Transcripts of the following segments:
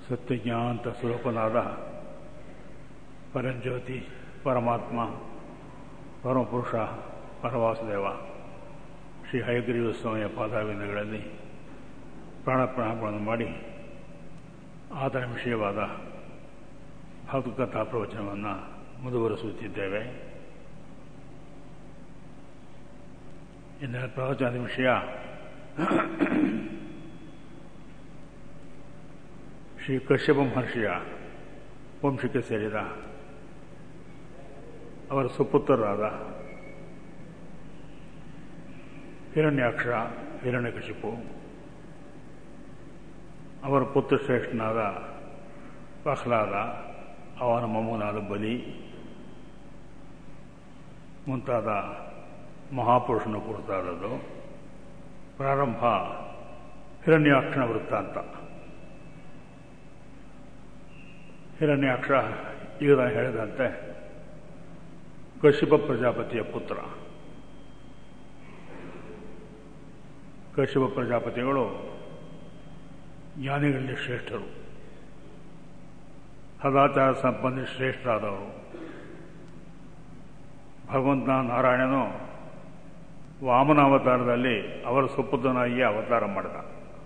ಸತ್ಯಜ್ಞಾಂತ ಸ್ವರೂಪನಾದ ಪರಂಜ್ಯೋತಿ ಪರಮಾತ್ಮ ಪರಮಪುರುಷ ಪರವಾಸುದೇವ ಶ್ರೀ ಹಯಗ್ರೀವ ಸ್ವಾಮಿಯ ಪಾದಾವಿಂದಗಳಲ್ಲಿ ಪ್ರಾಣಪ್ರಾಣಗಳನ್ನು ಮಾಡಿ ಆತನ ವಿಷಯವಾದ ಭಕ್ತಕಥಾ ಪ್ರವಚನವನ್ನು ಮುಂದುವರಿಸುತ್ತಿದ್ದೇವೆ ಇಂದಿನ ಪ್ರವಚನದ ವಿಷಯ ಶ್ರೀ ಕಶ್ಯಪ ಮಹರ್ಷಿಯ ವಂಶಕ್ಕೆ ಸೇರಿದ ಅವರ ಸುಪುತ್ರರಾದ ಹಿರಣ್ಯಾಕ್ಷ ಹಿರಣ್ಯಕಶಿಪು ಅವರ ಪುತ್ರ ಶ್ರೇಷ್ಠನಾದ ಪ್ರಹ್ಲಾದ ಅವನ ಮೊಮ್ಮನಾದ ಬಲಿ ಮುಂತಾದ ಮಹಾಪುರುಷನ ಕುರಿತಾದದ್ದು ಪ್ರಾರಂಭ ಹಿರಣ್ಯಾಕ್ಷನ ವೃತ್ತಾಂತ ಹಿರಣ್ಯಾಕ್ಷ ಈಗ ನಾನು ಹೇಳಿದಂತೆ ಕಶ್ಯಪ ಪ್ರಜಾಪತಿಯ ಪುತ್ರ ಕಶ್ಯಪ ಪ್ರಜಾಪತಿಗಳು ಜ್ಞಾನಿಗಳಲ್ಲಿ ಶ್ರೇಷ್ಠರು ಸದಾಚಾರ ಸಂಪನ್ನ ಶ್ರೇಷ್ಠರಾದವರು ಭಗವಂತ ನಾರಾಯಣನು ವಾಮನ ಅವತಾರದಲ್ಲಿ ಅವರ ಸುಪುತ್ರನಾಗಿ ಅವತಾರ ಮಾಡಿದ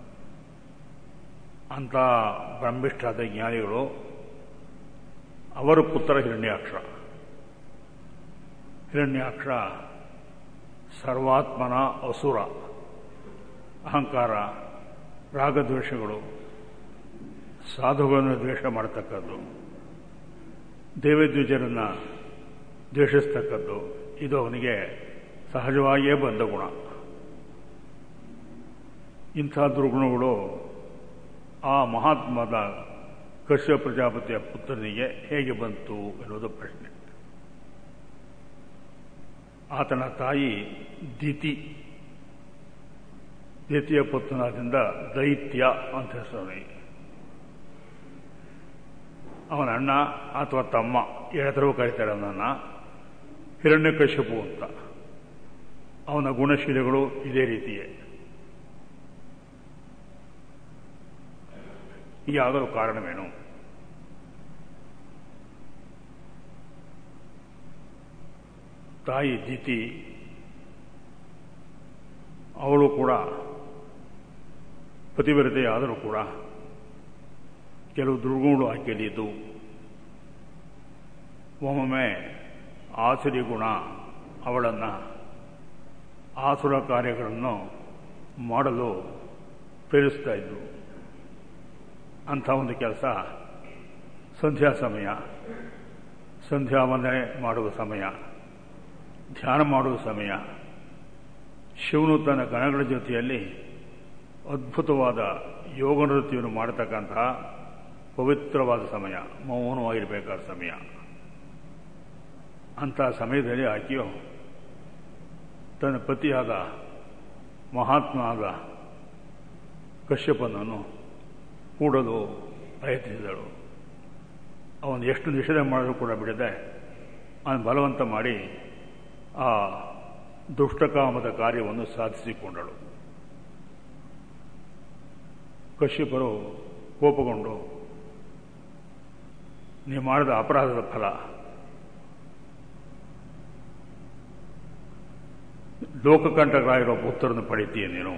ಅಂಥ ಬ್ರಹ್ಮಿಷ್ಠಾದ ಜ್ಞಾನಿಗಳು ಅವರ ಪುತ್ರ ಹಿರಣ್ಯಾಕ್ಷ ಹಿರಣ್ಯಾಕ್ಷ ಸರ್ವಾತ್ಮನ ಅಸುರ ಅಹಂಕಾರ ರಾಗದ್ವೇಷಗಳು ಸಾಧುಗಳನ್ನು ದ್ವೇಷ ಮಾಡತಕ್ಕದ್ದು ದೇವದ್ವಿಜರನ್ನು ದ್ವೇಷಿಸ್ತಕ್ಕದ್ದು ಇದು ಅವನಿಗೆ ಸಹಜವಾಗಿಯೇ ಬಂದ ಗುಣ ಇಂಥ ದುರ್ಗುಣಗಳು ಆ ಮಹಾತ್ಮದ ಕಶ್ಯ ಪ್ರಜಾಪತಿಯ ಪುತ್ರನಿಗೆ ಹೇಗೆ ಬಂತು ಎನ್ನುವುದು ಪ್ರಶ್ನೆ ಆತನ ತಾಯಿ ದಿತಿ ದ್ವಿತೀಯ ಪುತ್ರನಾದಿಂದ ದೈತ್ಯ ಅಂತ ಹೆಸರು ಅವನ ಅಣ್ಣ ಅಥವಾ ತಮ್ಮ ಎಳೆತರೂ ಕರೀತಾರೆ ಅವನನ್ನ ಹಿರಣ್ಯಕಶ್ಯಪು ಅಂತ ಅವನ ಗುಣಶೀಲಗಳು ಇದೇ ರೀತಿಯೇ ಹೀಗಾಗಲು ಕಾರಣವೇನು ತಾಯಿ ದಿತಿ ಅವಳು ಕೂಡ ಪತಿವ್ರತೆಯಾದರೂ ಕೂಡ ಕೆಲವು ದುರ್ಗುಣಗಳು ಆಕೆಯಲ್ಲಿದ್ದು ಒಮ್ಮೊಮ್ಮೆ ಆಸುರಿ ಗುಣ ಅವಳನ್ನು ಆಸುರ ಕಾರ್ಯಗಳನ್ನು ಮಾಡಲು ಪ್ರೇರಿಸ್ತಾ ಇದ್ದರು ಅಂಥ ಒಂದು ಕೆಲಸ ಸಂಧ್ಯಾ ಸಮಯ ಸಂಧ್ಯಾ ವಂದನೆ ಮಾಡುವ ಸಮಯ ಧ್ಯಾನ ಮಾಡುವ ಸಮಯ ಶಿವನು ತನ್ನ ಗಣಗಳ ಜೊತೆಯಲ್ಲಿ ಅದ್ಭುತವಾದ ಯೋಗ ನೃತ್ಯವನ್ನು ಮಾಡತಕ್ಕಂತಹ ಪವಿತ್ರವಾದ ಸಮಯ ಮೌನವಾಗಿರಬೇಕಾದ ಸಮಯ ಅಂಥ ಸಮಯದಲ್ಲಿ ಆಕೆಯು ತನ್ನ ಪತಿಯಾದ ಮಹಾತ್ಮ ಆದ ಕಶ್ಯಪನನ್ನು ಕೂಡಲು ಪ್ರಯತ್ನಿಸಿದಳು ಅವನು ಎಷ್ಟು ನಿಷೇಧ ಮಾಡಲು ಕೂಡ ಬಿಡದೆ ಅವನು ಬಲವಂತ ಮಾಡಿ ಆ ದುಷ್ಟಕಾಮದ ಕಾರ್ಯವನ್ನು ಸಾಧಿಸಿಕೊಂಡಳು ಕಶ್ಯಪರು ಕೋಪಗೊಂಡು ನೀವು ಮಾಡಿದ ಅಪರಾಧದ ಫಲ ಲೋಕಕಂಠಕರಾಗಿರೋ ಪುತ್ರನ್ನು ಪಡಿತೀಯ ನೀನು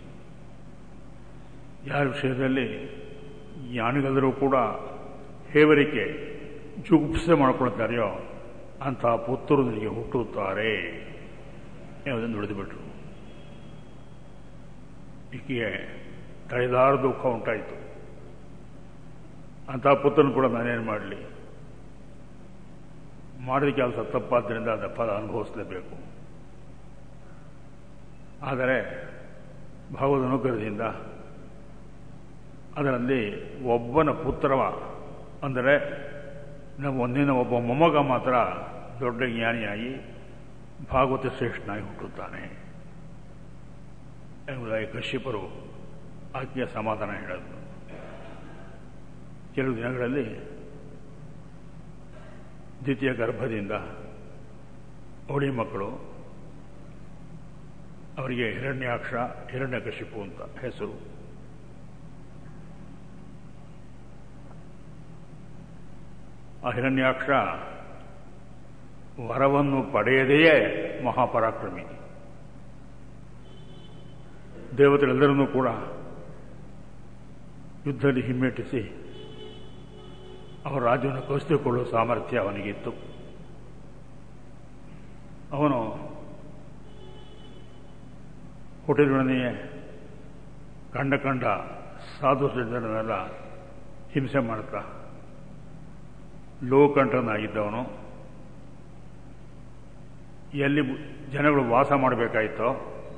ಯಾರ ವಿಷಯದಲ್ಲಿ ಜ್ಞಾನಿಗಳೆಲ್ಲರೂ ಕೂಡ ಹೇವರಿಕೆ ಜುಗುಪ್ಸೆ ಮಾಡ್ಕೊಳ್ತಾರೆಯೋ ಅಂತಹ ಪುತ್ರರು ನಿನಗೆ ಹುಟ್ಟುತ್ತಾರೆ ಎಂಬುದನ್ನು ನುಡಿದುಬಿಟ್ರು ಈಕೆಗೆ ತಡೆದಾರ ದುಃಖ ಉಂಟಾಯಿತು ಅಂತಹ ಪುತ್ರನ ಕೂಡ ನಾನೇನು ಮಾಡಲಿ ಮಾಡಿದ ಕೆಲಸ ತಪ್ಪಾದ್ದರಿಂದ ಅದರ ಫಲ ಅನುಭವಿಸಲೇಬೇಕು ಆದರೆ ಭಾಗವತ ಅನುಗ್ರಹದಿಂದ ಅದರಲ್ಲಿ ಒಬ್ಬನ ಪುತ್ರವ ಅಂದರೆ ನಮ್ಮ ಒಂದಿನ ಒಬ್ಬ ಮೊಮ್ಮಗ ಮಾತ್ರ ದೊಡ್ಡ ಜ್ಞಾನಿಯಾಗಿ ಭಾಗವತ ಶ್ರೇಷ್ಠನಾಗಿ ಹುಟ್ಟುತ್ತಾನೆ ಎಂಬುದಾಗಿ ಕಶ್ಯಪರು ಆಜ್ಞೆಯ ಸಮಾಧಾನ ಹೇಳಿದರು ಕೆಲವು ದಿನಗಳಲ್ಲಿ ದ್ವಿತೀಯ ಗರ್ಭದಿಂದ ಅವಳಿ ಮಕ್ಕಳು ಅವರಿಗೆ ಹಿರಣ್ಯಾಕ್ಷ ಹಿರಣ್ಯಕಶಿಪು ಅಂತ ಹೆಸರು ಆ ಹಿರಣ್ಯಾಕ್ಷ ವರವನ್ನು ಪಡೆಯದೆಯೇ ಮಹಾಪರಾಕ್ರಮಿ ದೇವತೆಗಳೆಲ್ಲರನ್ನೂ ಕೂಡ ಯುದ್ಧದಲ್ಲಿ ಹಿಮ್ಮೆಟ್ಟಿಸಿ ಅವರ ರಾಜ್ಯವನ್ನು ಕಸಿದುಕೊಳ್ಳುವ ಸಾಮರ್ಥ್ಯ ಅವನಿಗಿತ್ತು ಅವನು ಹುಟ್ಟಿದೊಡನೆಯೇ ಕಂಡ ಕಂಡ ಸಾಧು ಸಿದ್ಧರನ್ನೆಲ್ಲ ಹಿಂಸೆ ಮಾಡ್ತಾ ಲೋಕಂಠನಾಗಿದ್ದವನು ಎಲ್ಲಿ ಜನಗಳು ವಾಸ ಮಾಡಬೇಕಾಯಿತೋ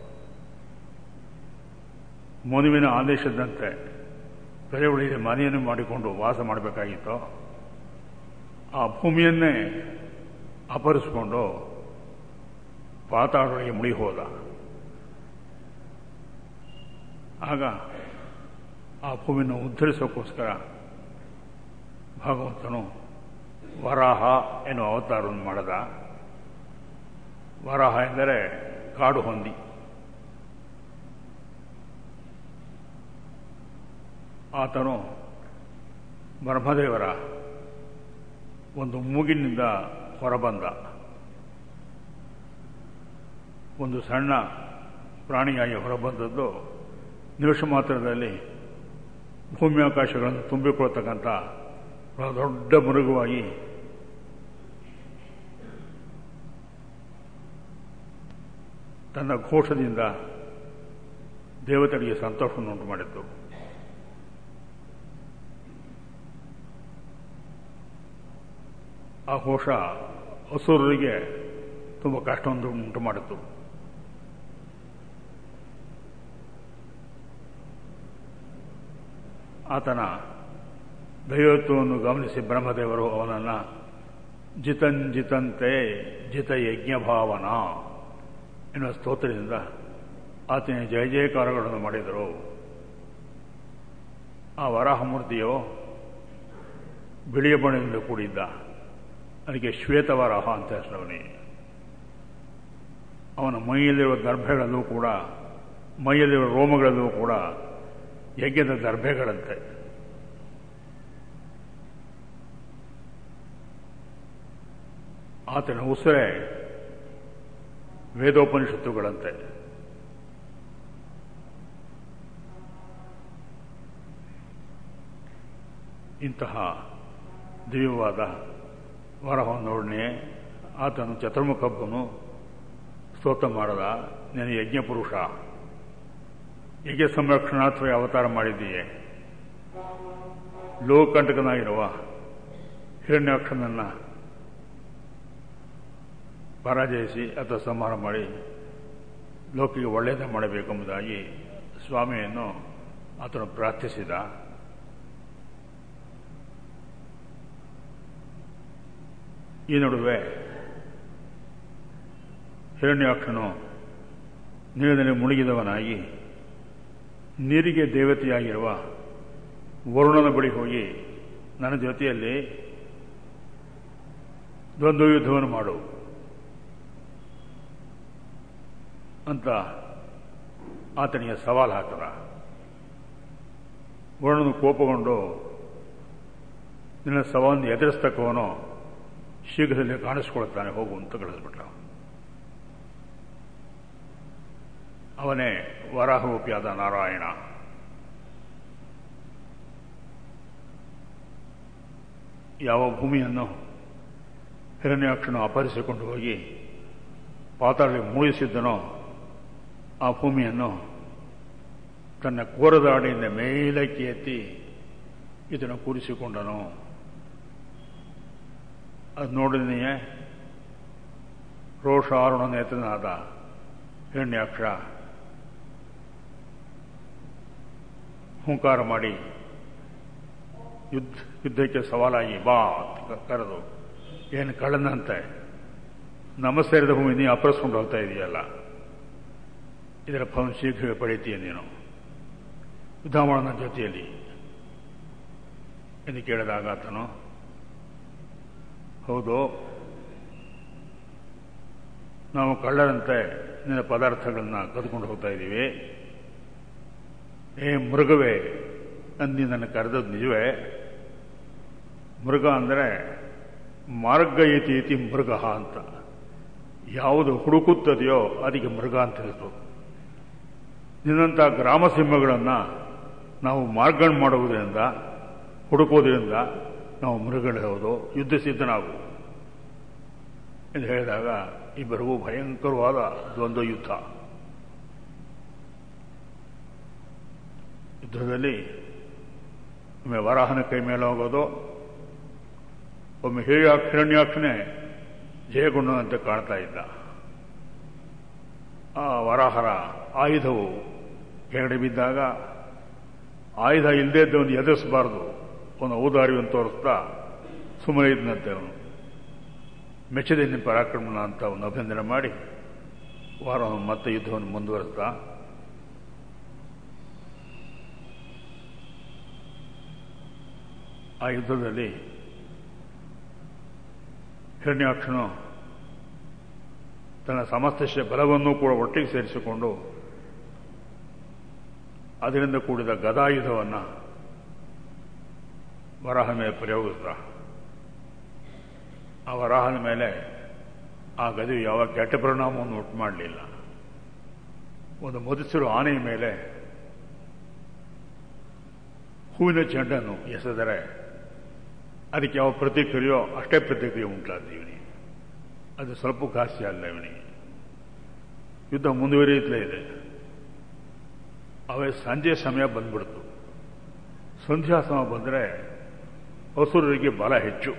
ಮನುವಿನ ಆದೇಶದಂತೆ ಪ್ರಜೆಗಳಿಗೆ ಮನೆಯನ್ನು ಮಾಡಿಕೊಂಡು ವಾಸ ಮಾಡಬೇಕಾಗಿತ್ತೋ ಆ ಭೂಮಿಯನ್ನೇ ಅಪಹರಿಸಿಕೊಂಡು ಪಾತಾಳೊಳಗೆ ಮುಳಿ ಹೋದ ಆಗ ಆ ಭೂಮಿಯನ್ನು ಉದ್ಧರಿಸೋಕ್ಕೋಸ್ಕರ ಭಗವಂತನು ವರಾಹ ಎನ್ನುವ ಅವತಾರವನ್ನು ಮಾಡದ ವರಾಹ ಎಂದರೆ ಕಾಡು ಹೊಂದಿ ಆತನು ಬ್ರಹ್ಮದೇವರ ಒಂದು ಮೂಗಿನಿಂದ ಹೊರಬಂದ ಒಂದು ಸಣ್ಣ ಪ್ರಾಣಿಯಾಗಿ ಹೊರಬಂದದ್ದು ನಿಮಿಷ ಮಾತ್ರದಲ್ಲಿ ಭೂಮಿ ಆಕಾಶಗಳನ್ನು ತುಂಬಿಕೊಳ್ತಕ್ಕಂಥ ಬಹಳ ದೊಡ್ಡ ಮೃಗವಾಗಿ ತನ್ನ ಘೋಷದಿಂದ ದೇವತೆಗಳಿಗೆ ಸಂತೋಷವನ್ನು ಉಂಟು ಮಾಡಿತ್ತು ಆ ಘೋಷ ಅಸುರರಿಗೆ ತುಂಬ ಕಷ್ಟವನ್ನು ಉಂಟು ಮಾಡಿತು ಆತನ ದೈವತ್ವವನ್ನು ಗಮನಿಸಿ ಬ್ರಹ್ಮದೇವರು ಅವನನ್ನು ಜಿತನ್ ಜಿತಂತೆ ಜಿತ ಯಜ್ಞ ಭಾವನ ಎನ್ನುವ ಸ್ತೋತ್ರದಿಂದ ಆತನ ಜಯ ಜಯಕಾರಗಳನ್ನು ಮಾಡಿದರು ಆ ವರಾಹಮೂರ್ತಿಯು ಬಿಳಿಯ ಬಣ್ಣದಿಂದ ಕೂಡಿದ್ದ ಅದಕ್ಕೆ ಶ್ವೇತವರಾಹ ಅಂತ ಹೆಸರವನಿಗೆ ಅವನ ಮೈಯಲ್ಲಿರುವ ದರ್ಭೆಗಳಲ್ಲೂ ಕೂಡ ಮೈಯಲ್ಲಿರುವ ರೋಮಗಳಲ್ಲೂ ಕೂಡ ಯಜ್ಞದ ದರ್ಭೆಗಳಂತೆ ಆತನ ಉಸಿರೇ ವೇದೋಪನಿಷತ್ತುಗಳಂತೆ ಇಂತಹ ದಿವ್ಯವಾದ ವರಹವನ್ನೊಡನೆ ಆತನು ಚತುರ್ಮುಖಬ್ಬನು ಸ್ತೋತ್ರ ಮಾಡದ ನೀನು ಯಜ್ಞ ಪುರುಷ ಯಜ್ಞ ಸಂರಕ್ಷಣಾತ್ವ ಅವತಾರ ಮಾಡಿದ್ದೀಯೆ ಲೋಕಂಟಕನಾಗಿರುವ ಹಿರಣ್ಯಾಕ್ಷನನ್ನು ಪರಾಜಯಿಸಿ ಅಥವಾ ಸಂಹಾರ ಮಾಡಿ ಲೋಕಿಗೆ ಒಳ್ಳೆಯದೇ ಮಾಡಬೇಕೆಂಬುದಾಗಿ ಸ್ವಾಮಿಯನ್ನು ಆತನು ಪ್ರಾರ್ಥಿಸಿದ ಈ ನಡುವೆ ಹಿರಣ್ಯಾಕ್ಷನು ನೀರಿನಲ್ಲಿ ಮುಳುಗಿದವನಾಗಿ ನೀರಿಗೆ ದೇವತೆಯಾಗಿರುವ ವರುಣನ ಬಳಿ ಹೋಗಿ ನನ್ನ ಜೊತೆಯಲ್ಲಿ ದ್ವಂದ್ವ ಯುದ್ಧವನ್ನು ಮಾಡು ಅಂತ ಆತನಿಗೆ ಸವಾಲು ಹಾಕದ ವರುಣನು ಕೋಪಗೊಂಡು ನಿನ್ನ ಸವಾಲನ್ನು ಎದುರಿಸ್ತಕ್ಕವನು ಶೀಘ್ರದಲ್ಲಿ ಕಾಣಿಸ್ಕೊಳ್ತಾನೆ ಹೋಗು ಅಂತ ಕಳಿಸ್ಬಿಟ್ಟ ಅವನೇ ವರಾಹರೂಪಿಯಾದ ನಾರಾಯಣ ಯಾವ ಭೂಮಿಯನ್ನು ಹಿರಣ್ಯಾಕ್ಷನು ಅಪಹರಿಸಿಕೊಂಡು ಹೋಗಿ ಪಾತಾಳಕ್ಕೆ ಮೂಡಿಸಿದ್ದನೋ ಆ ಭೂಮಿಯನ್ನು ತನ್ನ ಕೋರದಾಡಿಯಿಂದ ಮೇಲಕ್ಕೆ ಎತ್ತಿ ಇದನ್ನು ಕೂರಿಸಿಕೊಂಡನು ಅದು ನೋಡಿದೆಯೇ ರೋಷಾರುಣ ನೇತ್ರನಾದ ಹಿರಣ್ಯಾಕ್ಷ ಹುಂಕಾರ ಮಾಡಿ ಯುದ್ಧ ಯುದ್ಧಕ್ಕೆ ಸವಾಲಾಗಿ ಬಾ ಅಂತ ಕರೆದು ಏನು ಕಳ್ಳನಂತೆ ನಮ್ಮ ಸೇರಿದ ಭೂಮಿ ನೀ ಅಪರಿಸ್ಕೊಂಡು ಹೋಗ್ತಾ ಇದೆಯಲ್ಲ ಇದರ ಫಲವನ್ನು ಶೀಘ್ರವೇ ಪಡೀತೀಯ ನೀನು ಯುದ್ಧ ಮಾಡೋಣ ಜೊತೆಯಲ್ಲಿ ಎಂದು ಕೇಳಿದಾಗ ಆತನು ಹೌದು ನಾವು ಕಳ್ಳರಂತೆ ನಿನ್ನ ಪದಾರ್ಥಗಳನ್ನ ಕದ್ಕೊಂಡು ಹೋಗ್ತಾ ಇದ್ದೀವಿ ಏ ಮೃಗವೇ ಅಂದು ನನ್ನ ಕರೆದದ್ದು ನಿಜವೇ ಮೃಗ ಅಂದರೆ ಮಾರ್ಗ ಇತಿ ಇತಿ ಮೃಗ ಅಂತ ಯಾವುದು ಹುಡುಕುತ್ತದೆಯೋ ಅದಕ್ಕೆ ಮೃಗ ಅಂತ ಹೆಸರು ನಿನ್ನಂಥ ಗ್ರಾಮ ಸಿಂಹಗಳನ್ನು ನಾವು ಮಾರ್ಗಣ್ ಮಾಡುವುದರಿಂದ ಹುಡುಕೋದ್ರಿಂದ ನಾವು ಮೃಗಗಳಬಹುದು ಯುದ್ಧ ಸಿದ್ಧನಾಗು ಎಂದು ಹೇಳಿದಾಗ ಇಬ್ಬರಿಗೂ ಭಯಂಕರವಾದ ದ್ವಂದ್ವ ಯುದ್ಧ ಯುದ್ಧದಲ್ಲಿ ಒಮ್ಮೆ ವರಾಹನ ಕೈ ಮೇಲೆ ಹೋಗೋದು ಒಮ್ಮೆ ಹಿರಿಯ ಹಿರಣ್ಯಾಕ್ಷನೇ ಜಯಗೊಂಡಂತೆ ಕಾಣ್ತಾ ಇದ್ದ ಆ ವರಾಹರ ಆಯುಧವು ಕೆಳಗಡೆ ಬಿದ್ದಾಗ ಆಯುಧ ಇಲ್ಲದೇ ಇದ್ದವನು ಎದುರಿಸಬಾರ್ದು ಒಂದು ಔದಾರ್ಯವನ್ನು ತೋರಿಸ್ತಾ ಸುಮ್ಮನೆ ಇದ್ದಂತೆ ಅವನು ಮೆಚ್ಚದೆ ನಿಮ್ಮ ಪರಾಕ್ರಮಣ ಅಂತ ಅವನು ಅಭಿನಂದನೆ ಮಾಡಿ ವಾರ ಮತ್ತೆ ಯುದ್ಧವನ್ನು ಮುಂದುವರೆಸ್ತಾ ಆ ಯುದ್ಧದಲ್ಲಿ ಹಿರಣ್ಯಾಕ್ಷನು ತನ್ನ ಸಮಸ್ತ ಬಲವನ್ನು ಕೂಡ ಒಟ್ಟಿಗೆ ಸೇರಿಸಿಕೊಂಡು ಅದರಿಂದ ಕೂಡಿದ ಗದಾಯುಧವನ್ನು ವರಾಹ ಮೇಲೆ ಪ್ರಯೋಗಿಸಿದ ಆ ವರಾಹನ ಮೇಲೆ ಆ ಗದಿಯು ಯಾವ ಕೆಟ್ಟ ಪರಿಣಾಮವನ್ನು ಉಂಟು ಮಾಡಲಿಲ್ಲ ಒಂದು ಮುದಿಸಿರೋ ಆನೆಯ ಮೇಲೆ ಹೂವಿನ ಚೆಂಡನ್ನು ಎಸೆದರೆ ಅದಕ್ಕೆ ಯಾವ ಪ್ರತಿಕ್ರಿಯೆಯೋ ಅಷ್ಟೇ ಪ್ರತಿಕ್ರಿಯೆ ಉಂಟಾದ ಇವನಿಗೆ ಅದು ಸ್ವಲ್ಪ ಗಾಸ್ಯ ಅಲ್ಲ ಇವನಿಗೆ ಯುದ್ಧ ಮುಂದುವರಿಯುತ್ತಲೇ ಇದೆ ಅವೇ ಸಂಜೆ ಸಮಯ ಬಂದ್ಬಿಡ್ತು ಸಂಧ್ಯಾ ಸಮಯ ಬಂದರೆ ಹಸುರರಿಗೆ ಬಲ ಹೆಚ್ಚು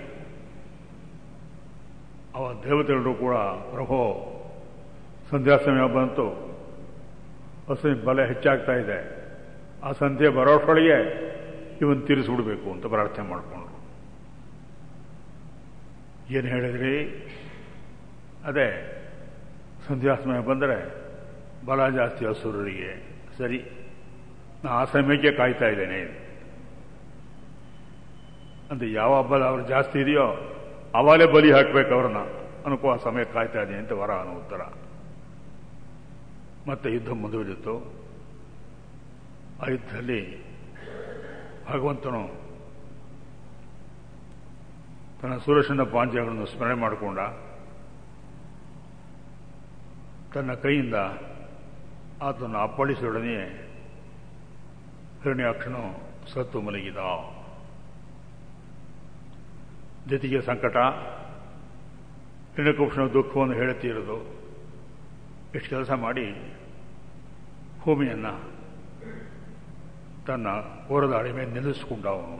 ಅವ ದೇವತೆಗಳು ಕೂಡ ಪ್ರಭೋ ಸಂಧ್ಯಾ ಸಮಯ ಬಂತು ಹಸುವಿನ ಬಲ ಹೆಚ್ಚಾಗ್ತಾ ಇದೆ ಆ ಸಂಧ್ಯೆ ಬರೋಷ್ಟೊಳಗೆ ಇವನ್ ತೀರಿಸ್ಬಿಡ್ಬೇಕು ಅಂತ ಪ್ರಾರ್ಥನೆ ಮಾಡಿಕೊಂಡ್ರು ಏನು ಹೇಳಿದ್ರಿ ಅದೇ ಸಂಧ್ಯಾ ಸಮಯ ಬಂದರೆ ಬಲ ಜಾಸ್ತಿ ಹಸುರರಿಗೆ ಸರಿ ನಾ ಆ ಸಮಯಕ್ಕೆ ಕಾಯ್ತಾ ಇದ್ದೇನೆ ಅಂತ ಯಾವ ಬಲ ಅವ್ರು ಜಾಸ್ತಿ ಇದೆಯೋ ಅವಾಗಲೇ ಬಲಿ ಹಾಕ್ಬೇಕು ಅವ್ರನ್ನ ಅನ್ಕೋ ಆ ಸಮಯ ಕಾಯ್ತಾ ಇದ್ದೀನಿ ಅಂತ ವರ ಅನ್ನೋ ಉತ್ತರ ಮತ್ತೆ ಯುದ್ಧ ಮುಂದುವರಿಯಿತು ಆ ಯುದ್ಧದಲ್ಲಿ ಭಗವಂತನು ತನ್ನ ಸುರಕ್ಷಣ ಪಾಂಚಗಳನ್ನು ಸ್ಮರಣೆ ಮಾಡಿಕೊಂಡ ತನ್ನ ಕೈಯಿಂದ ಆತನ ಅಪ್ಪಳಿಸೊಡನೆಯೇ ಹಿರಣ್ಯಾಕ್ಷನು ಸತ್ತು ಮಲಗಿದ ಜೊತೆಗೆ ಸಂಕಟ ಹಿರಣ್ಯಕೃಷ್ಣ ದುಃಖವನ್ನು ಹೇಳುತ್ತಿರೋದು ಇಷ್ಟು ಕೆಲಸ ಮಾಡಿ ಭೂಮಿಯನ್ನು ತನ್ನ ಹೋರದಾಡಿ ಮೇಲೆ ನಿಲ್ಲಿಸಿಕೊಂಡ ಅವನು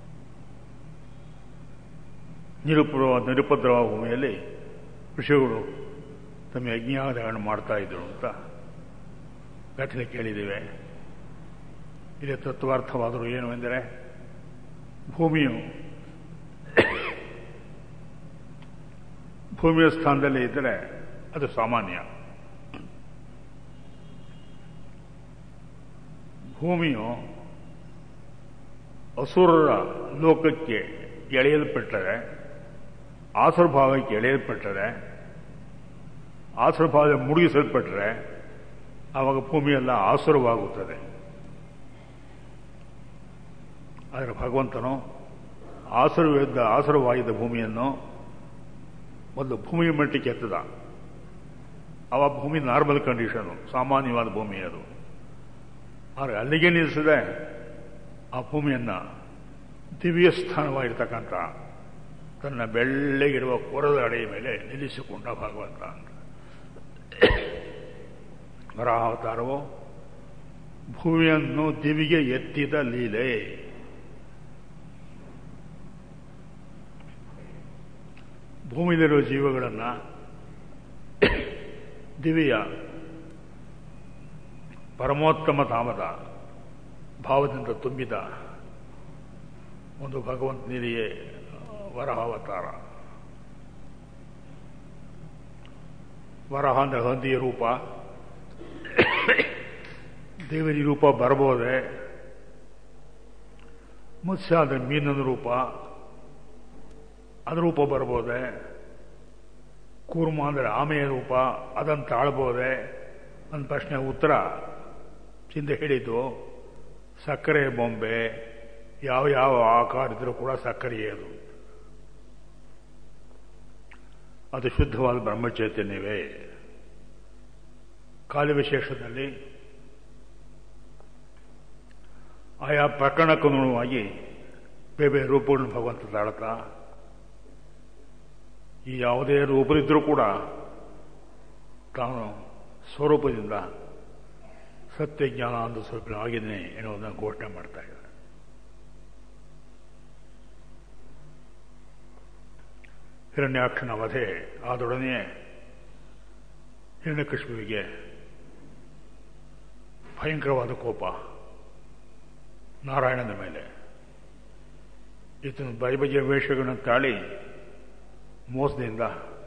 ನಿರುಪರ ನಿರುಪದ್ರವ ಭೂಮಿಯಲ್ಲಿ ಋಷಿಗಳು ತಮ್ಮ ಯಜ್ಞಾದಗಳನ್ನು ಮಾಡ್ತಾ ಇದ್ರು ಅಂತ ಘಟನೆ ಕೇಳಿದ್ದೇವೆ ಇಲ್ಲಿ ತತ್ವಾರ್ಥವಾದರೂ ಏನು ಎಂದರೆ ಭೂಮಿಯು ಭೂಮಿಯ ಸ್ಥಾನದಲ್ಲಿ ಇದ್ದರೆ ಅದು ಸಾಮಾನ್ಯ ಭೂಮಿಯು ಅಸುರರ ಲೋಕಕ್ಕೆ ಎಳೆಯಲ್ಪಟ್ಟರೆ ಆಸುರಭಾವಕ್ಕೆ ಎಳೆಯಲ್ಪಟ್ಟರೆ ಆಸುರಭಾವ ಮುಳುಗಿಸಲ್ಪಟ್ಟರೆ ಆವಾಗ ಭೂಮಿಯೆಲ್ಲ ಆಸುರವಾಗುತ್ತದೆ ಆದರೆ ಭಗವಂತನು ಆಸುರವಿದ್ದ ಆಸುರವಾಗಿದ್ದ ಭೂಮಿಯನ್ನು ಒಂದು ಭೂಮಿ ಮಟ್ಟಕ್ಕೆ ಎತ್ತದ ಅವ ಭೂಮಿ ನಾರ್ಮಲ್ ಕಂಡೀಷನು ಸಾಮಾನ್ಯವಾದ ಭೂಮಿ ಅದು ಆದರೆ ಅಲ್ಲಿಗೆ ನಿಲ್ಲಿಸದೆ ಆ ಭೂಮಿಯನ್ನು ದಿವ್ಯ ಸ್ಥಾನವಾಗಿರ್ತಕ್ಕಂಥ ತನ್ನ ಬೆಳ್ಳಗಿರುವ ಕೊರದ ಅಡೆಯ ಮೇಲೆ ನಿಲ್ಲಿಸಿಕೊಂಡ ಭಗವಂತ ಅಂತ ವರಾವತಾರವು ಭೂಮಿಯನ್ನು ದಿವಿಗೆ ಎತ್ತಿದ ಲೀಲೆ ಭೂಮಿಯಲ್ಲಿರುವ ಜೀವಗಳನ್ನು ದಿವ್ಯ ಪರಮೋತ್ತಮ ಧಾಮದ ಭಾವದಿಂದ ತುಂಬಿದ ಒಂದು ಭಗವಂತನಿದೆಯೇ ವರಹಾವತಾರ ವರಹ ಅಂದರೆ ಹಂದಿಯ ರೂಪ ದೇವರಿ ರೂಪ ಬರಬಹುದೇ ಮತ್ಸ್ಯ ಅಂದರೆ ಮೀನಿನ ರೂಪ ಅದ ರೂಪ ಬರ್ಬೋದೆ ಕೂರ್ಮ ಅಂದರೆ ಆಮೆಯ ರೂಪ ಅದನ್ನು ತಾಳ್ಬೋದೆ ನನ್ನ ಪ್ರಶ್ನೆ ಉತ್ತರ ಚಿಂತೆ ಹೇಳಿದ್ದು ಸಕ್ಕರೆ ಬೊಂಬೆ ಯಾವ ಯಾವ ಆಕಾರ ಇದ್ರೂ ಕೂಡ ಸಕ್ಕರೆಯೇ ಅದು ಅದು ಶುದ್ಧವಾದ ಬ್ರಹ್ಮಚೈತನ್ಯವೇ ಕಾಲವಿಶೇಷದಲ್ಲಿ ಆಯಾ ಪ್ರಕರಣಕ್ಕನುಗುಣವಾಗಿ ಬೇರೆ ಬೇರೆ ರೂಪಗಳನ್ನು ಭಗವಂತ ತಾಳ್ತಾ ಈ ಯಾವುದೇ ರೂಪದಿದ್ದರೂ ಕೂಡ ತಾನು ಸ್ವರೂಪದಿಂದ ಸತ್ಯ ಜ್ಞಾನ ಅಂದ ಸ್ವರೂಪ ಆಗಿದ್ದೇನೆ ಎನ್ನುವುದನ್ನು ಘೋಷಣೆ ಮಾಡ್ತಾ ಇದ್ದಾರೆ ಹಿರಣ್ಯಾಕ್ಷನ ವಧೆ ಆದೊಡನೆಯೇ ಹಿರಣ್ಯಕೃಷ್ಣುವಿಗೆ ಭಯಂಕರವಾದ ಕೋಪ ನಾರಾಯಣನ ಮೇಲೆ ಈತನ ಬಗೆ ಬಗೆಯ ವೇಷಗಳನ್ನು ತಾಳಿ ಮೋಸದಿಂದ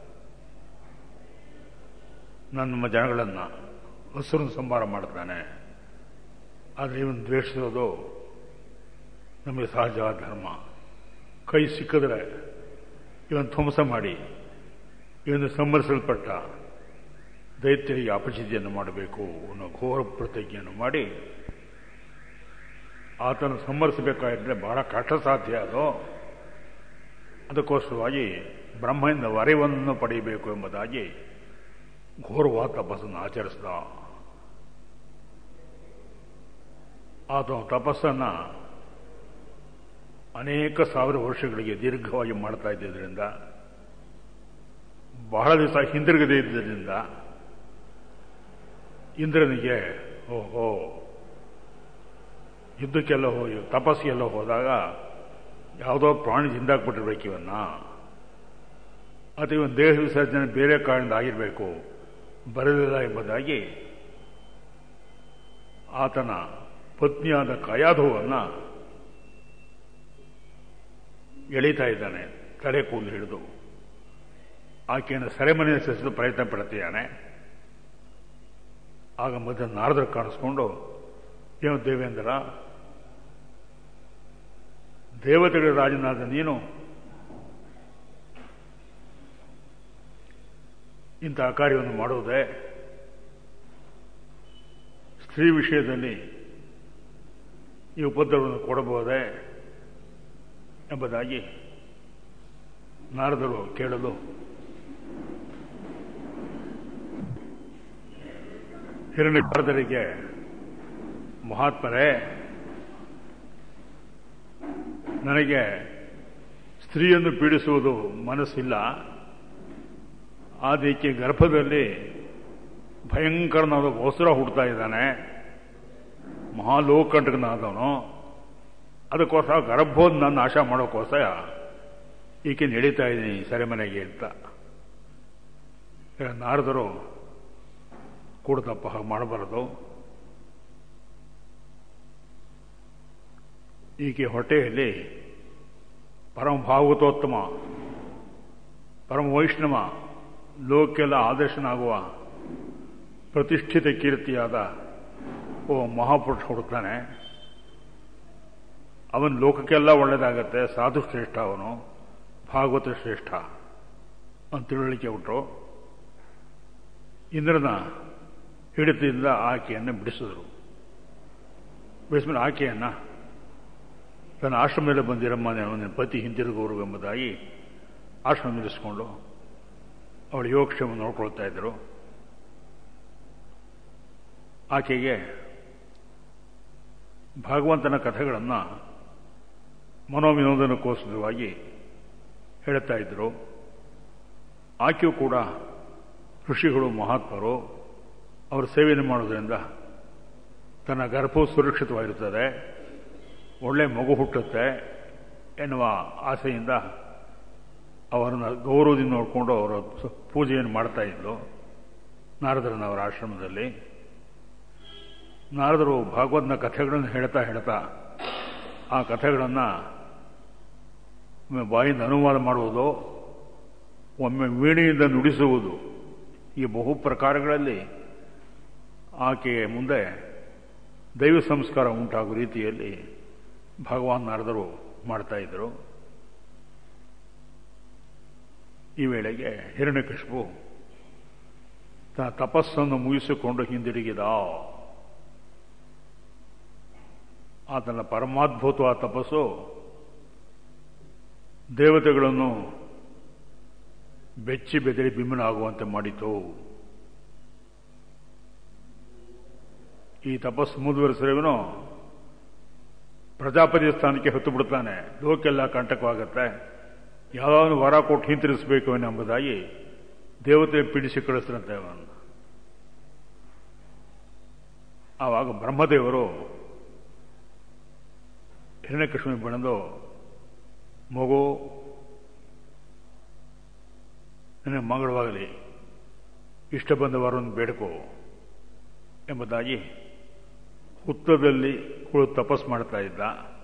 ನಮ್ಮ ಜನಗಳನ್ನು ಹಸುರನ್ನು ಸಂಭಾರ ಮಾಡ್ತಾನೆ ಆದರೆ ಇವನು ದ್ವೇಷಿಸೋದು ನಮಗೆ ಸಹಜವಾದ ಧರ್ಮ ಕೈ ಸಿಕ್ಕಿದ್ರೆ ಇವನು ಧ್ವಂಸ ಮಾಡಿ ಇವನು ಸಂಬರಿಸಲ್ಪಟ್ಟ ದೈತ್ಯರಿಗೆ ಅಪಚಿತಿಯನ್ನು ಮಾಡಬೇಕು ಅನ್ನೋ ಘೋರ ಪ್ರತಿಜ್ಞೆಯನ್ನು ಮಾಡಿ ಆತನ ಸಂಬರಿಸಬೇಕಾಗಿದ್ದರೆ ಬಹಳ ಕಷ್ಟ ಸಾಧ್ಯ ಅದು ಅದಕ್ಕೋಸ್ಕರವಾಗಿ ಬ್ರಹ್ಮದಿಂದ ವರವನ್ನು ಪಡೆಯಬೇಕು ಎಂಬುದಾಗಿ ಘೋರವಾದ ತಪಸ್ಸನ್ನು ಆಚರಿಸಿದ ಆತ ತಪಸ್ಸನ್ನು ಅನೇಕ ಸಾವಿರ ವರ್ಷಗಳಿಗೆ ದೀರ್ಘವಾಗಿ ಮಾಡ್ತಾ ಇದ್ದಿದ್ದರಿಂದ ಬಹಳ ದಿವಸ ಹಿಂದಿರುಗದೇ ಇದ್ದರಿಂದ ಇಂದ್ರನಿಗೆ ಓಹೋ ಯುದ್ಧಕ್ಕೆಲ್ಲ ಹೋಗಿ ತಪಸ್ಸಿಗೆಲ್ಲ ಹೋದಾಗ ಯಾವುದೋ ಪ್ರಾಣಿ ಹಿಂದಾಕ್ಬಿಟ್ಟಿರ್ಬೇಕು ಇವನ್ನ ಅಥವಾ ಇವನ್ ದೇಹ ವಿಸರ್ಜನೆ ಬೇರೆ ಕಾರಣದಿಂದ ಆಗಿರಬೇಕು ಬರಲಿಲ್ಲ ಎಂಬುದಾಗಿ ಆತನ ಪತ್ನಿಯಾದ ಕಯಾಧುವನ್ನು ಎಳೀತಾ ಇದ್ದಾನೆ ತಲೆ ಕೂದಲು ಹಿಡಿದು ಆಕೆಯನ್ನು ಸೆರೆಮನೆ ಸೆಸಲು ಪ್ರಯತ್ನ ಪಡ್ತಿದ್ದಾನೆ ಆಗ ಮಧ್ಯ ನಾರದರು ಕಾಣಿಸ್ಕೊಂಡು ಏನು ದೇವೇಂದ್ರ ದೇವತೆಗಳ ರಾಜನಾದ ನೀನು ಇಂತಹ ಕಾರ್ಯವನ್ನು ಮಾಡುವುದೇ ಸ್ತ್ರೀ ವಿಷಯದಲ್ಲಿ ಈ ಉಪದ್ರವವನ್ನು ಕೊಡಬಹುದೇ ಎಂಬುದಾಗಿ ನಾರದರು ಕೇಳಲು ಹಿರಣ್ಯ ನಾರದರಿಗೆ ಮಹಾತ್ಮರೇ ನನಗೆ ಸ್ತ್ರೀಯನ್ನು ಪೀಡಿಸುವುದು ಮನಸ್ಸಿಲ್ಲ ಆದೀಕೆ ಗರ್ಭದಲ್ಲಿ ಭಯಂಕರನಾದ ಹೊಸರ ಹುಡ್ತಾ ಇದ್ದಾನೆ ಮಹಾಲೋಕಂಟಕನಾದವನು ಅದಕ್ಕೋಸ್ಕರ ಗರ್ಭೋದ್ ನನ್ನ ನಾಶ ಮಾಡೋಕ್ಕೋಸ್ಕರ ಈಕೆ ನಡೀತಾ ಇದ್ದೀನಿ ಸೆರೆಮನೆಗೆ ಅಂತ ನಾರದರು ಕೂಡ ತಪ್ಪ ಹಾಗೆ ಮಾಡಬಾರದು ಈಕೆ ಹೊಟ್ಟೆಯಲ್ಲಿ ಪರಮ ಭಾಗವತೋತ್ತಮ ಪರಮ ವೈಷ್ಣವ ಲೋಕೆಲ್ಲ ಆದರ್ಶನಾಗುವ ಪ್ರತಿಷ್ಠಿತ ಕೀರ್ತಿಯಾದ ಓ ಮಹಾಪುರುಷ ಹುಡುಕ್ತಾನೆ ಅವನು ಲೋಕಕ್ಕೆಲ್ಲ ಒಳ್ಳೆಯದಾಗತ್ತೆ ಸಾಧು ಶ್ರೇಷ್ಠ ಅವನು ಭಾಗವತ ಶ್ರೇಷ್ಠ ಅಂತ ತಿಳುವಳಿಕೆ ಬಿಟ್ಟರು ಇಂದ್ರನ ಹಿಡಿತದಿಂದ ಆಕೆಯನ್ನು ಬಿಡಿಸಿದರು ಬಿಡಿಸ್ಮೇಲೆ ಆಕೆಯನ್ನು ತನ್ನ ಆಶ್ರಮದಲ್ಲಿ ಬಂದಿರಮ್ಮ ನನ್ನ ಪತಿ ಹಿಂತಿರುಗುವರು ಎಂಬುದಾಗಿ ಆಶ್ರಮ ನಿಲ್ಲಿಸ್ಕೊಂಡು ಅವಳ ಯೋಗಕ್ಷೇಮ ನೋಡ್ಕೊಳ್ತಾ ಇದ್ದರು ಆಕೆಗೆ ಭಗವಂತನ ಕಥೆಗಳನ್ನು ಮನೋವಿನೋದನಕ್ಕೋಸ್ಕರವಾಗಿ ಹೇಳುತ್ತಾ ಇದ್ದರು ಆಕೆಯೂ ಕೂಡ ಋಷಿಗಳು ಮಹಾತ್ಮರು ಅವರ ಸೇವೆಯನ್ನು ಮಾಡೋದ್ರಿಂದ ತನ್ನ ಗರ್ಭವು ಸುರಕ್ಷಿತವಾಗಿರುತ್ತದೆ ಒಳ್ಳೆ ಮಗು ಹುಟ್ಟುತ್ತೆ ಎನ್ನುವ ಆಸೆಯಿಂದ ಅವರನ್ನು ಗೌರವದಿಂದ ನೋಡಿಕೊಂಡು ಅವರ ಪೂಜೆಯನ್ನು ಮಾಡ್ತಾ ಇದ್ಲು ನಾರದರನ್ನ ಅವರ ಆಶ್ರಮದಲ್ಲಿ ನಾರದರು ಭಾಗವತ್ನ ಕಥೆಗಳನ್ನು ಹೇಳ್ತಾ ಹೇಳ್ತಾ ಆ ಕಥೆಗಳನ್ನು ಒಮ್ಮೆ ಬಾಯಿಂದ ಅನುವಾದ ಮಾಡುವುದು ಒಮ್ಮೆ ವೀಣೆಯಿಂದ ನುಡಿಸುವುದು ಈ ಬಹು ಪ್ರಕಾರಗಳಲ್ಲಿ ಆಕೆಯ ಮುಂದೆ ದೈವ ಸಂಸ್ಕಾರ ಉಂಟಾಗುವ ರೀತಿಯಲ್ಲಿ ಭಗವಾನ್ ನಾರದರು ಮಾಡ್ತಾ ಇದ್ದರು ಈ ವೇಳೆಗೆ ಹಿರಣ್ಯಕಶಿಪು ತನ್ನ ತಪಸ್ಸನ್ನು ಮುಗಿಸಿಕೊಂಡು ಹಿಂದಿರುಗಿದ ಆತನ ಪರಮಾದ್ಭುತವಾದ ತಪಸ್ಸು ದೇವತೆಗಳನ್ನು ಬೆಚ್ಚಿ ಬೆದರಿ ಬಿಮ್ಮನಾಗುವಂತೆ ಮಾಡಿತು ಈ ತಪಸ್ಸು ಮುಂದುವರಿಸಿರುವನು ಪ್ರಜಾಪತಿ ಸ್ಥಾನಕ್ಕೆ ಹೊತ್ತು ಬಿಡ್ತಾನೆ ಲೋಕೆಲ್ಲ ಕಂಟಕವಾಗತ್ತೆ ಯಾವ್ದಾದ್ರು ವರ ಕೊಟ್ಟು ಹಿಂತಿರಿಸಬೇಕು ಎಂಬುದಾಗಿ ದೇವತೆ ಪೀಡಿಸಿ ಕಳಿಸ್ರಂತೆ ಅವನು ಆವಾಗ ಬ್ರಹ್ಮದೇವರು ಹಿರಣ್ಯಕೃಷ್ಣ ಬೆಳೆದು ಮಗು ನಿನ್ನ ಮಂಗಳವಾಗಲಿ ಇಷ್ಟ ಬಂದವರನ್ನು ಬೇಡ್ಕೋ ಎಂಬುದಾಗಿ ಹುತ್ತದಲ್ಲಿ ಕುಳು ತಪಸ್ ಮಾಡ್ತಾ ಇದ್ದ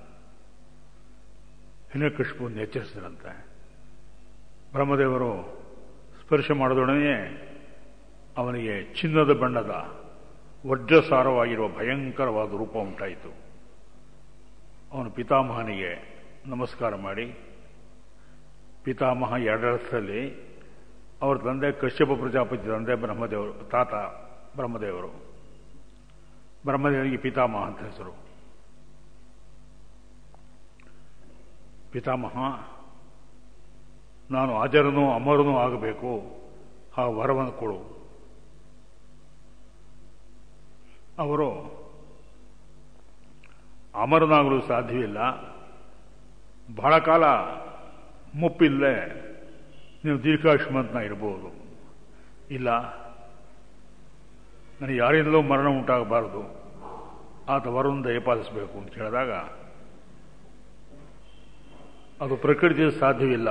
ಹಿರಣ್ಯಕೃಷ್ಣವನ್ನು ಎಚ್ಚರಿಸಿದಂತೆ ಬ್ರಹ್ಮದೇವರು ಸ್ಪರ್ಶ ಮಾಡಿದೊಡನೆ ಅವನಿಗೆ ಚಿನ್ನದ ಬಣ್ಣದ ವಜ್ರಸಾರವಾಗಿರುವ ಭಯಂಕರವಾದ ರೂಪ ಉಂಟಾಯಿತು ಅವನು ಪಿತಾಮಹನಿಗೆ ನಮಸ್ಕಾರ ಮಾಡಿ ಪಿತಾಮಹ ಎರಡರ್ಥದಲ್ಲಿ ಅವರ ತಂದೆ ಕಶ್ಯಪ ಪ್ರಜಾಪತಿ ತಂದೆ ಬ್ರಹ್ಮದೇವರು ತಾತ ಬ್ರಹ್ಮದೇವರು ಬ್ರಹ್ಮದೇವನಿಗೆ ಪಿತಾಮಹ ಅಂತ ಹೆಸರು ಪಿತಾಮಹ ನಾನು ಅಜರನೂ ಅಮರನೂ ಆಗಬೇಕು ಆ ವರವನ್ನು ಕೊಡು ಅವರು ಅಮರನಾಗಲು ಸಾಧ್ಯವಿಲ್ಲ ಬಹಳ ಕಾಲ ಮುಪ್ಪಿಲ್ಲದೆ ನೀವು ದೀರ್ಘಾಯುಷ್ಮಂತನ ಇರಬಹುದು ಇಲ್ಲ ನನಗೆ ಯಾರಿಂದಲೂ ಮರಣ ಉಂಟಾಗಬಾರದು ಆತ ವರವನ್ನು ದಯಪಾಲಿಸಬೇಕು ಅಂತ ಹೇಳಿದಾಗ ಅದು ಪ್ರಕೃತಿಯ ಸಾಧ್ಯವಿಲ್ಲ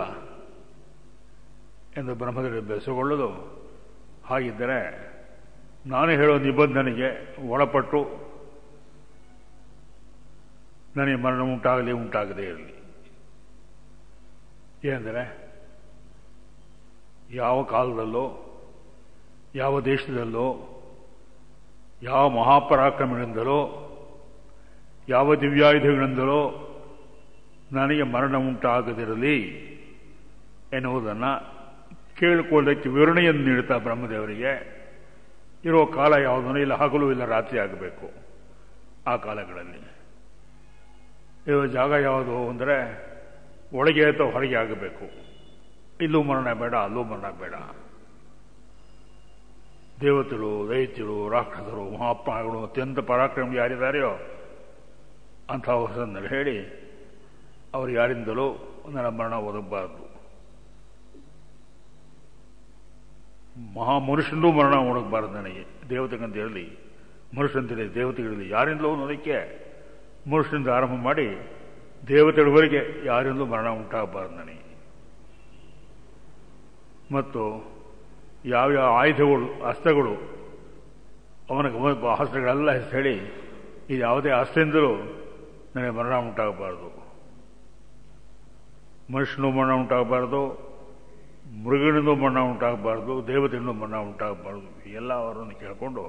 ಎಂದು ಬ್ರಹ್ಮದೇವರು ಬೆಸಗೊಳ್ಳಲು ಹಾಗಿದ್ದರೆ ನಾನು ಹೇಳೋ ನಿಬಂಧನೆಗೆ ಒಳಪಟ್ಟು ನನಗೆ ಮರಣ ಉಂಟಾಗಲಿ ಉಂಟಾಗದೇ ಇರಲಿ ಏನೆಂದರೆ ಯಾವ ಕಾಲದಲ್ಲೋ ಯಾವ ದೇಶದಲ್ಲೋ ಯಾವ ಮಹಾಪರಾಕ್ರಮಗಳಿಂದಲೋ ಯಾವ ದಿವ್ಯಾಯುಧಗಳಿಂದಲೋ ನನಗೆ ಮರಣ ಉಂಟಾಗದಿರಲಿ ಎನ್ನುವುದನ್ನು ಕೇಳಿಕೊಳ್ಳೋಕ್ಕೆ ವಿವರಣೆಯನ್ನು ನೀಡುತ್ತಾ ಬ್ರಹ್ಮದೇವರಿಗೆ ಇರೋ ಕಾಲ ಯಾವುದನ್ನು ಇಲ್ಲ ಹಗಲು ಇಲ್ಲ ರಾತ್ರಿ ಆಗಬೇಕು ಆ ಕಾಲಗಳಲ್ಲಿ ಇರೋ ಜಾಗ ಯಾವುದು ಅಂದರೆ ಒಳಗೆ ಅಥವಾ ಹೊರಗೆ ಆಗಬೇಕು ಇಲ್ಲೂ ಮರಣ ಬೇಡ ಅಲ್ಲೂ ಮರಣ ಬೇಡ ದೇವತೆಗಳು ದೈತ್ಯರು ರಾಕ್ಷಸರು ಮಹಾಪ್ರಾಣಿಗಳು ಅತ್ಯಂತ ಪರಾಕ್ರಮ ಯಾರಿದ್ದಾರೆಯೋ ಅಂಥ ಹೊಸನ್ನು ಹೇಳಿ ಅವರು ಯಾರಿಂದಲೂ ನನ್ನ ಮರಣ ಒದಗಬಾರದು ಮಹಾ ಮನುಷ್ಯನೂ ಮರಣ ಒಡಗಬಾರದು ನನಗೆ ದೇವತೆಗಂತ ಇರಲಿ ಮನುಷ್ಯಂತಿರಲಿ ದೇವತೆಗಳಿರಲಿ ಯಾರಿಂದಲೂ ನನಗೆ ಮನುಷ್ಯನಿಂದ ಆರಂಭ ಮಾಡಿ ದೇವತೆಗಳವರೆಗೆ ಯಾರಿಂದಲೂ ಮರಣ ಉಂಟಾಗಬಾರದು ನನಗೆ ಮತ್ತು ಯಾವ್ಯಾವ ಆಯುಧಗಳು ಅಸ್ತ್ರಗಳು ಅವನ ಅಸ್ತ್ರಗಳೆಲ್ಲ ಹೆಸರು ಹೇಳಿ ಇದು ಯಾವುದೇ ಅಸ್ತ್ರದಿಂದಲೂ ನನಗೆ ಮರಣ ಉಂಟಾಗಬಾರದು ಮನುಷ್ಯನೂ ಮರಣ ಉಂಟಾಗಬಾರದು ಮೃಗನಿಂದ ಮರಣ ಉಂಟಾಗಬಾರದು ದೇವತೆಯಿಂದ ಮರಣ ಉಂಟಾಗಬಾರದು ಎಲ್ಲ ಅವರನ್ನು ಕೇಳಿಕೊಂಡು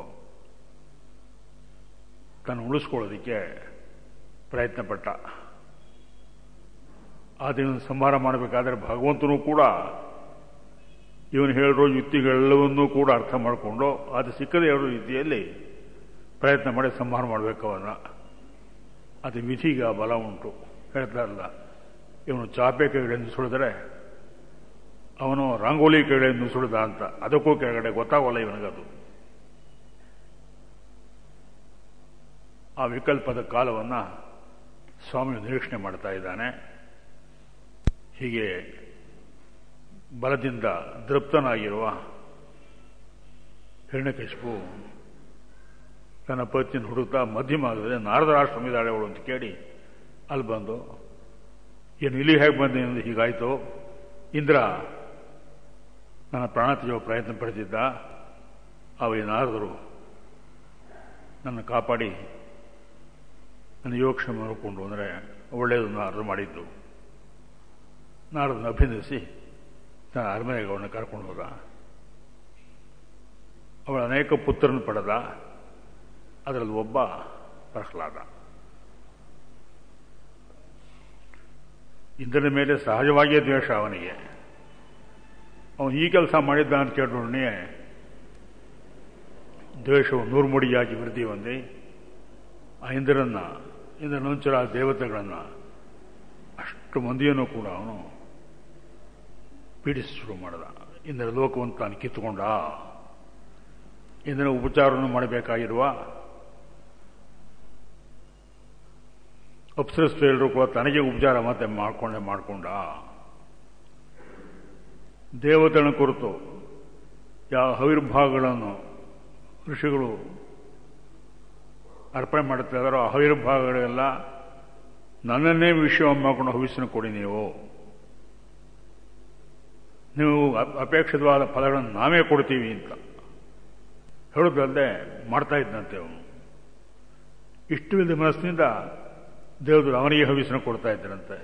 ತನ್ನ ಉಳಿಸ್ಕೊಳ್ಳೋದಕ್ಕೆ ಪ್ರಯತ್ನ ಪಟ್ಟ ಅದನ್ನು ಸಂಹಾರ ಮಾಡಬೇಕಾದ್ರೆ ಭಗವಂತನೂ ಕೂಡ ಇವನು ಹೇಳಿರೋ ಯುಕ್ತಿಗಳೆಲ್ಲವನ್ನೂ ಕೂಡ ಅರ್ಥ ಮಾಡಿಕೊಂಡು ಅದು ಸಿಕ್ಕದೇ ಇರೋ ರೀತಿಯಲ್ಲಿ ಪ್ರಯತ್ನ ಮಾಡಿ ಸಂಹಾರ ಮಾಡಬೇಕು ಅವನ್ನ ಅದು ವಿಧಿಗೆ ಬಲ ಉಂಟು ಹೇಳ್ತಾರಲ್ಲ ಇವನು ಚಾಪೆ ಕೆಳಗಡೆ ಸುಳಿದ್ರೆ ಅವನು ರಂಗೋಲಿ ಕೆಳಗಡೆ ಸುಳಿದ ಅಂತ ಅದಕ್ಕೂ ಕೆಳಗಡೆ ಗೊತ್ತಾಗೋಲ್ಲ ಇವನಿಗದು ಆ ವಿಕಲ್ಪದ ಕಾಲವನ್ನು ಸ್ವಾಮಿ ನಿರೀಕ್ಷಣೆ ಮಾಡ್ತಾ ಇದ್ದಾನೆ ಹೀಗೆ ಬಲದಿಂದ ದೃಪ್ತನಾಗಿರುವ ಹಿರಣ್ಯಕಶಿಪು ತನ್ನ ಪತ್ನಿಯನ್ನು ಹುಡುಕ್ತಾ ಮಧ್ಯಮಾಗದಲ್ಲಿ ನಾರದರಾಶ್ರಮಿದಾಳೆ ಅವಳು ಅಂತ ಕೇಳಿ ಅಲ್ಲಿ ಬಂದು ಏನು ಇಲ್ಲಿ ಹೇಗೆ ಬಂದೆ ಎಂದು ಹೀಗಾಯಿತು ಇಂದ್ರ ನನ್ನ ಪ್ರಾಣ ತೆಗೆಯುವ ಪ್ರಯತ್ನ ಪಡೆದಿದ್ದ ಅವ ನಾರದರು ನನ್ನ ಕಾಪಾಡಿ ನನ್ನ ಯೋಗಕ್ಷೇಮ ನೋಡಿಕೊಂಡು ಅಂದರೆ ಒಳ್ಳೆಯದನ್ನು ಅರ್ಥ ಮಾಡಿದ್ದು ನಾರದನ್ನು ಅಭಿನಂದಿಸಿ ತನ್ನ ಅರಮನೆಗೆ ಅವಳನ್ನು ಕರ್ಕೊಂಡು ಹೋದ ಅವಳ ಅನೇಕ ಪುತ್ರನ ಪಡೆದ ಅದರಲ್ಲಿ ಒಬ್ಬ ಪ್ರಹ್ಲಾದ ಇಂದ್ರನ ಮೇಲೆ ಸಹಜವಾಗಿಯೇ ದ್ವೇಷ ಅವನಿಗೆ ಅವನು ಈ ಕೆಲಸ ಮಾಡಿದ್ದ ಅಂತ ಕೇಳೋಣೆ ದ್ವೇಷವು ನೂರ್ಮುಡಿಯಾಗಿ ವೃದ್ಧಿ ಹೊಂದಿ ಆ ಇಂದ್ರನ್ನ ಇಂದ್ರನಂಚರ ದೇವತೆಗಳನ್ನು ಅಷ್ಟು ಮಂದಿಯನ್ನು ಕೂಡ ಅವನು ಪೀಡಿಸಿ ಶುರು ಮಾಡಿದ ಇಂದ್ರ ಲೋಕವನ್ನು ತಾನು ಕಿತ್ತುಕೊಂಡ ಇಂದಿನ ಉಪಚಾರವನ್ನು ಮಾಡಬೇಕಾಗಿರುವ ಅಪ್ಸರಸ್ತ್ರೀಯರು ಕೂಡ ತನಗೆ ಉಪಚಾರ ಮತ್ತೆ ಮಾಡಿಕೊಂಡೆ ಮಾಡಿಕೊಂಡ ದೇವತೆಗಳ ಕುರಿತು ಯಾವ ಹವಿರ್ಭಾಗಗಳನ್ನು ಋಷಿಗಳು ಅರ್ಪಣೆ ಮಾಡುತ್ತಾ ಇದ್ದಾರೋ ಆ ಹವಿರ್ಭಾಗಗಳೆಲ್ಲ ನನ್ನನ್ನೇ ವಿಷಯವನ್ನು ಮಾಡ್ಕೊಂಡು ಹವಿಸ್ಸನ್ನು ಕೊಡಿ ನೀವು ನೀವು ಅಪೇಕ್ಷಿತವಾದ ಫಲಗಳನ್ನು ನಾವೇ ಕೊಡ್ತೀವಿ ಅಂತ ಹೇಳೋದಲ್ಲದೆ ಮಾಡ್ತಾ ಇದ್ದಂತೆ ಅವನು ಇಷ್ಟು ಇಲ್ಲದ ಮನಸ್ಸಿನಿಂದ ದೇವರು ಅವನಿಗೆ ಹವಿಸ್ಸನ್ನು ಕೊಡ್ತಾ ಇದ್ದರಂತೆ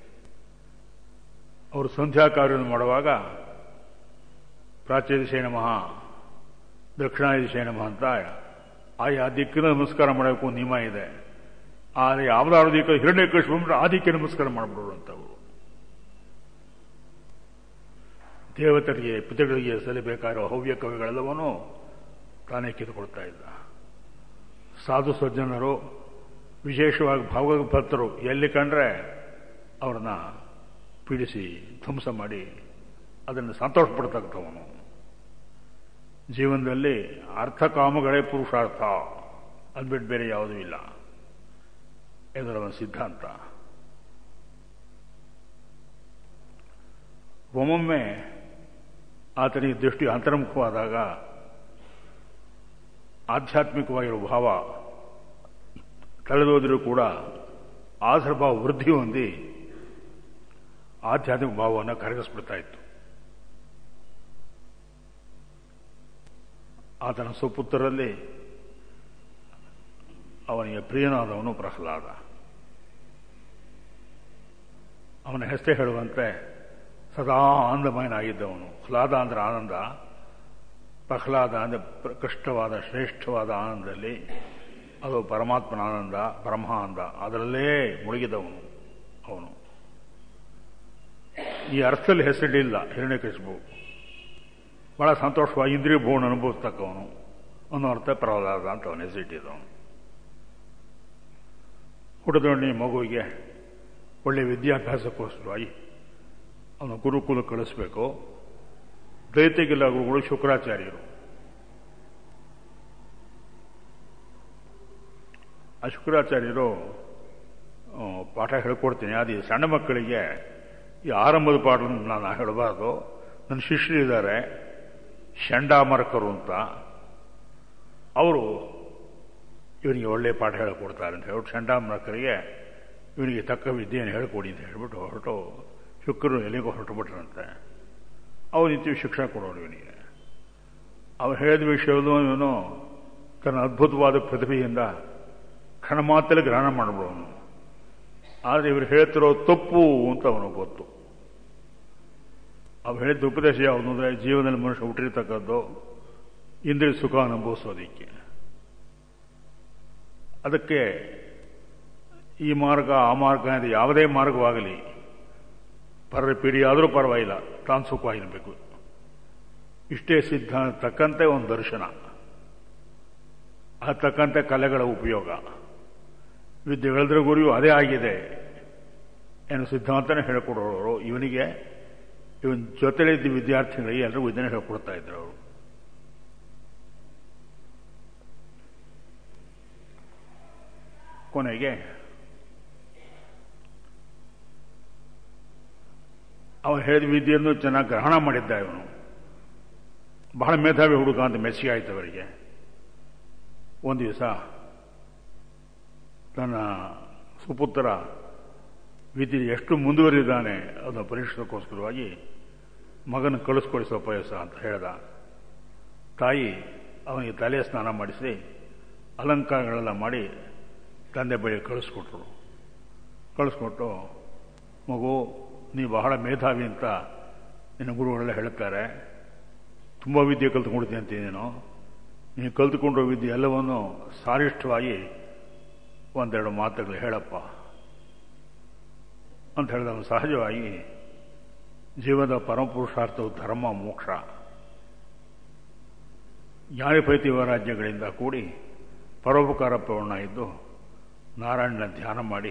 ಅವರು ಸಂಧ್ಯಾ ಕಾರ್ಯವನ್ನು ಮಾಡುವಾಗ ಪ್ರಾಚ್ಯ ದಿಶೆ ನಮಃ ದಕ್ಷಿಣ ದಿಶೆ ನಮಃ ಅಂತ ಆಯಾ ದಿಕ್ಕಿನ ನಮಸ್ಕಾರ ಮಾಡಬೇಕು ನಿಯಮ ಇದೆ ಆದರೆ ಯಾವುದಾದ್ರು ದಿಕ್ಕ ಹಿರಣ್ಯ ಕೃಷಿ ಬಂದ್ರೆ ಆ ದಿಕ್ಕೆ ನಮಸ್ಕಾರ ಮಾಡಿಬಿಡೋರು ಅಂತವರು ದೇವತರಿಗೆ ಪಿತೃಗಳಿಗೆ ಸಲ್ಲಬೇಕಾಗಿರೋ ಹವ್ಯ ಕವಿಗಳೆಲ್ಲವನ್ನೂ ತಾನೇ ಕಿತ್ತುಕೊಳ್ತಾ ಇದ್ದ ಸಾಧು ಸಜ್ಜನರು ವಿಶೇಷವಾಗಿ ಭಾಗವತರು ಎಲ್ಲಿ ಕಂಡ್ರೆ ಅವ್ರನ್ನ ಪೀಡಿಸಿ ಧ್ವಂಸ ಮಾಡಿ ಅದನ್ನು ಸಂತೋಷ ಪಡ್ತಕ್ಕಂಥವನು ಜೀವನದಲ್ಲಿ ಅರ್ಥಕಾಮಗಳೇ ಪುರುಷಾರ್ಥ ಅಂದ್ಬಿಟ್ಟು ಬೇರೆ ಯಾವುದೂ ಇಲ್ಲ ಇದರ ಒಂದು ಸಿದ್ಧಾಂತ ಒಮ್ಮೊಮ್ಮೆ ಆತನಿಗೆ ದೃಷ್ಟಿ ಅಂತರ್ಮುಖವಾದಾಗ ಆಧ್ಯಾತ್ಮಿಕವಾಗಿರುವ ಭಾವ ಕಳೆದೋದರೂ ಕೂಡ ಆಧಾರ ಭಾವ ವೃದ್ಧಿ ಹೊಂದಿ ಆಧ್ಯಾತ್ಮಿಕ ಭಾವವನ್ನು ಕರಗಿಸ್ಬಿಡ್ತಾ ಇತ್ತು ಆತನ ಸುಪುತ್ರರಲ್ಲಿ ಅವನಿಗೆ ಪ್ರಿಯನಾದವನು ಪ್ರಹ್ಲಾದ ಅವನ ಹೆಸರೇ ಹೇಳುವಂತೆ ಸದಾ ಆನಂದಮಯನಾಗಿದ್ದವನು ಹ್ಲಾದ ಅಂದ್ರೆ ಆನಂದ ಪ್ರಹ್ಲಾದ ಅಂದರೆ ಕಷ್ಟವಾದ ಶ್ರೇಷ್ಠವಾದ ಆನಂದದಲ್ಲಿ ಅದು ಪರಮಾತ್ಮನ ಆನಂದ ಬ್ರಹ್ಮ ಆನಂದ ಅದರಲ್ಲೇ ಮುಳುಗಿದವನು ಅವನು ಈ ಅರ್ಥದಲ್ಲಿ ಹೆಸರಿಡಲಿಲ್ಲ ಹಿರಣ್ಯಕಶಿಪು ಬಹಳ ಸಂತೋಷವಾಗಿ ಇಂದ್ರಿಯ ಭೂಣ ಅನುಭವಿಸ್ತಕ್ಕವನು ಅನ್ನೋ ಅರ್ಥ ಪ್ರಹ್ಲಾದ ಅಂತ ಅವನು ಹೆಸರಿಟ್ಟಿದ್ದವನು ಹುಟ್ಟದೊಣ್ಣಿ ಮಗುವಿಗೆ ಒಳ್ಳೆ ವಿದ್ಯಾಭ್ಯಾಸಕ್ಕೋಸ್ಕರವಾಗಿ ಅವನು ಗುರುಕುಲ ಕಳಿಸ್ಬೇಕು ದೈತ್ಯಗಿಲ್ಲ ಗುರುಗಳು ಶುಕ್ರಾಚಾರ್ಯರು ಆ ಶುಕ್ರಾಚಾರ್ಯರು ಪಾಠ ಹೇಳ್ಕೊಡ್ತೀನಿ ಅದು ಸಣ್ಣ ಮಕ್ಕಳಿಗೆ ಈ ಆರಂಭದ ಪಾಠವನ್ನು ನಾನು ಹೇಳಬಾರ್ದು ನನ್ನ ಶಿಷ್ಯರಿದ್ದಾರೆ ಶಂಡಾಮರಕರು ಅಂತ ಅವರು ಇವನಿಗೆ ಒಳ್ಳೆ ಪಾಠ ಹೇಳಿಕೊಡ್ತಾರೆ ಅಂತ ಹೇಳ್ಬಿಟ್ಟು ಚಂಡಾಮರಕರಿಗೆ ಇವನಿಗೆ ತಕ್ಕ ವಿದ್ಯೆಯನ್ನು ಹೇಳ್ಕೊಡಿ ಅಂತ ಹೇಳ್ಬಿಟ್ಟು ಹೊರಟು ಶುಕ್ರರು ಎಲ್ಲಿಗೋ ಹೊರಟುಬಿಟ್ರಂತೆ ಅವ್ರು ನಿಂತು ಶಿಕ್ಷಣ ಕೊಡೋರು ಇವನಿಗೆ ಅವ್ರು ಹೇಳಿದ ವಿಷಯವನ್ನು ಇವನು ತನ್ನ ಅದ್ಭುತವಾದ ಪ್ರತಿಭೆಯಿಂದ ಕ್ಷಣ ಮಾತ್ರ ಗ್ರಹಣ ಮಾಡಿಬಿಡೋನು ಆದರೆ ಇವರು ಹೇಳ್ತಿರೋ ತಪ್ಪು ಅಂತ ಅವನು ಗೊತ್ತು ಅವ್ರು ಹೇಳಿದ ಉಪದೇಶ ಯಾವುದು ಅಂದರೆ ಜೀವನದಲ್ಲಿ ಮನುಷ್ಯ ಹುಟ್ಟಿರ್ತಕ್ಕದ್ದು ಇಂದ್ರಿಯ ಸುಖ ಅನುಭವಿಸೋದಿಕ್ಕೆ ಅದಕ್ಕೆ ಈ ಮಾರ್ಗ ಆ ಮಾರ್ಗ ಅಂತ ಯಾವುದೇ ಮಾರ್ಗವಾಗಲಿ ಪರ ಪೀಡಿ ಆದರೂ ಪರವಾಗಿಲ್ಲ ತಾನು ಸುಖವಾಗಿರಬೇಕು ಇಷ್ಟೇ ಸಿದ್ಧಾಂತ ತಕ್ಕಂತೆ ಒಂದು ದರ್ಶನ ಅದು ತಕ್ಕಂತೆ ಕಲೆಗಳ ಉಪಯೋಗ ವಿದ್ಯೆಗಳೆದ್ರ ಗುರಿಯು ಅದೇ ಆಗಿದೆ ಏನು ಸಿದ್ಧಾಂತನೇ ಹೇಳ್ಕೊಡೋರು ಇವನಿಗೆ ಇವನ್ ಜೊತೆಲಿದ್ದ ವಿದ್ಯಾರ್ಥಿಗಳಿಗೆ ಎಲ್ಲರಿಗೂ ಇದನ್ನೇ ಹೇಳ್ಕೊಡ್ತಾ ಇದ್ರು ಅವರು ಕೊನೆಗೆ ಅವನು ಹೇಳಿದ ವಿದ್ಯೆಯನ್ನು ಚೆನ್ನಾಗಿ ಗ್ರಹಣ ಮಾಡಿದ್ದ ಇವನು ಬಹಳ ಮೇಧಾವಿ ಹುಡುಗ ಅಂತ ಮೆಚ್ಚಿ ಆಯ್ತು ಅವರಿಗೆ ಒಂದು ದಿವಸ ತನ್ನ ಸುಪುತ್ರ ವಿದ್ಯೆ ಎಷ್ಟು ಮುಂದುವರಿದಾನೆ ಅದನ್ನು ಪರೀಕ್ಷಿಸೋಕ್ಕೋಸ್ಕರವಾಗಿ ಮಗನ ಕಳಿಸ್ಕೊಡಿ ಸ್ವಪಯಸ ಅಂತ ಹೇಳ್ದ ತಾಯಿ ಅವನಿಗೆ ತಲೆ ಸ್ನಾನ ಮಾಡಿಸಿ ಅಲಂಕಾರಗಳೆಲ್ಲ ಮಾಡಿ ತಂದೆ ಬಳಿ ಕಳಿಸ್ಕೊಟ್ರು ಕಳಿಸ್ಕೊಟ್ಟು ಮಗು ನೀ ಬಹಳ ಮೇಧಾವಿ ಅಂತ ನಿನ್ನ ಗುರುಗಳೆಲ್ಲ ಹೇಳ್ತಾರೆ ತುಂಬ ವಿದ್ಯೆ ಕಲ್ತ್ಕೊಂಡಿದ್ದೆ ಅಂತ ನೀನು ನೀನು ಕಲ್ತುಕೊಂಡಿರೋ ವಿದ್ಯೆ ಎಲ್ಲವನ್ನು ಸಾರಿಷ್ಠವಾಗಿ ಒಂದೆರಡು ಮಾತುಗಳು ಹೇಳಪ್ಪ ಅಂತ ಹೇಳಿದವನು ಸಹಜವಾಗಿ ಜೀವನದ ಪರಮಪುರುಷಾರ್ಥವು ಧರ್ಮ ಮೋಕ್ಷ ಜ್ಞಾನಪೈತಿವ ರಾಜ್ಯಗಳಿಂದ ಕೂಡಿ ಪರೋಪಕಾರ ಪ್ರವಣ ಇದ್ದು ನಾರಾಯಣನ ಧ್ಯಾನ ಮಾಡಿ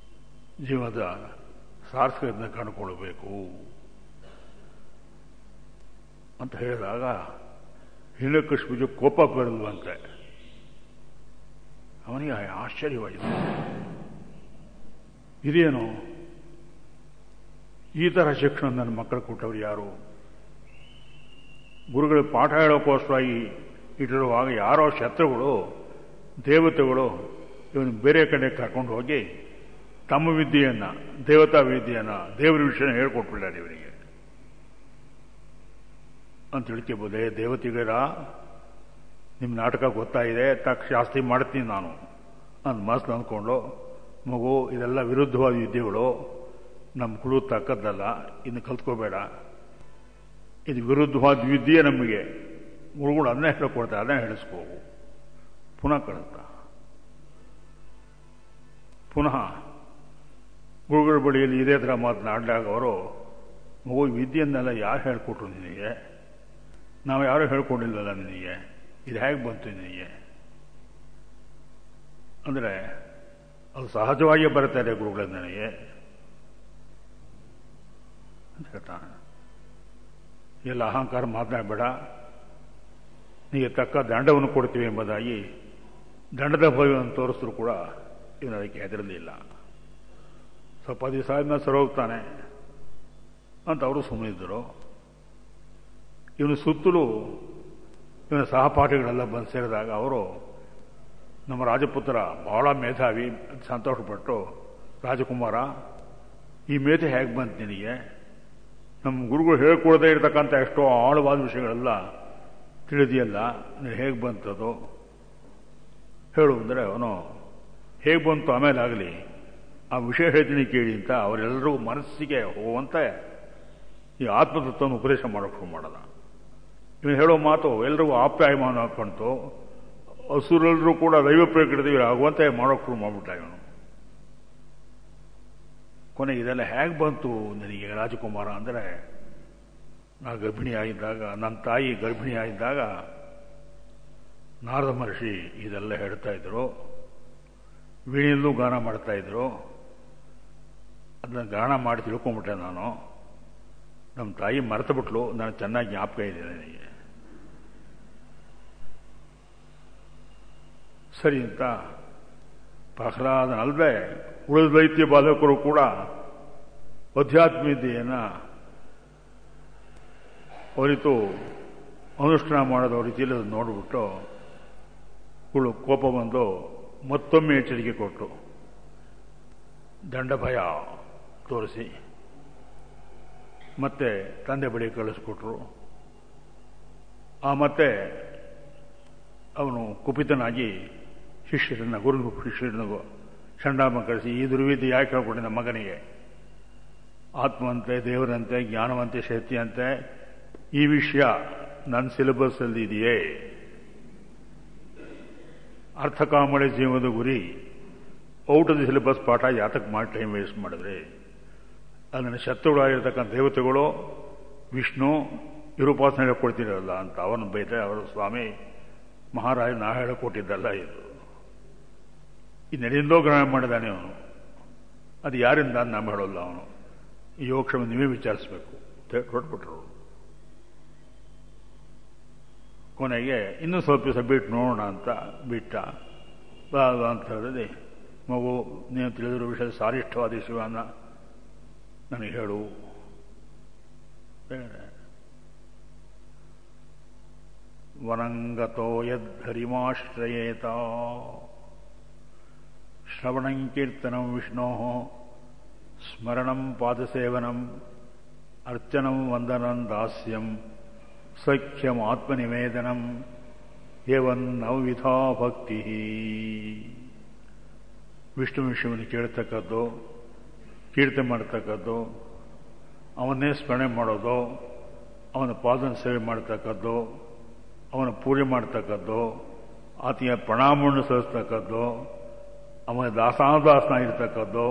ಜೀವನದ ಸಾರ್ಥಕತೆಯನ್ನು ಕಂಡುಕೊಳ್ಳಬೇಕು ಅಂತ ಹೇಳಿದಾಗ ಹಿರಣ್ಯಕಶ್ಮಿಗೆ ಕೋಪ ಬರಲ್ವಂತೆ ಅವನಿಗೆ ಆಶ್ಚರ್ಯವಾಯಿತು ಇದೇನು ಈ ಥರ ಶಿಕ್ಷಣ ನನ್ನ ಮಕ್ಕಳು ಕೊಟ್ಟವ್ರು ಯಾರು ಗುರುಗಳು ಪಾಠ ಹೇಳೋಕ್ಕೋಸ್ಕರವಾಗಿ ಇಟ್ಟಿರುವಾಗ ಯಾರೋ ಶತ್ರುಗಳು ದೇವತೆಗಳು ಇವನು ಬೇರೆ ಕಡೆ ಕರ್ಕೊಂಡು ಹೋಗಿ ತಮ್ಮ ವಿದ್ಯೆಯನ್ನ ದೇವತಾ ವಿದ್ಯೆಯನ್ನ ದೇವರ ವಿಷಯನ ಹೇಳ್ಕೊಟ್ಬಿಡ್ಲಾರೆ ಇವನಿಗೆ ಅಂತ ತಿಳ್ಕೊಬೋದೆ ದೇವತೆಗಳ ನಿಮ್ಮ ನಾಟಕ ಗೊತ್ತಾಗಿದೆ ತಕ್ಕ ಶಾಸ್ತಿ ಮಾಡ್ತೀನಿ ನಾನು ಅಂತ ಮನಸ್ಸು ಅಂದ್ಕೊಂಡು ಮಗು ಇದೆಲ್ಲ ವಿರುದ್ಧವಾದ ವಿದ್ಯೆಗಳು ನಮ್ಮ ಕುಳು ತಕ್ಕದ್ದಲ್ಲ ಇನ್ನು ಕಲ್ತ್ಕೋಬೇಡ ಇದು ವಿರುದ್ಧವಾದ ವಿದ್ಯೆ ನಮಗೆ ಗುರುಗಳು ಅದನ್ನೇ ಹೇಳ್ಕೊಡ್ತಾರೆ ಅದನ್ನೇ ಹೇಳಿಸ್ಕೋ ಪುನಃ ಕಳಿಸ್ತ ಪುನಃ ಗುರುಗಳ ಬಳಿಯಲ್ಲಿ ಇದೇ ಥರ ಮಾತನಾಡಿದಾಗ ಅವರು ಮಗು ವಿದ್ಯೆಯನ್ನೆಲ್ಲ ಯಾರು ಹೇಳ್ಕೊಟ್ರು ನಿನಗೆ ನಾವು ಯಾರು ಹೇಳ್ಕೊಂಡಿಲ್ಲಲ್ಲ ನಿನಗೆ ಇದು ಹೇಗೆ ಬಂತು ನಿನಗೆ ಅಂದರೆ ಅದು ಸಹಜವಾಗಿಯೇ ಬರ್ತಾರೆ ಗುರುಗಳ ನನಗೆ ಅಂತ ಹೇಳ್ತಾನೆ ಎಲ್ಲ ಅಹಂಕಾರ ಮಾತನಾಡಬೇಡ ನಿಮಗೆ ತಕ್ಕ ದಂಡವನ್ನು ಕೊಡ್ತೀವಿ ಎಂಬುದಾಗಿ ದಂಡದ ಭಯವನ್ನು ತೋರಿಸಿದ್ರು ಕೂಡ ಇವನು ಅದಕ್ಕೆ ಹೆದರಲಿಲ್ಲ ಸ್ವಲ್ಪ ದಿವಸ ಆದ್ಮೇಲೆ ಸರೋಗ್ತಾನೆ ಅಂತ ಅವರು ಸುಮ್ಮನಿದ್ದರು ಇವನು ಸುತ್ತಲೂ ಇವನ ಸಹಪಾಠಿಗಳೆಲ್ಲ ಬಂದು ಸೇರಿದಾಗ ಅವರು ನಮ್ಮ ರಾಜಪುತ್ರ ಬಹಳ ಮೇಧಾವಿ ಸಂತೋಷಪಟ್ಟು ರಾಜಕುಮಾರ ಈ ಮೇಧೆ ಹೇಗೆ ಬಂತು ನಿನಗೆ ನಮ್ಮ ಗುರುಗಳು ಹೇಳ್ಕೊಡದೇ ಇರತಕ್ಕಂಥ ಎಷ್ಟೋ ಆಳವಾದ ವಿಷಯಗಳೆಲ್ಲ ತಿಳಿದಿಯಲ್ಲ ನೀನು ಹೇಗೆ ಬಂತದು ಹೇಳು ಅಂದರೆ ಅವನು ಹೇಗೆ ಬಂತು ಆಮೇಲೆ ಆಗಲಿ ಆ ವಿಷಯ ಹೇಳ್ತೀನಿ ಕೇಳಿ ಅಂತ ಅವರೆಲ್ಲರೂ ಮನಸ್ಸಿಗೆ ಹೋಗುವಂತೆ ಈ ಆತ್ಮತತ್ವವನ್ನು ಉಪದೇಶ ಮಾಡೋಕೆ ಶುರು ಮಾಡಲ್ಲ ಇವನು ಹೇಳೋ ಮಾತು ಎಲ್ರಿಗೂ ಆಪ್ಯಾಯಮಾನ ಹಾಕೊಂತು ಹಸುರೆಲ್ಲರೂ ಕೂಡ ದೈವ ಪ್ರಕೃತಿ ಆಗುವಂತೆ ಮಾಡೋಕೆ ಶುರು ಮಾಡ್ಬಿಟ್ಟ ಇವನು ಕೊನೆ ಇದೆಲ್ಲ ಹೇಗೆ ಬಂತು ನನಗೆ ರಾಜಕುಮಾರ ಅಂದರೆ ನಾ ಗರ್ಭಿಣಿಯಾಗಿದ್ದಾಗ ನನ್ನ ತಾಯಿ ಗರ್ಭಿಣಿಯಾಗಿದ್ದಾಗ ನಾರದ ಮಹರ್ಷಿ ಇದೆಲ್ಲ ಹೇಳ್ತಾ ಇದ್ರು ವೀಣೆಯಲ್ಲೂ ಗಾನ ಮಾಡ್ತಾ ಇದ್ರು ಅದನ್ನ ಗಾನ ಮಾಡಿ ತಿಳ್ಕೊಂಬಿಟ್ಟೆ ನಾನು ನಮ್ಮ ತಾಯಿ ಮರೆತು ಬಿಟ್ಲು ನಾನು ಚೆನ್ನಾಗಿ ಜ್ಞಾಪಕ ಇದೆ ನನಗೆ ಸರಿ ಅಂತ ಪ್ರಹ್ಲಾದನಲ್ಲದೆ ಉಳಿದ ದೈತ್ಯ ಬಾಲಕರು ಕೂಡ ಅಧ್ಯಾತ್ಮವಿದ್ಯೆಯನ್ನು ಅರಿತು ಅನುಷ್ಠಾನ ಮಾಡೋದು ರೀತಿಯಲ್ಲಿ ಅದನ್ನು ನೋಡಿಬಿಟ್ಟು ಹುಳು ಕೋಪ ಬಂದು ಮತ್ತೊಮ್ಮೆ ಎಚ್ಚರಿಕೆ ಕೊಟ್ಟು ದಂಡ ಭಯ ತೋರಿಸಿ ಮತ್ತೆ ತಂದೆ ಬಳಿ ಕಳಿಸ್ಕೊಟ್ರು ಆ ಮತ್ತೆ ಅವನು ಕುಪಿತನಾಗಿ ಶಿಷ್ಯರನ್ನ ಗುರು ಶಿಷ್ಯರನ್ನ ಚಂಡಾಮ ಕಳಿಸಿ ಈ ದುರ್ವಿದ್ಯೆ ಯಾಕೆ ಹೇಳ್ಕೊಟ್ಟಿದ್ದ ಮಗನಿಗೆ ಆತ್ಮಂತೆ ದೇವರಂತೆ ಜ್ಞಾನವಂತೆ ಶಕ್ತಿಯಂತೆ ಈ ವಿಷಯ ನನ್ನ ಸಿಲೆಬಸ್ ಅಲ್ಲಿ ಇದೆಯೇ ಅರ್ಥಕಾಮಳೆ ಜೀವನದ ಗುರಿ ಔಟ್ ಆಫ್ ದಿ ಸಿಲೆಬಸ್ ಪಾಠ ಯಾತಕ್ಕೆ ಮಾಡಿ ಟೈಮ್ ವೇಸ್ಟ್ ಮಾಡಿದ್ರೆ ಅದನ್ನು ಶತ್ರುಗಳಾಗಿರ್ತಕ್ಕಂಥ ದೇವತೆಗಳು ವಿಷ್ಣು ಇರುಪಾಸನೆ ಹೇಳ್ಕೊಡ್ತಿರಲ್ಲ ಅಂತ ಅವನು ಬೈತೆ ಅವರು ಸ್ವಾಮಿ ಮಹಾರಾಜ ನಾ ಹೇಳಿಕೊಟ್ಟಿದ್ದಲ್ಲ ಇದು ಈ ನಡೆಯಿಂದೋ ಗ್ರಹಣ ಮಾಡಿದಾನೆ ಅವನು ಅದು ಯಾರಿಂದ ನಮ್ಮ ಹೇಳೋಲ್ಲ ಅವನು ಈ ಯೋಗಕ್ಷಮ ನೀವೇ ವಿಚಾರಿಸಬೇಕು ಹೊರಟ್ಬಿಟ್ರು ಕೊನೆಗೆ ಇನ್ನೂ ಸ್ವಲ್ಪ ದಿವಸ ಬಿಟ್ಟು ನೋಡೋಣ ಅಂತ ಬಿಟ್ಟ ಅಂತ ಹೇಳಿದೆ ಮಗು ನೀವು ತಿಳಿದಿರೋ ವಿಷಯ ಸಾರಿಷ್ಠವಾದ ಶಿವನ ನನಗೆ ಹೇಳು ವನಂಗತೋ ಯದ್ಧರಿಮಾಶ್ರಯೇತ ಶ್ರವಣಂ ಕೀರ್ತನಂ ವಿಷ್ಣೋ ಸ್ಮರಣಂ ಪಾದಸೇವನಂ ಅರ್ಚನಂ ವಂದನಂ ದಾಸ್ಯಂ ಸಖ್ಯಂ ಆತ್ಮನಿವೇದನಂ ಏವನ್ನವಿಧಾ ಭಕ್ತಿ ವಿಷ್ಣು ವಿಷಯವನ್ನು ಕೇಳ್ತಕ್ಕದ್ದು ಕೀರ್ತನೆ ಮಾಡ್ತಕ್ಕದ್ದು ಅವನ್ನೇ ಸ್ಮರಣೆ ಮಾಡೋದು ಅವನ ಪಾದನ ಸೇವೆ ಮಾಡ್ತಕ್ಕದ್ದು ಅವನ ಪೂಜೆ ಮಾಡ್ತಕ್ಕದ್ದು ಆತನ ಪ್ರಣಾಮವನ್ನು ಸಲ್ಲಿಸ್ತಕ್ಕದ್ದು ಅವನ ದಾಸಾದಾಸನ ಇರ್ತಕ್ಕದ್ದು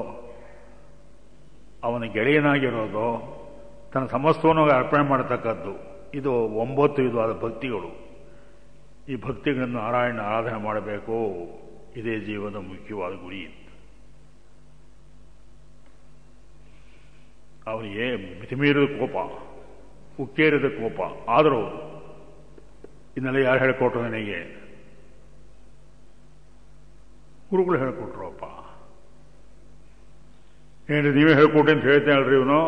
ಅವನ ಗೆಳೆಯನಾಗಿರೋದು ತನ್ನ ಸಮಸ್ತವನ್ನು ಅರ್ಪಣೆ ಮಾಡತಕ್ಕದ್ದು ಇದು ಒಂಬತ್ತು ವಿಧವಾದ ಭಕ್ತಿಗಳು ಈ ಭಕ್ತಿಗಳನ್ನು ನಾರಾಯಣ ಆರಾಧನೆ ಮಾಡಬೇಕು ಇದೇ ಜೀವನದ ಮುಖ್ಯವಾದ ಗುರಿ ಅವನಿಗೆ ಮಿತಿಮೀರಿದ ಕೋಪ ಉಕ್ಕೇರಿದ ಕೋಪ ಆದರೂ ಇನ್ನೆಲ್ಲ ಯಾರು ಹೇಳಿಕೊಟ್ರು ನನಗೆ ಗುರುಗಳು ಹೇಳಿಕೊಟ್ರು ಅಪ್ಪ ಏನು ನೀವೇ ಹೇಳ್ಕೊಟ್ರಿ ಅಂತ ಹೇಳ್ತೇನೆ ಅಲ್ರಿ ಇವನು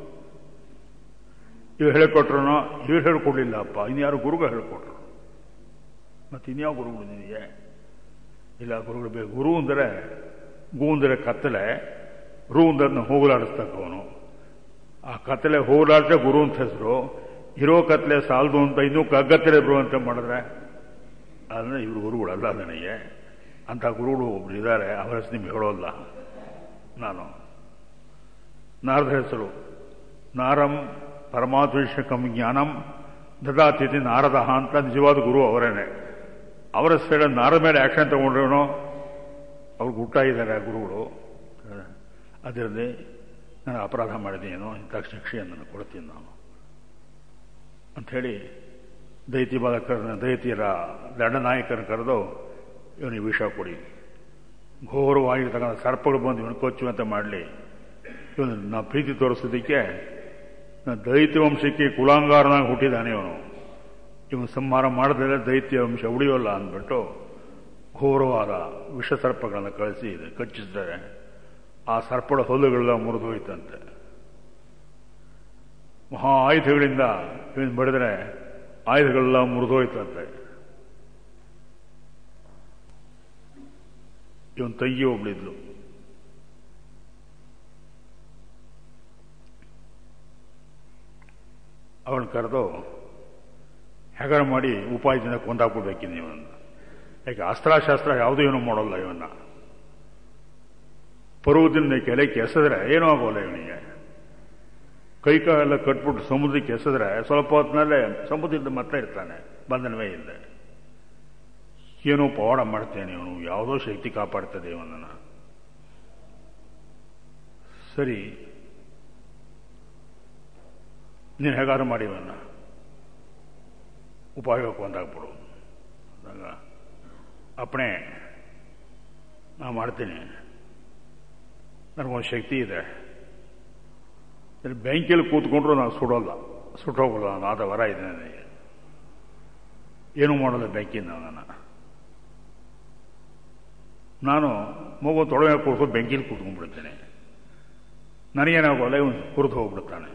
ಇವ್ರು ಹೇಳಿಕೊಟ್ರು ಇವ್ರು ಹೇಳ್ಕೊಡ್ಲಿಲ್ಲ ಅಪ್ಪ ಇನ್ಯಾರು ಗುರುಗಳು ಹೇಳ್ಕೊಟ್ರು ಮತ್ತೆ ಇನ್ಯಾವ ಗುರುಗಳು ನಿನಗೆ ಇಲ್ಲ ಗುರುಗಳು ಬೇಕು ಗುರು ಅಂದರೆ ಗು ಅಂದರೆ ಕತ್ತಲೆ ರು ಅಂದ್ರೆ ಹೋಗಲಾಡಿಸ್ತಕ್ಕವನು ಆ ಕತ್ತಲೆ ಹೋಗಲಾಡಿದ್ರೆ ಗುರು ಅಂತ ಹೆಸರು ಇರೋ ಕತ್ತಲೆ ಸಾಲದು ಅಂತ ಇನ್ನೂ ಕಗ್ಗತ್ತಲೆ ಬರುವಂತೆ ಮಾಡಿದ್ರೆ ಆದರೆ ಇವರು ಗುರುಗಳಲ್ಲ ನನಗೆ ಅಂಥ ಗುರುಗಳು ಒಬ್ರು ಇದ್ದಾರೆ ಅವರ ಹೆಸರು ನಿಮ್ಗೆ ಹೇಳೋಲ್ಲ ನಾನು ನಾರದ ಹೆಸರು ನಾರಂ ಪರಮಾತ್ಮಕಂ ಜ್ಞಾನಂ ದದಾತಿಥಿ ನಾರದ ಅಂತ ನಿಜವಾದ ಗುರು ಅವರೇನೆ ಅವರ ಸೈಡ ನಾರದ ಮೇಲೆ ಆಕ್ಷನ್ ತಗೊಂಡ್ರೇನೋ ಅವ್ರಿಗೆ ಹುಟ್ಟ ಇದ್ದಾರೆ ಆ ಗುರುಗಳು ಅದರಲ್ಲಿ ನಾನು ಅಪರಾಧ ಮಾಡಿದ್ದೇನೋ ಇಂಥ ಶಿಕ್ಷೆಯನ್ನು ನಾನು ಕೊಡ್ತೀನಿ ನಾನು ಅಂಥೇಳಿ ದೈತಿ ಬಾಲಕರನ್ನ ದೈತಿಯರ ದಂಡನಾಯಕರನ್ನ ಕರೆದು ಇವನಿಗೆ ವಿಷ ಕೊಡಿ ಘೋರವಾಗಿರ್ತಕ್ಕಂಥ ಸರ್ಪಗಳು ಬಂದು ಇವನು ಕೊಚ್ಚುವಂತೆ ಮಾಡಲಿ ಇವನು ನಾ ಪ್ರೀತಿ ತೋರಿಸೋದಕ್ಕೆ ದೈತ್ಯ ವಂಶಕ್ಕೆ ಕುಲಾಂಗಾರನಾಗಿ ಹುಟ್ಟಿದ್ದಾನೆ ಇವನು ಇವನು ಸಂಹಾರ ಮಾಡಿದ್ರೆ ದೈತ್ಯ ವಂಶ ಉಳಿಯೋಲ್ಲ ಅಂದ್ಬಿಟ್ಟು ಘೋರವಾದ ವಿಷ ಸರ್ಪಗಳನ್ನು ಕಳಿಸಿ ಕಚ್ಚಿಸಿದರೆ ಆ ಸರ್ಪದ ಹೊಲುಗಳೆಲ್ಲ ಮುರಿದು ಹೋಯ್ತಂತೆ ಮಹಾ ಆಯುಧಗಳಿಂದ ಇವನು ಬಡಿದ್ರೆ ಆಯುಧಗಳೆಲ್ಲ ಮುರಿದು ಹೋಯ್ತಂತೆ ಇವನ್ ತಂಗಿ ಒಬ್ಳಿದ್ಲು ಅವಳು ಕರೆದು ಹೆಗರ ಮಾಡಿ ಉಪಾಯದಿಂದ ಕೊಂದಾಕ್ಬಿಡ್ಬೇಕಿನ್ನು ಇವನ್ನ ಯಾಕೆ ಅಸ್ತ್ರಶಾಸ್ತ್ರ ಯಾವುದೂ ಏನೂ ಮಾಡೋಲ್ಲ ಇವನ್ನ ಪರ್ವತದಿಂದ ಕೆಳಕ್ಕೆ ಎಸೆದ್ರೆ ಏನೂ ಆಗೋಲ್ಲ ಇವನಿಗೆ ಕೈ ಕಾಲೆಲ್ಲ ಕಟ್ಬಿಟ್ಟು ಸಮುದ್ರಕ್ಕೆ ಎಸೆದ್ರೆ ಸ್ವಲ್ಪ ಹೊತ್ತಿನಲ್ಲೇ ಸಮುದ್ರದಿಂದ ಮತ್ತೆ ಇರ್ತಾನೆ ಬಂಧನವೇ ಇಲ್ಲ ಏನೋ ಪವಾಡ ಮಾಡ್ತೇನೆ ಇವನು ಯಾವುದೋ ಶಕ್ತಿ ಕಾಪಾಡ್ತದೆ ಇವನನ್ನು ಸರಿ ನೀನು ಹೇಗಾರು ಮಾಡಿ ಇವನ್ನ ಉಪಯೋಗಕ್ಕೆ ಒಂದಾಗ್ಬಿಡು ಅಂದಾಗ ಅಪ್ಪಣೆ ನಾ ಮಾಡ್ತೀನಿ ನನಗೊಂದು ಶಕ್ತಿ ಇದೆ ಬ್ಯಾಂಕಲ್ಲಿ ಕೂತ್ಕೊಂಡ್ರು ನಾನು ಸುಡೋಲ್ಲ ಸುಟ್ಟೋಗಲ್ಲ ನಾನು ಆದ ವರ ಇದೆ ನನಗೆ ಏನೂ ಮಾಡೋಲ್ಲ ಬ್ಯಾಂಕಿಂದ ನಾನು ನಾನು ಮಗು ತೊಡವೆ ಕೂತ್ಕೊಂಡು ಬೆಂಕಿಲಿ ಕೂತ್ಕೊಂಡ್ಬಿಡ್ತೇನೆ ನನಗೇನಾಗೋಲ್ಲ ಇವನು ಕುರಿತು ಹೋಗ್ಬಿಡ್ತಾನೆ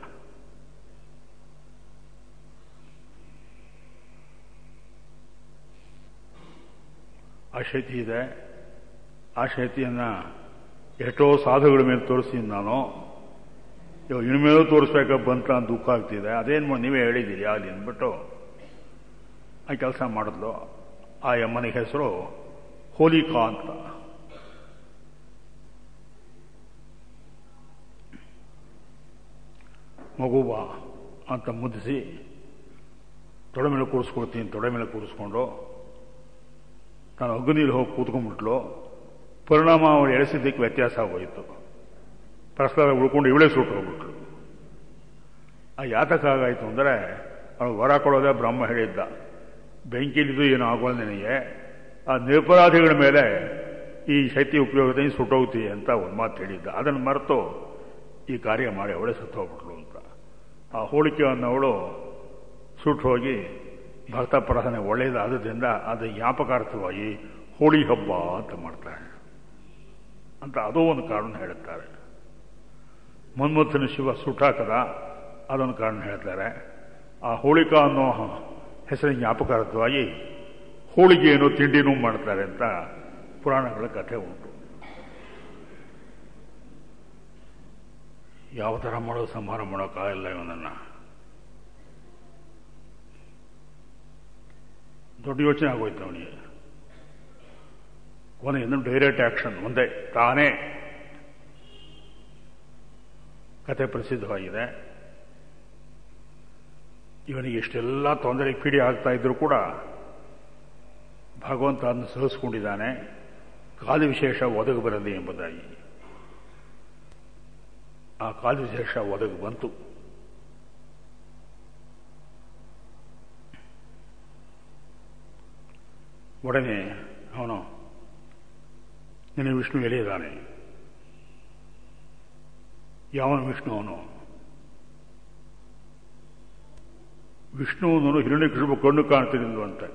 ಆ ಶಕ್ತಿ ಇದೆ ಆ ಶಕ್ತಿಯನ್ನು ಎಷ್ಟೋ ಸಾಧುಗಳ ಮೇಲೆ ತೋರಿಸ್ತೀನಿ ನಾನು ಇವಾಗ ಇನ್ನು ಮೇಲೂ ತೋರಿಸ್ಬೇಕಾ ಬಂತ ಅಂತ ದುಃಖ ಆಗ್ತಿದೆ ಅದೇನು ನೀವೇ ಹೇಳಿದ್ದೀರಿ ಆಗಲಿ ಅಂದ್ಬಿಟ್ಟು ಆ ಕೆಲಸ ಮಾಡಿದ್ಲು ಆ ಯಮ್ಮನಿಗೆ ಹೆಸರು ಹೋಲಿಕಾ ಅಂತ ಮಗುಬ ಅಂತ ಮುದ್ದಿಸಿ ತೊಡೆ ಮೇಲೆ ಕೂರಿಸ್ಕೊಡ್ತೀನಿ ತೊಡೆ ಮೇಲೆ ಕೂರಿಸ್ಕೊಂಡು ನಾನು ಅಗ್ನಿಲಿ ಹೋಗಿ ಕೂತ್ಕೊಂಡ್ಬಿಟ್ಲು ಪರಿಣಾಮ ಅವಳು ಎಳೆಸಿದ್ದಕ್ಕೆ ವ್ಯತ್ಯಾಸ ಆಗೋಯಿತು ಪರಸ್ಪರ ಉಳ್ಕೊಂಡು ಇವಳೇ ಸುಟ್ಟು ಹೋಗ್ಬಿಟ್ಲು ಆ ಯಾತಕ್ಕಾಗಾಯಿತು ಅಂದರೆ ಅವಳು ವರ ಕೊಡೋದೇ ಬ್ರಹ್ಮ ಹೇಳಿದ್ದ ಬೆಂಕಿಲಿದ್ದು ಏನೂ ಆಗೋಲ್ಲ ನಿನಗೆ ಆ ನಿರಪರಾಧಿಗಳ ಮೇಲೆ ಈ ಶಕ್ತಿ ಉಪಯೋಗದಿಂದ ಸುಟ್ಟೋಗ್ತೀವಿ ಅಂತ ಒಂದು ಮಾತು ಹೇಳಿದ್ದ ಅದನ್ನು ಮರೆತು ಈ ಕಾರ್ಯ ಮಾಡಿ ಅವಳೇ ಸುಟ್ಟು ಹೋಗ್ಬಿಟ್ಲು ಅಂತ ಆ ಹೋಳಿಕೆ ಅನ್ನೋವಳು ಸುಟ್ಟು ಹೋಗಿ ಭಕ್ತ ಪ್ರಾರ್ಥನೆ ಒಳ್ಳೆಯದಾದ್ದರಿಂದ ಅದು ಜ್ಞಾಪಕಾರ್ಥವಾಗಿ ಹೋಳಿ ಹಬ್ಬ ಅಂತ ಮಾಡ್ತಾರೆ ಅಂತ ಅದೋ ಒಂದು ಕಾರಣ ಹೇಳುತ್ತಾರೆ ಮನ್ಮಥನ ಶಿವ ಸುಟ್ಟಾಕದ ಅದೊಂದು ಕಾರಣ ಹೇಳ್ತಾರೆ ಆ ಹೋಳಿಕಾ ಅನ್ನೋ ಹೆಸರಿನ ಜ್ಞಾಪಕಾರ್ಥವಾಗಿ ಹೋಳಿಗೆಯನ್ನು ತಿಂಡಿನೂ ಮಾಡ್ತಾರೆ ಅಂತ ಪುರಾಣಗಳ ಕಥೆ ಉಂಟು ಯಾವ ಥರ ಮಾಡೋದು ಸಂಹಾರ ಮಾಡೋಕ್ಕಾಗಲ್ಲ ಇವನನ್ನು ದೊಡ್ಡ ಯೋಚನೆ ಆಗೋಯ್ತು ಅವನಿಗೆ ಕೊನೆಯಿಂದ ಡೈರೆಕ್ಟ್ ಆಕ್ಷನ್ ಒಂದೇ ತಾನೇ ಕತೆ ಪ್ರಸಿದ್ಧವಾಗಿದೆ ಇವನಿಗೆ ಇಷ್ಟೆಲ್ಲ ತೊಂದರೆ ಪೀಡಿ ಆಗ್ತಾ ಇದ್ರೂ ಕೂಡ ಭಗವಂತ ಅದನ್ನು ಸಹಿಸ್ಕೊಂಡಿದ್ದಾನೆ ಕಾಲು ವಿಶೇಷ ಒದಗಿ ಬರಲಿ ಎಂಬುದಾಗಿ ಆ ಕಾಲು ವಿಶೇಷ ಒದಗಿ ಬಂತು ಒಡನೆ ಅವನು ನಿನ್ನ ವಿಷ್ಣು ಎಳೆಯಿದ್ದಾನೆ ಯಾವನು ವಿಷ್ಣು ಅವನು ವಿಷ್ಣುವನು ಹಿರಣ್ಯಕೃಷ್ಣ ಕಣ್ಣು ಕಾಣ್ತಿರ್ಲಿಲ್ವಂತೆ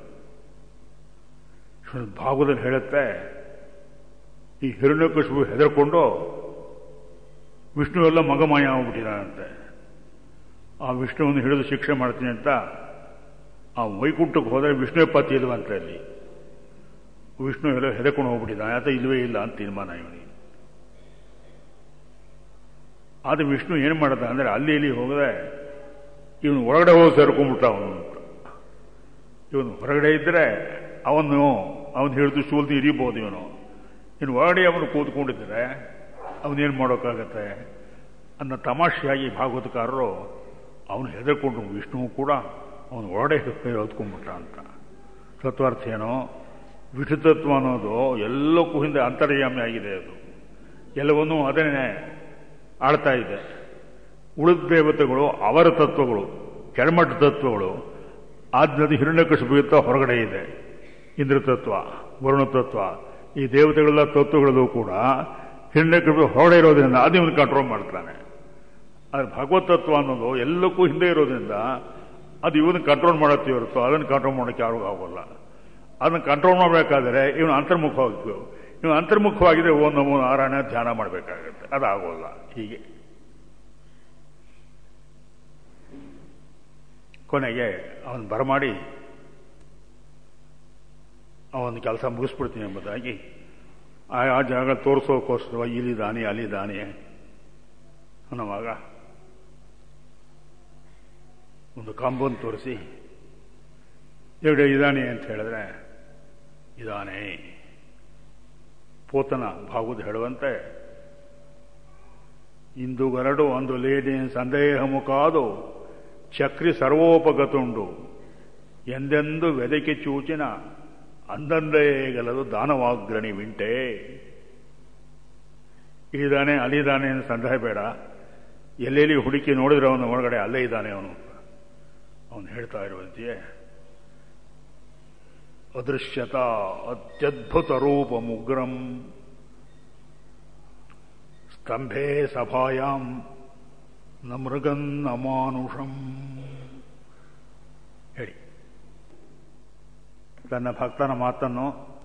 ಭಾಗದಲ್ಲಿ ಹೇಳುತ್ತೆ ಈ ಹಿರಣ್ಯಕೃಷ್ಣ ಹೆದರ್ಕೊಂಡು ವಿಷ್ಣು ಎಲ್ಲ ಮಗಮಾಯ ಆಗ್ಬಿಟ್ಟಿದ್ದಾನಂತೆ ಆ ವಿಷ್ಣುವನ್ನು ಹಿಡಿದು ಶಿಕ್ಷೆ ಮಾಡ್ತೀನಿ ಅಂತ ಆ ವೈಕುಂಠಕ್ಕೆ ಹೋದರೆ ವಿಷ್ಣುವೇ ಪತಿ ಇಲ್ವಂತೆ ಅಲ್ಲಿ ವಿಷ್ಣು ಎಲ್ಲ ಹೆದರ್ಕೊಂಡು ಹೋಗ್ಬಿಟ್ಟಿದ್ದಾನೆ ಆತ ಇಲ್ವೇ ಇಲ್ಲ ಅಂತ ತೀರ್ಮಾನ ಇವನಿಗೆ ಆದ್ರೆ ವಿಷ್ಣು ಏನು ಮಾಡದ ಅಂದ್ರೆ ಅಲ್ಲಿ ಇಲ್ಲಿ ಹೋಗದೆ ಇವನು ಒಳಗಡೆ ಹೋಗಿ ಸೇರ್ಕೊಂಡ್ಬಿಟ್ಟ ಅವನು ಅಂತ ಇವನು ಹೊರಗಡೆ ಇದ್ರೆ ಅವನು ಅವನು ಹಿಡಿದು ಶೂಲ್ದು ಇರಿಬೋದು ಇವನು ಇನ್ನು ಒಳಗಡೆ ಅವನು ಕೂತ್ಕೊಂಡಿದ್ರೆ ಅವನೇನು ಮಾಡೋಕ್ಕಾಗತ್ತೆ ಅನ್ನೋ ತಮಾಷೆಯಾಗಿ ಭಾಗವತಕಾರರು ಅವನು ಹೆದರ್ಕೊಂಡು ವಿಷ್ಣುವು ಕೂಡ ಅವನು ಒಳಗಡೆ ಹೊತ್ಕೊಂಡ್ಬಿಟ್ಟ ಅಂತ ತತ್ವಾರ್ಥ ಏನೋ ವಿಷತತ್ವ ಅನ್ನೋದು ಎಲ್ಲಕ್ಕೂ ಹಿಂದೆ ಅಂತರ್ಯಾಮಿ ಆಗಿದೆ ಅದು ಎಲ್ಲವನ್ನೂ ಅದನ್ನೇ ಆಳ್ತಾ ಇದೆ ಉಳಿದ ದೇವತೆಗಳು ಅವರ ತತ್ವಗಳು ಕೆಳಮಟ್ಟ ತತ್ವಗಳು ಆದ್ನದು ಹಿರಣ್ಯಕಶಿಪಿಗಿಂತ ಹೊರಗಡೆ ಇದೆ ಇಂದ್ರ ತತ್ವ ವರುಣ ತತ್ವ ಈ ದೇವತೆಗಳೆಲ್ಲ ತತ್ವಗಳಲ್ಲೂ ಕೂಡ ಹಿರಣ್ಯಕಶಿಪು ಹೊರಗಡೆ ಇರೋದ್ರಿಂದ ಅದು ಇವನು ಕಂಟ್ರೋಲ್ ಮಾಡ್ತಾನೆ ಆದರೆ ಭಗವತ್ ತತ್ವ ಅನ್ನೋದು ಎಲ್ಲಕ್ಕೂ ಹಿಂದೆ ಇರೋದ್ರಿಂದ ಅದು ಇವನು ಕಂಟ್ರೋಲ್ ಮಾಡುತ್ತೆ ಹೊರತು ಅದನ್ನು ಕಂಟ್ರೋಲ್ ಮಾಡೋಕ್ಕೆ ಯಾರಿಗೂ ಆಗೋಲ್ಲ ಅದನ್ನು ಕಂಟ್ರೋಲ್ ಮಾಡಬೇಕಾದ್ರೆ ಇವನು ಅಂತರ್ಮುಖವಾಗಬೇಕು ಇವನು ಅಂತರ್ಮುಖವಾಗಿದ್ರೆ ಓ ನಮೋ ನಾರಾಯಣ ಧ್ಯಾನ ಮಾಡಬೇಕಾಗತ್ತೆ ಅದಾಗೋಲ್ಲ ಹೀಗೆ ಕೊನೆಗೆ ಅವನು ಬರಮಾಡಿ ಅವನ ಕೆಲಸ ಮುಗಿಸ್ಬಿಡ್ತೀನಿ ಎಂಬುದಾಗಿ ಆ ಆ ಜಾಗ ತೋರಿಸೋಕ್ಕೋಸ್ಕರ ಇಲ್ಲಿದ್ದಾನೆ ಅಲ್ಲಿದ್ದಾನೆ ಅನ್ನೋವಾಗ ಒಂದು ಕಾಂಬನ್ನು ತೋರಿಸಿ ಎവിടെ ಇದ್ದಾನೆ ಅಂತ ಹೇಳಿದ್ರೆ ಇದಾನೆ ಪೋತನ ಭಾಗವತ ಹೇಳುವಂತೆ ಇಂದು ಗರಡು ಅಂದು ಲೇಡಿ ಸಂದೇಹಮು ಕಾದು ಚಕ್ರಿ ಸರ್ವೋಪಗತುಂಡು ಎಂದೆಂದು ವೆದಕಿ ಚೂಚಿನ ಅಂದಂದೇ ಗಲದು ದಾನವಾಗ್ರಣಿ ವಿಂಟೆ ಇಲ್ಲಿದ್ದಾನೆ ಅಲ್ಲಿದ್ದಾನೆ ಅಂತ ಸಂದೇಹ ಬೇಡ ಎಲ್ಲೆಲ್ಲಿ ಹುಡುಕಿ ನೋಡಿದ್ರೆ ಅವನ ಒಳಗಡೆ ಅಲ್ಲೇ ಇದ್ದಾನೆ ಅವನು ಅವನು ಹೇಳ್ತಾ ಇರುವಂತೆಯೇ ಅದೃಶ್ಯತ ಅತ್ಯದ್ಭುತ ರೂಪ ಮುಗ್ರಂ ಸ್ತಂಭೆ ಸಭಾಯಾಂ ನ ಮೃಗನ್ ಅಮಾನುಷಂ ಹೇಳಿ ತನ್ನ ಭಕ್ತನ ಮಾತನ್ನು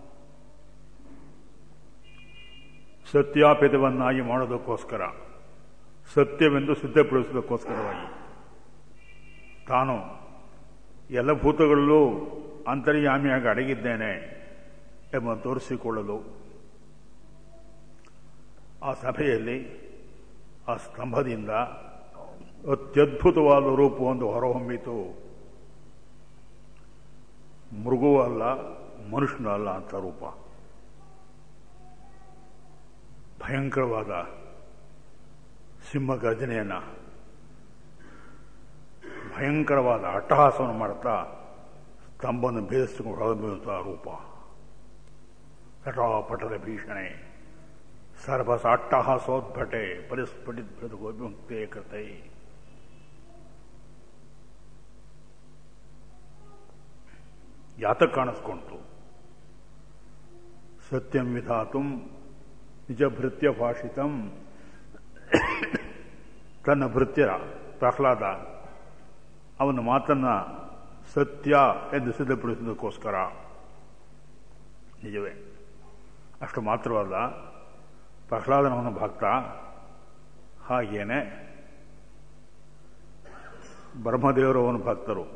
ಸತ್ಯಾಪಿತವನ್ನಾಗಿ ಮಾಡೋದಕ್ಕೋಸ್ಕರ ಸತ್ಯವೆಂದು ಸಿದ್ಧಪಡಿಸೋದಕ್ಕೋಸ್ಕರವಾಗಿ ತಾನು ಎಲ್ಲ ಭೂತಗಳಲ್ಲೂ ಅಂತರ್ಯಾಮಿಯಾಗಿ ಅಡಗಿದ್ದೇನೆ ಎಂಬ ತೋರಿಸಿಕೊಳ್ಳಲು ಆ ಸಭೆಯಲ್ಲಿ ಆ ಸ್ತಂಭದಿಂದ ಅತ್ಯದ್ಭುತವಾದ ರೂಪವೊಂದು ಹೊರಹೊಮ್ಮಿತು ಮೃಗವೂ ಅಲ್ಲ ಮನುಷ್ಯನೂ ಅಲ್ಲ ಅಂತ ರೂಪ ಭಯಂಕರವಾದ ಸಿಂಹ ಗರ್ಜನೆಯನ್ನ ಭಯಂಕರವಾದ ಅಟ್ಟಹಾಸವನ್ನು ಮಾಡುತ್ತಾ ಸ್ತಂಭವನ್ನು ಭೇದಿಸಿಕೊಂಡು ಹೊರಬೀಳುತ್ತಾ ರೂಪ ಕಟಾಪಟದ ಭೀಷಣೆ ಸರ್ವಸ ಅಟ್ಟಹಾಸೋದ್ಭಟೆ ಪರಿಸ್ಫುಟಿತ ಗೋವಿಮುಕ್ತೆ ಕೃತೈ ಯಾತ ಕಾಣಿಸ್ಕೊಂತು ಸತ್ಯಂ ವಿಧಾತುಂ ನಿಜ ಭೃತ್ಯ ಭಾಷಿತಂ ತನ್ನ ಭೃತ್ಯ ಪ್ರಹ್ಲಾದ ಅವನ ಮಾತನ್ನ ಸತ್ಯ ಎಂದು ಸಿದ್ಧಪಡಿಸುವುದಕ್ಕೋಸ್ಕರ ನಿಜವೇ ಅಷ್ಟು ಮಾತ್ರವಲ್ಲ ಪ್ರಹ್ಲಾದನವನ ಭಕ್ತ ಹಾಗೇನೆ ಬ್ರಹ್ಮದೇವರು ಅವನ ಭಕ್ತರು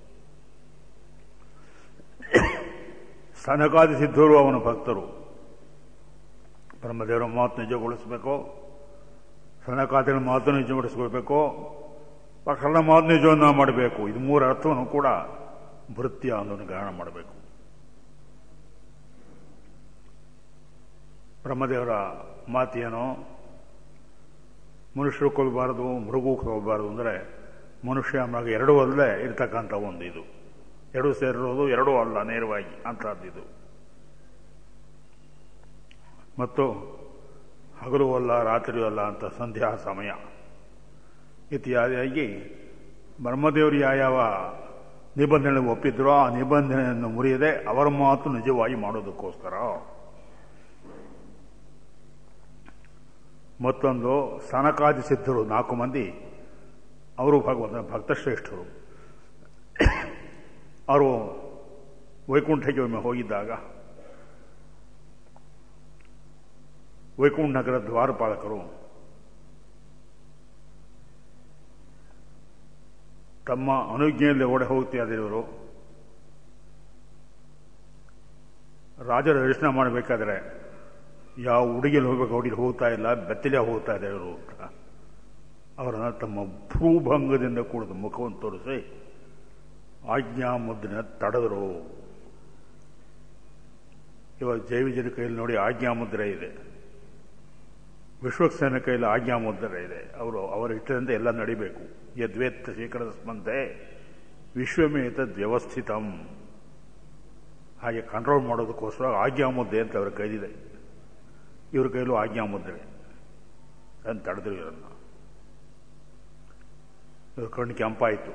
ಸನಕಾದಿ ಸಿದ್ಧರು ಅವನ ಭಕ್ತರು ಬ್ರಹ್ಮದೇವರ ಮಾತು ನಿಜಗೊಳಿಸಬೇಕು ಸನಕಾದಿಗಳ ಮಾತು ನಿಜಗೊಳಿಸ್ಕೊಳ್ಬೇಕು ಪ್ರಹ್ಲಾದ ಮಾತು ನಿಜವನ್ನ ಮಾಡಬೇಕು ಇದು ಮೂರ ಅರ್ಥವನ್ನು ಕೂಡ ಭೃತ್ಯ ಅನ್ನೋದನ್ನು ಗ್ರಹಣ ಮಾಡಬೇಕು ಬ್ರಹ್ಮದೇವರ ಮಾತೇನೋ ಮನುಷ್ಯರು ಕೊಲ್ಲಬಾರದು ಮೃಗು ಕೊಲ್ಲಬಾರದು ಅಂದರೆ ಮನುಷ್ಯ ಮೃಗ ಎರಡೂ ಅಲ್ಲದೆ ಇರ್ತಕ್ಕಂಥ ಒಂದು ಇದು ಎರಡು ಸೇರಿರೋದು ಎರಡೂ ಅಲ್ಲ ನೇರವಾಗಿ ಅಂತಹದ್ದಿದು ಮತ್ತು ಹಗಲು ಅಲ್ಲ ರಾತ್ರಿಯೂ ಅಲ್ಲ ಅಂತ ಸಂಧ್ಯಾ ಸಮಯ ಇತ್ಯಾದಿಯಾಗಿ ಬ್ರಹ್ಮದೇವರು ಯಾವ್ಯಾವ ನಿಬಂಧನೆ ಒಪ್ಪಿದ್ರೋ ಆ ನಿಬಂಧನೆಯನ್ನು ಮುರಿಯದೆ ಅವರ ಮಾತು ನಿಜವಾಗಿ ಮಾಡೋದಕ್ಕೋಸ್ಕರ ಮತ್ತೊಂದು ಸನಕಾದಿ ಸಿದ್ಧರು ನಾಲ್ಕು ಮಂದಿ ಅವರು ಭಗವಂತನ ಭಕ್ತಶ್ರೇಷ್ಠರು ಅವರು ವೈಕುಂಠಕ್ಕೆ ಒಮ್ಮೆ ಹೋಗಿದ್ದಾಗ ವೈಕುಂಠ ನಗರ ದ್ವಾರಪಾಲಕರು ತಮ್ಮ ಅನುಜ್ಞೆಯಲ್ಲಿ ಓಡೆ ಹೋಗ್ತಿದ್ದಾರೆ ಇವರು ರಾಜರ ದರ್ಶನ ಮಾಡಬೇಕಾದ್ರೆ ಯಾವ ಹುಡುಗಿಯಲ್ಲಿ ಹೋಗ್ಬೇಕು ಹುಡುಗಿ ಹೋಗ್ತಾ ಇಲ್ಲ ಬೆತ್ತಲೆ ಹೋಗ್ತಾ ಇದ್ದಾರೆ ಇವರು ಅಂತ ಅವರನ್ನ ತಮ್ಮ ಭ್ರೂಭಂಗದಿಂದ ಕೂಡಿದ ಮುಖವನ್ನು ತೋರಿಸಿ ಆಜ್ಞಾ ಮುದ್ರನ ತಡೆದರು ಇವಾಗ ಜೈವಿಜನ ಕೈಯಲ್ಲಿ ನೋಡಿ ಆಜ್ಞಾ ಮುದ್ರೆ ಇದೆ ವಿಶ್ವಕ್ಸೇನ ಕೈಯಲ್ಲಿ ಆಜ್ಞಾ ಮುದ್ರೆ ಇದೆ ಅವರು ಅವರ ಇಷ್ಟದಂತೆ ಎಲ್ಲ ನಡಿಬೇಕು ಯದ್ವೇತ್ತ ಶೇಖರದ ಸ್ಪಂದೆ ವಿಶ್ವಮೇತ ವ್ಯವಸ್ಥಿತಂ ಹಾಗೆ ಕಂಟ್ರೋಲ್ ಮಾಡೋದಕ್ಕೋಸ್ಕರ ಆಜ್ಞಾ ಮುದ್ದೆ ಅಂತ ಅವರ ಕೈಲಿದೆ ಇವ್ರ ಕೈಲೂ ಆಜ್ಞಾ ಮುದ್ರೆ ಅಂತ ತಡೆದ್ರು ಇವರನ್ನು ಇವ್ರ ಕಣ್ಣು ಕೆಂಪಾಯಿತು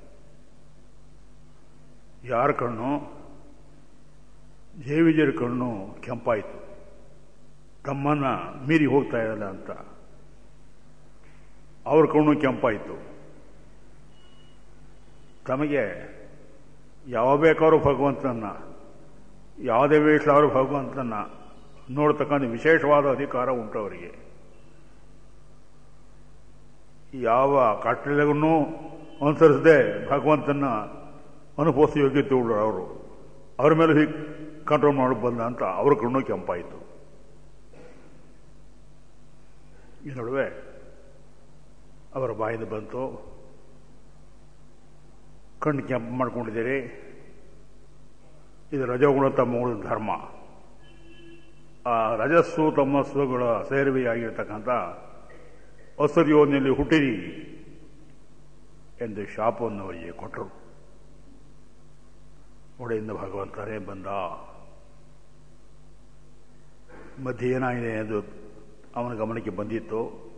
ಯಾರ ಕಣ್ಣು ಜೇವಿಜರ ಕಣ್ಣು ಕೆಂಪಾಯಿತು ತಮ್ಮನ್ನ ಮೀರಿ ಹೋಗ್ತಾ ಇರಲ್ಲ ಅಂತ ಅವ್ರ ಕಣ್ಣು ಕೆಂಪಾಯಿತು ತಮಗೆ ಯಾವ ಬೇಕಾದ್ರೂ ಭಗವಂತನನ್ನ ಯಾವುದೇ ವೇಷಲಾದ್ರೂ ಭಗವಂತನನ್ನ ನೋಡ್ತಕ್ಕಂಥ ವಿಶೇಷವಾದ ಅಧಿಕಾರ ಉಂಟು ಅವರಿಗೆ ಯಾವ ಕಟ್ಟಳೆಗೂ ಅನುಸರಿಸದೆ ಭಗವಂತನ ಅನುಭವಿಸ ಯೋಗ್ಯತೆ ಉಳ್ಳ ಅವರು ಅವ್ರ ಮೇಲೆ ಹೀಗೆ ಕಂಟ್ರೋಲ್ ಮಾಡಿ ಬಂದ ಅಂತ ಅವ್ರ ಕಣ್ಣು ಕೆಂಪಾಯಿತು ಈ ನಡುವೆ ಅವರ ಬಾಯಿಂದ ಬಂತು ಕಣ್ಣು ಕೆಂಪು ಮಾಡ್ಕೊಂಡಿದ್ದೀರಿ ಇದು ರಜಗುಣ ತಮ್ಮಗಳ ಧರ್ಮ ಆ ರಜಸ್ಸು ತಮ್ಮಸ್ಸುಗಳ ಸೇರುವೆಯಾಗಿರ್ತಕ್ಕಂಥ ಅಸರಿಯೋನಲ್ಲಿ ಹುಟ್ಟಿರಿ ಎಂದು ಶಾಪವನ್ನು ಅವರಿಗೆ ಕೊಟ್ಟರು ಒಡೆಯಿಂದ ಭಗವಂತನೇ ಬಂದ ಮಧ್ಯೆ ಏನಾಗಿದೆ ಎಂದು ಅವನ ಗಮನಕ್ಕೆ ಬಂದಿತ್ತು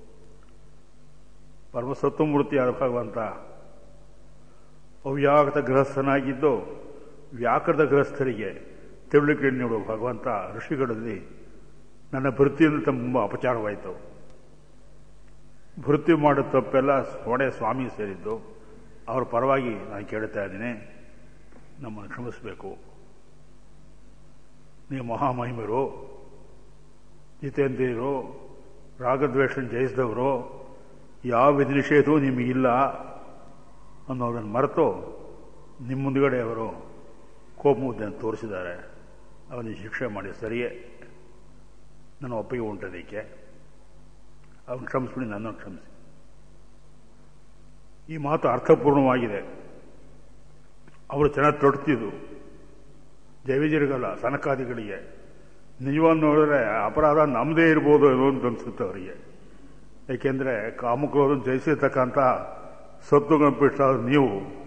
ಪರಮಸತ್ವಮೂರ್ತಿಯಾದ ಭಗವಂತ ಅವ್ಯಾಕೃತ ಗೃಹಸ್ಥನಾಗಿದ್ದು ವ್ಯಾಕೃತ ಗೃಹಸ್ಥರಿಗೆ ತಿಳುವಳಿಕೆ ನೀಡುವ ಭಗವಂತ ಋಷಿಗಳಲ್ಲಿ ನನ್ನ ಭೃತಿಯಿಂದ ತುಂಬ ಅಪಚಾರವಾಯಿತು ಭೃತಿ ಮಾಡೋ ತಪ್ಪೆಲ್ಲ ಒಡೆ ಸ್ವಾಮಿ ಸೇರಿದ್ದು ಅವರ ಪರವಾಗಿ ನಾನು ಕೇಳ್ತಾ ಇದ್ದೀನಿ ನಮ್ಮನ್ನು ಕ್ಷಮಿಸಬೇಕು ನೀವು ಮಹಾಮಹಿಮರು ಜಿತೇಂದ್ರಿಯರು ರಾಗದ್ವೇಷನ ಜಯಿಸಿದವರು ಯಾವ ವಿಧಿ ನಿಷೇಧವೂ ನಿಮಗಿಲ್ಲ ಅನ್ನೋದನ್ನು ಮರೆತು ನಿಮ್ಮ ಮುಂದುಗಡೆ ಅವರು ಕೋಪಮುದ್ದನ್ನು ತೋರಿಸಿದ್ದಾರೆ ಅವನಿಗೆ ಶಿಕ್ಷೆ ಮಾಡಿ ಸರಿಯೇ ನನ್ನ ಒಪ್ಪಿಗೆ ಉಂಟದಕ್ಕೆ ಅವನು ಕ್ಷಮಿಸ್ಬಿಡಿ ನನ್ನನ್ನು ಕ್ಷಮಿಸಿ ಈ ಮಾತು ಅರ್ಥಪೂರ್ಣವಾಗಿದೆ ಅವರು ಚೆನ್ನಾಗಿ ತೊಡ್ತಿದ್ದು ಜೈವಿಜರಿಗಲ್ಲ ಸನಕಾದಿಗಳಿಗೆ ನಿಜವನ್ನು ನೋಡಿದ್ರೆ ಅಪರಾಧ ನಮ್ಮದೇ ಇರ್ಬೋದು ಏನೋ ಅಂತ ಅನ್ಸುತ್ತೆ ಅವರಿಗೆ ಏಕೆಂದರೆ ಕಾಮಕ್ರೋಧನ ಜಯಿಸಿರ್ತಕ್ಕಂಥ ಸತ್ತು ಬಿಟ್ಟ ನೀವು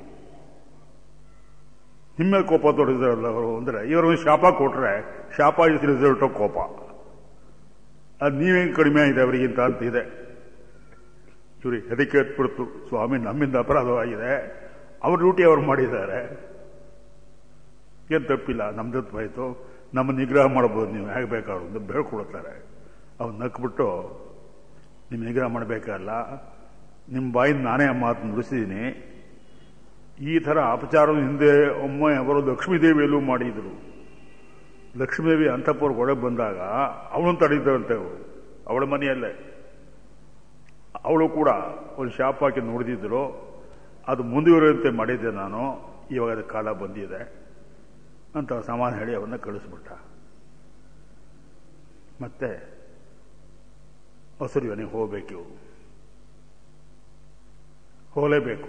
ನಿಮ್ಮ ಕೋಪ ತೊಡಗಿದ್ರಲ್ಲ ಅವರು ಅಂದರೆ ಇವರೊಂದು ಶಾಪ ಕೊಟ್ರೆ ಶಾಪ ಇಸ್ ರಿಸಲ್ಟ್ ಆಫ್ ಕೋಪ ಅದು ನೀವೇನು ಕಡಿಮೆ ಆಗಿದೆ ಅವರಿಗಿಂತ ಅಂತಿದೆ ಇವ್ರಿಗೆ ಹೆದರಿಕೆ ಎತ್ಬಿಡ್ತು ಸ್ವಾಮಿ ನಮ್ಮಿಂದ ಅಪರಾಧವಾಗಿದೆ ಅವ್ರ ಡ್ಯೂಟಿ ಅವ್ರು ಮಾಡಿದ್ದಾರೆ ಏನು ತಪ್ಪಿಲ್ಲ ನಮ್ದು ತಪ್ಪಾಯಿತು ನಮ್ಮ ನಿಗ್ರಹ ಮಾಡ್ಬೋದು ನೀವು ಹೇಗೆ ಬೇಕಾದ್ರು ಅಂತ ಬೇಡ್ಕೊಡ್ತಾರೆ ಅವ್ನು ನಕ್ಬಿಟ್ಟು ನಿಮ್ಮ ನಿಗ್ರಹ ಮಾಡಬೇಕಲ್ಲ ನಿಮ್ಮ ಬಾಯಿಂದ ನಾನೇ ಆ ಮಾತು ನುಡಿಸಿದ್ದೀನಿ ಈ ಥರ ಅಪಚಾರದ ಹಿಂದೆ ಒಮ್ಮೆ ಅವರು ಲಕ್ಷ್ಮೀದೇವಿಯಲ್ಲೂ ಮಾಡಿದರು ಲಕ್ಷ್ಮೀದೇವಿ ಅಂತಪುರ ಒಳಗೆ ಬಂದಾಗ ಅವಳನ್ನು ತಡೀತಾರಂತೆ ಅವರು ಅವಳ ಮನೆಯಲ್ಲೇ ಅವಳು ಕೂಡ ಒಂದು ಶಾಪ್ ಹಾಕಿ ನೋಡಿದ್ರು ಅದು ಮುಂದುವರಿಯುವಂತೆ ಮಾಡಿದ್ದೆ ನಾನು ಇವಾಗ ಅದಕ್ಕೆ ಕಾಲ ಬಂದಿದೆ ಅಂತ ಸಮಾನ ಹೇಳಿ ಅವನ್ನ ಕಳಿಸ್ಬಿಟ್ಟ ಮತ್ತೆ ಹಸಿರು ಮನೆಗೆ ಹೋಗ್ಬೇಕು ಇವರು ಹೋಗಲೇಬೇಕು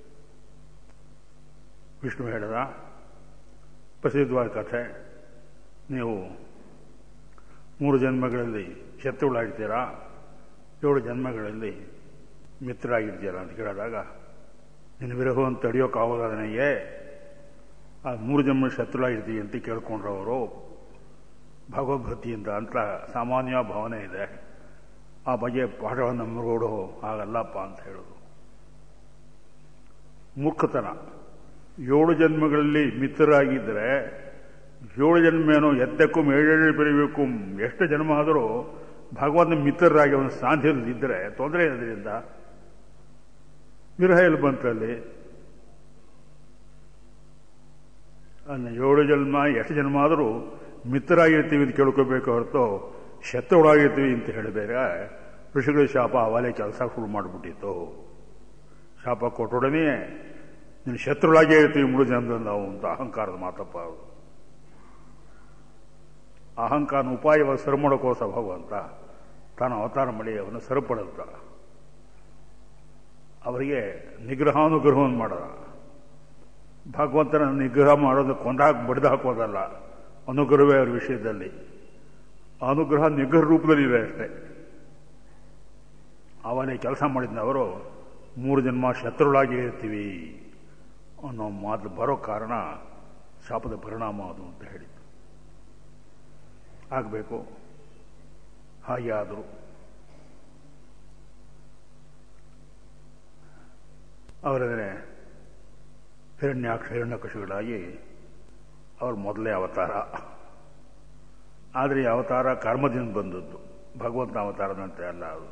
ವಿಷ್ಣು ಹೇಳಿದ ಪ್ರಸಿದ್ಧವಾದ ಕಥೆ ನೀವು ಮೂರು ಜನ್ಮಗಳಲ್ಲಿ ಶತ್ರುಗಳಾಗಿರ್ತೀರಾ ಏಳು ಜನ್ಮಗಳಲ್ಲಿ ಮಿತ್ರರಾಗಿರ್ತೀರಾ ಅಂತ ಕೇಳಿದಾಗ ನಿನ್ನ ವಿರಹವನ್ನು ತಡೆಯೋಕ್ಕಾಗೋದ ನನಗೆ ಆ ಮೂರು ಜನ್ಮ ಶತ್ರುಗಳಾಗಿರ್ತೀವಿ ಅಂತ ಕೇಳ್ಕೊಂಡ್ರು ಅವರು ಭಗವದ್ಭಕ್ತಿಯಿಂದ ಅಂತ ಸಾಮಾನ್ಯ ಭಾವನೆ ಇದೆ ಆ ಬಗ್ಗೆ ಪಾಠಗಳನ್ನು ಮುರುಗೋಡು ಹಾಗಲ್ಲಪ್ಪ ಅಂತ ಹೇಳೋದು ಮೂರ್ಖತನ ಏಳು ಜನ್ಮಗಳಲ್ಲಿ ಮಿತ್ರರಾಗಿದ್ದರೆ ಏಳು ಜನ್ಮ ಏನೋ ಎದ್ದಕ್ಕೂ ಏಳೇಳು ಬೆಳಿಬೇಕು ಎಷ್ಟು ಜನ್ಮ ಆದರೂ ಭಗವಂತ ಮಿತ್ರರಾಗಿ ಅವನ ಸಾಧ್ಯದಲ್ಲಿ ಇದ್ದರೆ ತೊಂದರೆ ಅದರಿಂದ ವಿರಹ ಎಲ್ಲಿ ಬಂತಲ್ಲಿ ಅನ್ನ ಏಳು ಜನ್ಮ ಎಷ್ಟು ಜನ್ಮ ಆದರೂ ಮಿತ್ರರಾಗಿರ್ತೀವಿ ಅಂತ ಕೇಳ್ಕೋಬೇಕು ಹೊರತು ಶತ್ರುಗಳಾಗಿರ್ತೀವಿ ಅಂತ ಹೇಳಿದಾಗ ಋಷಿಗಳ ಶಾಪ ಅವಾಲೇ ಕೆಲಸ ಶುರು ಮಾಡಿಬಿಟ್ಟಿತ್ತು ಶಾಪ ಕೊಟ್ಟೊಡನೆ ನೀನು ಶತ್ರುಗಳಾಗೇ ಇರ್ತೀವಿ ಮೂರು ಜನದಲ್ಲಿ ನಾವು ಅಂತ ಅಹಂಕಾರದ ಮಾತಪ್ಪ ಅದು ಅಹಂಕಾರನ ಉಪಾಯವಾಗಿ ಸರಿ ಮಾಡೋಕ್ಕೋಸ್ಕರ ಭಗವಂತ ತಾನು ಅವತಾರ ಮಾಡಿ ಅವನು ಸರಿಪಡುತ್ತ ಅವರಿಗೆ ನಿಗ್ರಹಾನುಗ್ರಹವನ್ನು ಮಾಡದ ಭಗವಂತನ ನಿಗ್ರಹ ಮಾಡೋದು ಕೊಂದಾಕ್ ಬಡಿದು ಹಾಕೋದಲ್ಲ ಅನುಗ್ರಹವೇ ಅವರ ವಿಷಯದಲ್ಲಿ ಅನುಗ್ರಹ ನಿಗ್ರಹ ರೂಪದಲ್ಲಿ ಇದೆ ಅಷ್ಟೇ ಅವನೇ ಕೆಲಸ ಮಾಡಿದ್ನವರು ಮೂರು ಜನ್ಮ ಶತ್ರುಗಳಾಗಿ ಇರ್ತೀವಿ ಅನ್ನೋ ಮಾತು ಬರೋ ಕಾರಣ ಶಾಪದ ಪರಿಣಾಮ ಅದು ಅಂತ ಹೇಳಿದ್ದು ಆಗಬೇಕು ಹಾಗೆ ಆದರು ಅವರದೇ ಹಿರಣ್ಯಾಕ್ಷ ಹಿರಣ್ಯಕಶಿಗಳಾಗಿ ಅವ್ರ ಮೊದಲೇ ಅವತಾರ ಆದರೆ ಈ ಅವತಾರ ಕರ್ಮದಿಂದ ಬಂದದ್ದು ಭಗವಂತನ ಅವತಾರದಂತೆ ಅಲ್ಲ ಅದು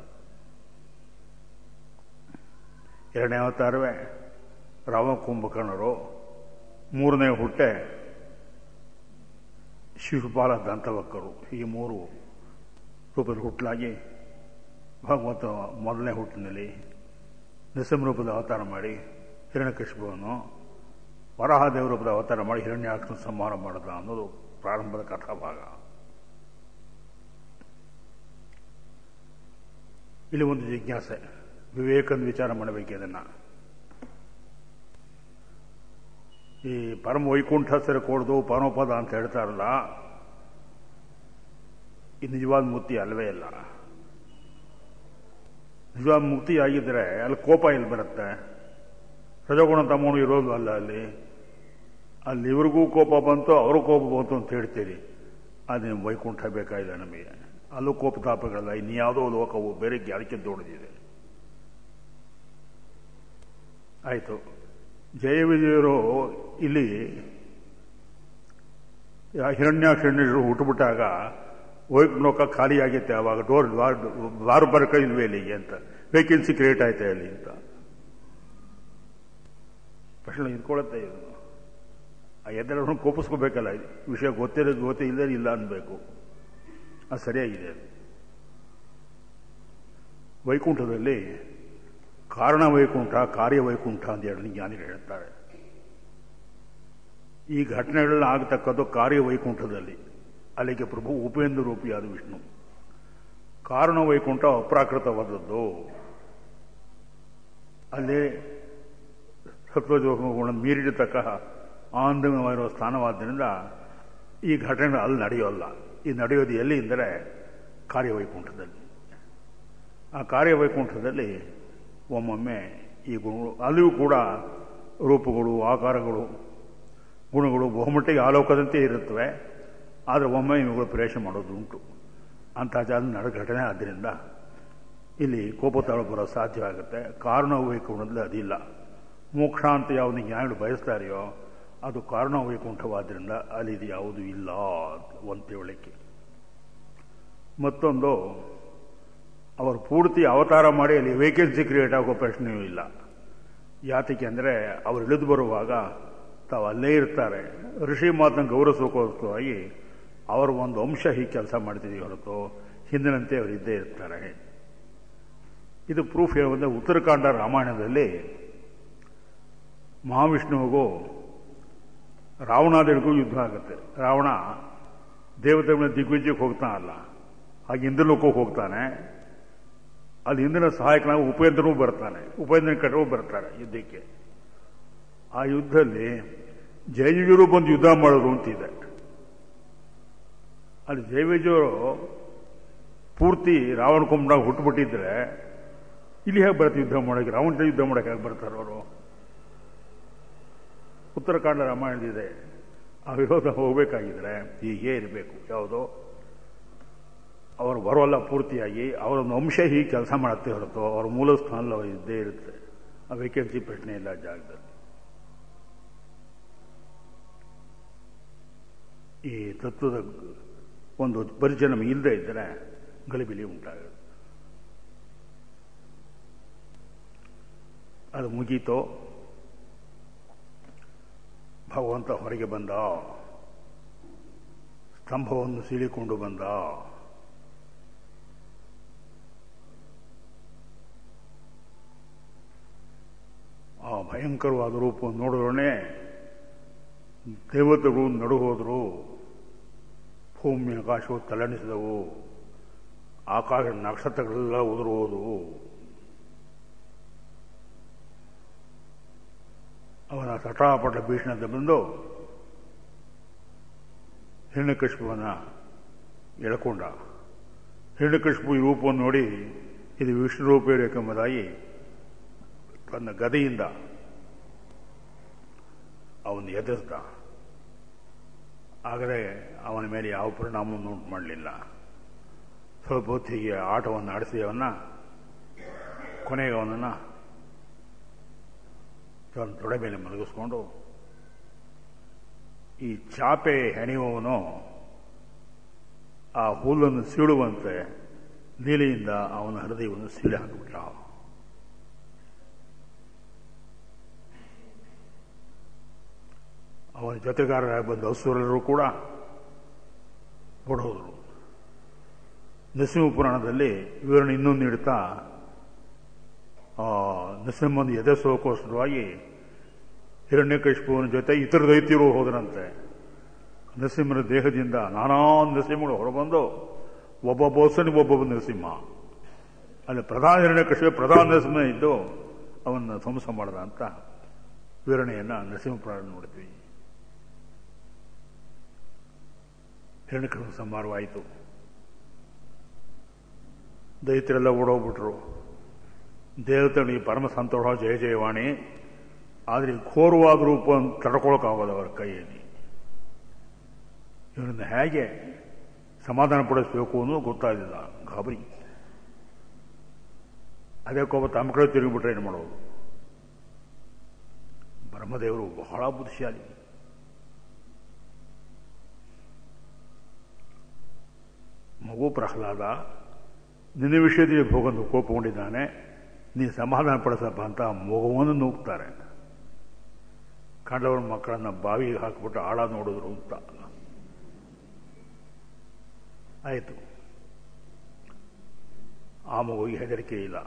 ಎರಡನೇ ಅವತಾರವೇ ರಾಮ ಕುಂಭಕರ್ಣರು ಮೂರನೇ ಹುಟ್ಟೆ ಶಿಶುಪಾಲ ದಂತವಕ್ಕರು ಈ ಮೂರು ರೂಪದ ಹುಟ್ಟಲಾಗಿ ಭಗವಂತ ಮೊದಲನೇ ಹುಟ್ಟಿನಲ್ಲಿ ನರಸಿಂಹ ರೂಪದ ಅವತಾರ ಮಾಡಿ ಹಿರಣ್ಯಕಶಿಪುವನ್ನು ವರಾಹದೇವ ರೂಪದ ಅವತಾರ ಮಾಡಿ ಹಿರಣ್ಯಾಕ್ಷನ ಸಂಹಾರ ಮಾಡಿದ ಅನ್ನೋದು ಪ್ರಾರಂಭದ ಕಥಾಭಾಗ ಇಲ್ಲಿ ಒಂದು ಜಿಜ್ಞಾಸೆ ವಿವೇಕದ ವಿಚಾರ ಮಾಡಬೇಕು ಇದನ್ನ ಈ ಪರಮ ವೈಕುಂಠ ಸರಿ ಕೊಡ್ದು ಪರಮಪದ ಅಂತ ಹೇಳ್ತಾರಲ್ಲ ಇದು ನಿಜವಾದ ಮುಕ್ತಿ ಅಲ್ವೇ ಇಲ್ಲ ನಿಜವಾದ ಮುಕ್ತಿ ಆಗಿದ್ರೆ ಅಲ್ಲಿ ಕೋಪ ಇಲ್ಲಿ ಬರುತ್ತೆ ರಜಗುಣ ತಮ್ಮನು ಇರೋದು ಅಲ್ಲ ಅಲ್ಲಿ ಅಲ್ಲಿ ಇವ್ರಿಗೂ ಕೋಪ ಬಂತು ಅವರು ಕೋಪ ಬಂತು ಅಂತ ಹೇಳ್ತೀರಿ ಅದು ವೈಕುಂಠ ಬೇಕಾಗಿದೆ ನಮಗೆ ಅಲ್ಲೂ ಕೋಪ ತಾಪಗಳಲ್ಲ ಇನ್ಯಾವುದೋ ಲೋಕವು ಬೇರೆ ಯಾರಕ್ಕೆ ದೊಡ್ಡದಿದೆ ಆಯಿತು ಜಯ ವಿಜಯರು ಇಲ್ಲಿ ಹಿರಣ್ಯಾಕ್ಷಣ್ಯರು ಹುಟ್ಟುಬಿಟ್ಟಾಗ ಲೋಕ ಖಾಲಿ ಆಗೈತೆ ಅವಾಗ ಡೋರ್ ದ್ವಾರ ಬರ್ಕ ಇಲ್ವೇ ಇಲ್ಲಿಗೆ ಅಂತ ವೇಕೆನ್ಸಿ ಕ್ರಿಯೇಟ್ ಆಯ್ತೆ ಅಲ್ಲಿ ಅಂತ ಪ್ರಶ್ನೆ ಇದ್ಕೊಳತ್ತೆ ಇದು ಆ ಎದ್ದರನ್ನು ಕೋಪಿಸ್ಕೋಬೇಕಲ್ಲ ವಿಷಯ ಗೊತ್ತಿರೋದು ಗೊತ್ತೇ ಇಲ್ಲದೇ ಇಲ್ಲ ಅನ್ಬೇಕು ಅದು ಸರಿಯಾಗಿದೆ ವೈಕುಂಠದಲ್ಲಿ ಕಾರಣ ವೈಕುಂಠ ಕಾರ್ಯ ವೈಕುಂಠ ಅಂತ ಹೇಳಿ ಜ್ಞಾನಿಗಳು ಹೇಳ್ತಾರೆ ಈ ಘಟನೆಗಳನ್ನ ಆಗತಕ್ಕದ್ದು ಕಾರ್ಯ ವೈಕುಂಠದಲ್ಲಿ ಅಲ್ಲಿಗೆ ಪ್ರಭು ಉಪೇಂದ್ರ ರೂಪಿಯಾದ ವಿಷ್ಣು ಕಾರಣ ವೈಕುಂಠ ಅಪ್ರಾಕೃತವಾದದ್ದು ಅಲ್ಲಿ ಸತ್ವಜೋಗುಣ ಮೀರಿಡತಕ್ಕ ಆನಂದಮಯವಾಗಿರುವ ಸ್ಥಾನವಾದ್ದರಿಂದ ಈ ಘಟನೆ ಅಲ್ಲಿ ನಡೆಯೋಲ್ಲ ಈ ನಡೆಯೋದು ಎಲ್ಲಿ ಎಂದರೆ ಕಾರ್ಯವೈಕುಂಠದಲ್ಲಿ ಆ ಕಾರ್ಯವೈಕುಂಠದಲ್ಲಿ ಒಮ್ಮೊಮ್ಮೆ ಈ ಗುಣಗಳು ಅಲ್ಲಿಯೂ ಕೂಡ ರೂಪಗಳು ಆಕಾರಗಳು ಗುಣಗಳು ಬಹುಮಟ್ಟಿಗೆ ಆಲೋಕದಂತೆ ಇರುತ್ತವೆ ಆದರೆ ಒಮ್ಮೆ ಇವುಗಳು ಪ್ರವೇಶ ಮಾಡೋದು ಉಂಟು ಅಂಥ ಜಾಗ ನಡ ಘಟನೆ ಆದ್ದರಿಂದ ಇಲ್ಲಿ ಕೋಪತಾಳು ಬರೋ ಸಾಧ್ಯವಾಗುತ್ತೆ ಕಾರಣ ವೈಕುಂಠದಲ್ಲಿ ಅದಿಲ್ಲ ಮೋಕ್ಷ ಅಂತ ಯಾವುದು ಜ್ಞಾನಿಗಳು ಬಯಸ್ತಾರೆಯೋ ಅದು ಕಾರಣ ವೈಕುಂಠವಾದ್ರಿಂದ ಅಲ್ಲಿ ಇದು ಯಾವುದೂ ಇಲ್ಲ ಒಂದು ತಿಳುವಳಿಕೆ ಮತ್ತೊಂದು ಅವರು ಪೂರ್ತಿ ಅವತಾರ ಮಾಡಿ ಅಲ್ಲಿ ವೇಕೆನ್ಸಿ ಕ್ರಿಯೇಟ್ ಆಗೋ ಪ್ರಶ್ನೆಯೂ ಇಲ್ಲ ಯಾತಕ್ಕೆ ಅಂದರೆ ಅವರು ಇಳಿದು ಬರುವಾಗ ತಾವು ಅಲ್ಲೇ ಇರ್ತಾರೆ ಋಷಿ ಮಾತನ್ನು ಗೌರವಿಸೋಕೋಸ್ಕರವಾಗಿ ಅವರು ಒಂದು ಅಂಶ ಹೀಗೆ ಕೆಲಸ ಮಾಡ್ತಿದ್ದೀವಿ ಹೊರತು ಹಿಂದಿನಂತೆ ಅವರು ಇದ್ದೇ ಇರ್ತಾರೆ ಇದು ಪ್ರೂಫ್ ಹೇಳುವಂದ್ರೆ ಉತ್ತರಕಾಂಡ ರಾಮಾಯಣದಲ್ಲಿ ಮಹಾವಿಷ್ಣುವಿಗೂ ರಾವಣಾದಿಗಳಿಗೂ ಯುದ್ಧ ಆಗುತ್ತೆ ರಾವಣ ದೇವತೆಗಳ ದಿಗ್ವಿಜಯಕ್ಕೆ ಹೋಗ್ತಾನಲ್ಲ ಹಾಗೆ ಇಂದ್ರಲೋಕಕ್ಕೆ ಹೋಗ್ತಾನೆ ಅಲ್ಲಿ ಇಂದಿನ ಸಹಾಯಕನಾಗಿ ಉಪೇಂದ್ರನೂ ಬರ್ತಾನೆ ಉಪೇಂದ್ರನ ಕಡೆಗೂ ಬರ್ತಾರೆ ಯುದ್ಧಕ್ಕೆ ಆ ಯುದ್ಧದಲ್ಲಿ ಜಯವಿಜಯರು ಬಂದು ಯುದ್ಧ ಮಾಡೋದು ಅಂತಿದೆ ಅಲ್ಲಿ ಜಯವಿಜಯರು ಪೂರ್ತಿ ರಾವಣ ಕೊಂಬನಾಗ ಹುಟ್ಟುಬಿಟ್ಟಿದ್ರೆ ಇಲ್ಲಿ ಹೇಗೆ ಬರ್ತಾರೆ ಯುದ್ಧ ಮಾಡೋಕೆ ರಾವಣ ಯುದ್ಧ ಮಾಡೋಕೆ ಹೇಗೆ ಬರ್ತಾರೆ ಅವರು ಉತ್ತರಕಾಂಡ ರಾಮಾಯಣದಿದೆ ಆ ವಿರೋಧ ಹೋಗಬೇಕಾಗಿದ್ರೆ ಹೀಗೆ ಇರಬೇಕು ಯಾವುದೋ ಅವರು ಬರೋಲ್ಲ ಪೂರ್ತಿಯಾಗಿ ಅವರೊಂದು ಅಂಶ ಹೀಗೆ ಕೆಲಸ ಮಾಡುತ್ತೆ ಹೊರತು ಅವರ ಮೂಲ ಸ್ಥಾನದಲ್ಲಿ ಅವರು ಇದ್ದೇ ಇರುತ್ತೆ ಆ ವೇಕೆನ್ಸಿ ಪ್ರಶ್ನೆ ಇಲ್ಲ ಜಾಗದಲ್ಲಿ ಈ ತತ್ವದ ಒಂದು ಪರಿಚಯ ನಮಗೆ ಇಲ್ಲದೆ ಇದ್ದರೆ ಗಲಿಬಿಲಿ ಉಂಟಾಗುತ್ತೆ ಅದು ಮುಗೀತೋ ಭಗವಂತ ಹೊರಗೆ ಬಂದ ಸ್ತಂಭವನ್ನು ಸೀಳಿಕೊಂಡು ಬಂದ ಆ ಭಯಂಕರವಾದ ರೂಪವನ್ನು ನೋಡಿದ್ರೊಡನೆ ದೇವತೆಗಳು ನಡು ಹೋದರು ಭೂಮಿ ಆಕಾಶವು ತಲ್ಲಣಿಸಿದವು ಆಕಾಶ ನಕ್ಷತ್ರಗಳೆಲ್ಲ ಉದುರು ಹೋದವು ಅವನ ತಟಾಪಟ ಭೀಷಣದ ಬಂದು ಹಿರಣ್ಯಕಶಿಪುವನ ಎಳ್ಕೊಂಡ ಹಿರಣ್ಯಕಶಿಪು ಈ ರೂಪವನ್ನು ನೋಡಿ ಇದು ವಿಷ್ಣು ರೂಪ ಇರಬೇಕೆಂಬುದಾಗಿ ತನ್ನ ಗದೆಯಿಂದ ಅವನು ಎದುರಿಸ್ದ ಆದರೆ ಅವನ ಮೇಲೆ ಯಾವ ಪರಿಣಾಮವನ್ನು ಉಂಟು ಮಾಡಲಿಲ್ಲ ಸ್ವಲ್ಪ ಹೊತ್ತಿಗೆ ಆಟವನ್ನು ಆಡಿಸಿ ಅವನ್ನ ಕೊನೆಗೆ ಅವನನ್ನು ತನ್ನ ತೊಡೆ ಮೇಲೆ ಮಲಗಿಸ್ಕೊಂಡು ಈ ಚಾಪೆ ಹೆಣೆಯುವವನು ಆ ಹುಲ್ಲನ್ನು ಸೀಳುವಂತೆ ನೀಲಿಯಿಂದ ಅವನ ಹೃದಯವನ್ನು ಸೀಳಿ ಹಾಕಿಬಿಟ್ಟ ಅವನ ಜೊತೆಗಾರರಾಗಿ ಬಂದ ಅಸುರರು ಕೂಡ ಹೊಡೋದ್ರು ನರಸಿಂಹ ಪುರಾಣದಲ್ಲಿ ವಿವರಣೆ ಇನ್ನೊಂದು ನೀಡುತ್ತಾ ನರಸಿಂಹನ ಎದೆ ಸೋಕೋಸ್ಕರವಾಗಿ ಹಿರಣ್ಯಕಶಿಪುವನ ಜೊತೆ ಇತರ ದೈತ್ಯರು ಹೋದರಂತೆ ನರಸಿಂಹನ ದೇಹದಿಂದ ನಾನಾ ನರಸಿಂಹಗಳು ಹೊರಬಂದು ಒಬ್ಬೊಬ್ಬ ಹೊಸನಿಗೆ ಒಬ್ಬೊಬ್ಬ ನರಸಿಂಹ ಅಲ್ಲಿ ಪ್ರಧಾನ ಹಿರಣ್ಯಕಶಿಪ ಪ್ರಧಾನ ನರಸಿಂಹ ಇದ್ದು ಅವನ್ನ ಧ್ವಂಸ ಮಾಡದ ಅಂತ ವಿವರಣೆಯನ್ನ ನರಸಿಂಹ ಪುರಾಣ ನೋಡಿದ್ವಿ ಹಿರಣ್ಯಕಶಿಪ ಸಂಹಾರವಾಯಿತು ದೈತ್ಯರೆಲ್ಲ ಓಡೋಗ್ಬಿಟ್ರು ದೇವತೆಗಳಿಗೆ ಪರಮ ಸಂತೋಷ ಜಯ ಜಯವಾಣಿ ಆದರೆ ಘೋರವಾದ ರೂಪ ತಡ್ಕೊಳಕ್ಕಾಗೋದು ಅವರ ಕೈಯಲ್ಲಿ ಇವರನ್ನು ಹೇಗೆ ಸಮಾಧಾನ ಪಡಿಸಬೇಕು ಅನ್ನೋದು ಗೊತ್ತಾಗಲಿಲ್ಲ ಗಾಬರಿ ಅದಕ್ಕೊಬ್ಬ ತಮ್ಮ ಕಡೆ ತಿರುಗಿಬಿಟ್ರೆ ಏನು ಮಾಡೋದು ಬ್ರಹ್ಮದೇವರು ಬಹಳ ಬುದ್ಧಿಶಾಲಿ ಮಗು ಪ್ರಹ್ಲಾದ ನಿನ್ನ ವಿಷಯದಲ್ಲಿ ಭೋಗಂದು ಕೋಪಗೊಂಡಿದ್ದಾನೆ ನೀ ಸಮಾಧಾನ ಪಡಿಸಪ್ಪ ಅಂತ ಮಗುವನ್ನು ನೂಗ್ತಾರೆ ಕಂಡವ್ರ ಮಕ್ಕಳನ್ನ ಬಾವಿಗೆ ಹಾಕಿಬಿಟ್ಟು ಆಳ ನೋಡಿದ್ರು ಅಂತ ಆಯಿತು ಆ ಮಗುವಿಗೆ ಹೆದರಿಕೆ ಇಲ್ಲ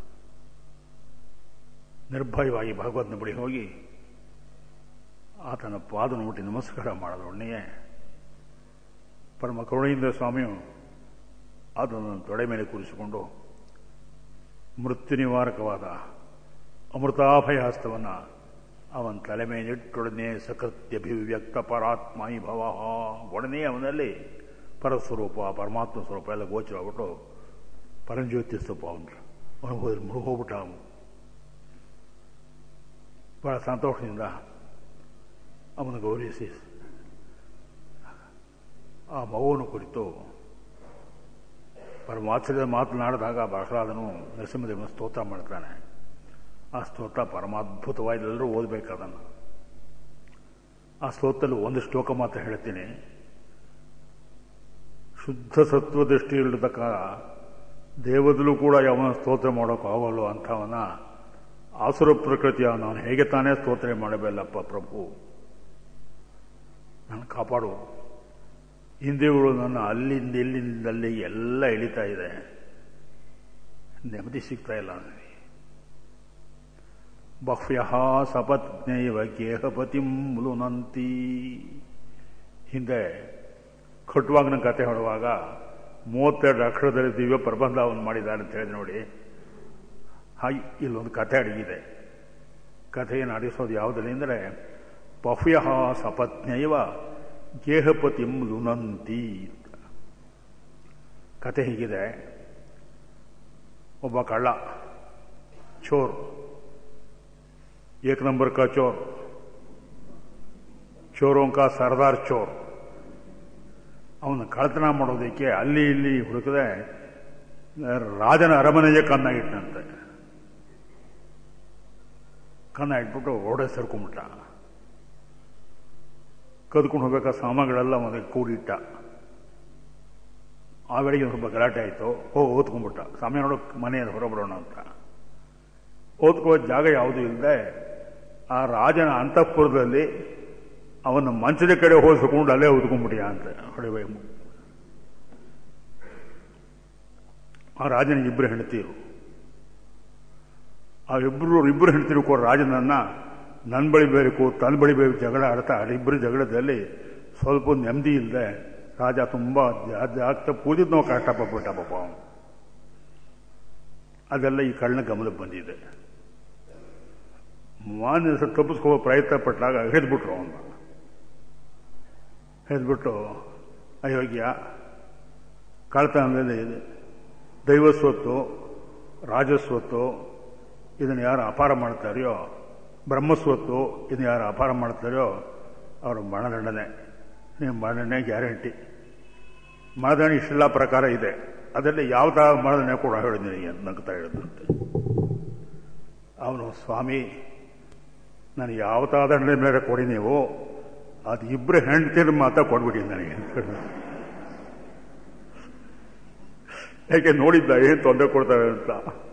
ನಿರ್ಭಯವಾಗಿ ಭಗವದ್ನ ಬಳಿ ಹೋಗಿ ಆತನ ಪಾದ ಮುಟ್ಟಿ ನಮಸ್ಕಾರ ಮಾಡದೊಡನೆಯೇ ಪರಮ ಕರುಣೆಯಿಂದ ಸ್ವಾಮಿಯು ಅದನ್ನು ತೊಡೆ ಮೇಲೆ ಕೂರಿಸಿಕೊಂಡು ಮೃತ್ಯು ನಿವಾರಕವಾದ ಅಮೃತಾಭಯಾಸ್ತವನ್ನು ಅವನ ತಲೆ ಮೇಲಿಟ್ಟೊಡನೆ ಸಕೃತ್ಯಭಿವ್ಯಕ್ತ ಪರಾತ್ಮಾಯಿ ಭವ ಒಡನೆ ಅವನಲ್ಲಿ ಪರಸ್ವರೂಪ ಪರಮಾತ್ಮ ಸ್ವರೂಪ ಎಲ್ಲ ಗೋಚರವಾಗ್ಬಿಟ್ಟು ಪರಂಜ್ಯೋತಿ ಸ್ವರೂಪ ಅವನು ಅವನು ಹೋದ್ರೆ ಮುಳುಗೋಗ್ಬಿಟ್ಟ ಅವನು ಬಹಳ ಸಂತೋಷದಿಂದ ಅವನು ಗೌರವಿಸಿ ಆ ಮಗುವನ್ನು ಕುರಿತು ಪರಮಾತ್ಸರ್ಯದ ಮಾತನಾಡಿದಾಗ ಪ್ರಹ್ಲಾದನು ನರಸಿಂಹದೇವನ ಸ್ತೋತ್ರ ಮಾಡ್ತಾನೆ ಆ ಸ್ತೋತ್ರ ಪರಮಾದ್ಭುತವಾಗಿ ಎಲ್ಲರೂ ಓದಬೇಕು ಅದನ್ನು ಆ ಸ್ತೋತ್ರದಲ್ಲಿ ಒಂದು ಶ್ಲೋಕ ಮಾತ್ರ ಹೇಳ್ತೀನಿ ಶುದ್ಧ ಸತ್ವ ದೃಷ್ಟಿ ಇರತಕ್ಕ ದೇವದಲ್ಲೂ ಕೂಡ ಯಾವನ ಸ್ತೋತ್ರ ಮಾಡೋಕ್ಕಾಗಲ್ಲ ಅಂಥವನ ಆಸುರ ಪ್ರಕೃತಿಯ ನಾನು ಹೇಗೆ ತಾನೇ ಸ್ತೋತ್ರ ಮಾಡಬೇಕಲ್ಲಪ್ಪ ಪ್ರಭು ನಾನು ಕಾಪಾಡು ಹಿಂದೆಗಳು ನನ್ನ ಅಲ್ಲಿಂದ ಇಲ್ಲಿಂದ ಅಲ್ಲಿ ಎಲ್ಲ ಎಳಿತಾ ಇದೆ ನೆಮ್ಮದಿ ಸಿಗ್ತಾ ಇಲ್ಲ ನನಗೆ ಬಹ್ವ್ಯ ಸಪತ್ನೈವ ಗೇಹಪತಿಂ ಮುಲುನಂತಿ ಹಿಂದೆ ಖಟ್ವಾಗ್ನ ಕತೆ ಹೇಳುವಾಗ ಮೂವತ್ತೆರಡು ಅಕ್ಷರದಲ್ಲಿ ದಿವ್ಯ ಪ್ರಬಂಧವನ್ನು ಮಾಡಿದ್ದಾರೆ ಅಂತ ಹೇಳಿ ನೋಡಿ ಹಾಗೆ ಇಲ್ಲೊಂದು ಕಥೆ ಅಡಗಿದೆ ಕಥೆಯನ್ನು ಅಡಿಸೋದು ಯಾವುದರಲ್ಲಿ ಅಂದರೆ ಬಹ್ವ್ಯ ಸಪತ್ನೈವ ಗೇಹಪತಿಂ ಲುನಂತಿ ಕತೆ ಹೀಗಿದೆ ಒಬ್ಬ ಕಳ್ಳ ಚೋರ್ ಏಕ್ ನಂಬರ್ ಕಾ ಚೋರ್ ಚೋರೋಂ ಕಾ ಸರ್ದಾರ್ ಚೋರ್ ಅವನು ಕಳ್ತನ ಮಾಡೋದಕ್ಕೆ ಅಲ್ಲಿ ಇಲ್ಲಿ ಹುಡುಕದೆ ರಾಜನ ಅರಮನೆಗೆ ಕನ್ನ ಇಟ್ಟಂತೆ ಕನ್ನ ಇಟ್ಬಿಟ್ಟು ಓಡೆ ಸೇರ್ಕೊಂಡ್ಬಿಟ್ಟ ಕದ್ಕೊಂಡು ಹೋಗ್ಬೇಕಾ ಸಾಮಾನುಗಳೆಲ್ಲ ಮೊದಲು ಕೂಡಿಟ್ಟ ಆ ವೇಳೆಗೆ ಸ್ವಲ್ಪ ಗಲಾಟೆ ಆಯಿತು ಹೋಗಿ ಓದ್ಕೊಂಡ್ಬಿಟ್ಟ ಸಮಯ ನೋಡೋಕೆ ಮನೆಯಲ್ಲಿ ಹೊರಬಿಡೋಣ ಅಂತ ಓದ್ಕೋ ಜಾಗ ಯಾವುದೂ ಇಲ್ಲದೆ ಆ ರಾಜನ ಅಂತಃಪುರದಲ್ಲಿ ಅವನ ಮಂಚದ ಕಡೆ ಹೋಲಿಸಿಕೊಂಡು ಅಲ್ಲೇ ಉದ್ಕೊಂಡ್ಬಿಟ್ಟಿಯ ಅಂತ ಹೊಡೆಬೇಕು ಆ ರಾಜನಿಗೆ ಇಬ್ಬರು ಹೆಂಡತಿರು ಆ ಇಬ್ಬರು ಇಬ್ಬರು ಹೆಂಡತಿರು ಕೂಡ ರಾಜನನ್ನ ನನ್ನ ಬಳಿ ಬೇಕು ತನ್ನ ಬಳಿ ಬೇಕು ಜಗಳ ಆಡ್ತಾ ಇಬ್ಬರು ಜಗಳದಲ್ಲಿ ಸ್ವಲ್ಪ ನೆಮ್ಮದಿ ಇಲ್ಲದೆ ರಾಜ ತುಂಬ ಜಾಗ್ತ ಪೂಜಿದ್ ನಾವು ಕಷ್ಟಪಟ್ಬಿಟ್ಟ ಪಾಪ ಅವನು ಅದೆಲ್ಲ ಈ ಕಳ್ಳನ ಗಮನಕ್ಕೆ ಬಂದಿದೆ ಮಾನ್ಯ ಹೆಸರು ತಪ್ಪಿಸ್ಕೊಳ್ಳೋ ಪ್ರಯತ್ನ ಪಟ್ಟಾಗ ಹಿಡಿದ್ಬಿಟ್ರು ಅವನ್ನ ಹಿಡಿದ್ಬಿಟ್ಟು ಅಯೋಗ್ಯ ಕಳ್ತನದಲ್ಲಿ ದೈವ ಸ್ವತ್ತು ರಾಜಸ್ವತ್ತು ಇದನ್ನು ಯಾರು ಅಪಾರ ಮಾಡ್ತಾರೆಯೋ ಬ್ರಹ್ಮಸ್ವತ್ತು ಇದನ್ನು ಯಾರು ಅಪಾರ ಮಾಡ್ತಾರೆಯೋ ಅವರು ಮರಣದಂಡನೆ ನೀವು ಮರಣನೆ ಗ್ಯಾರಂಟಿ ಮರಣದಂಡ ಇಷ್ಟೆಲ್ಲ ಪ್ರಕಾರ ಇದೆ ಅದರಲ್ಲಿ ಯಾವ ಥರ ಮರಣನೆ ಕೂಡ ಹೇಳಿದ್ದೀನಿ ಅಂತ ನಗ್ತಾ ಹೇಳಿದಂತೆ ಅವನು ಸ್ವಾಮಿ ನಾನು ಯಾವ ದಂಡನೆ ಮೇಲೆ ಕೊಡಿ ನೀವು ಅದು ಇಬ್ಬರು ಹೆಂಡ್ತಿರ್ ಮಾತ್ರ ಕೊಡ್ಬಿಡಿ ನನಗೆ ಯಾಕೆ ನೋಡಿದ್ದ ಏನು ತೊಂದರೆ ಕೊಡ್ತಾರೆ ಅಂತ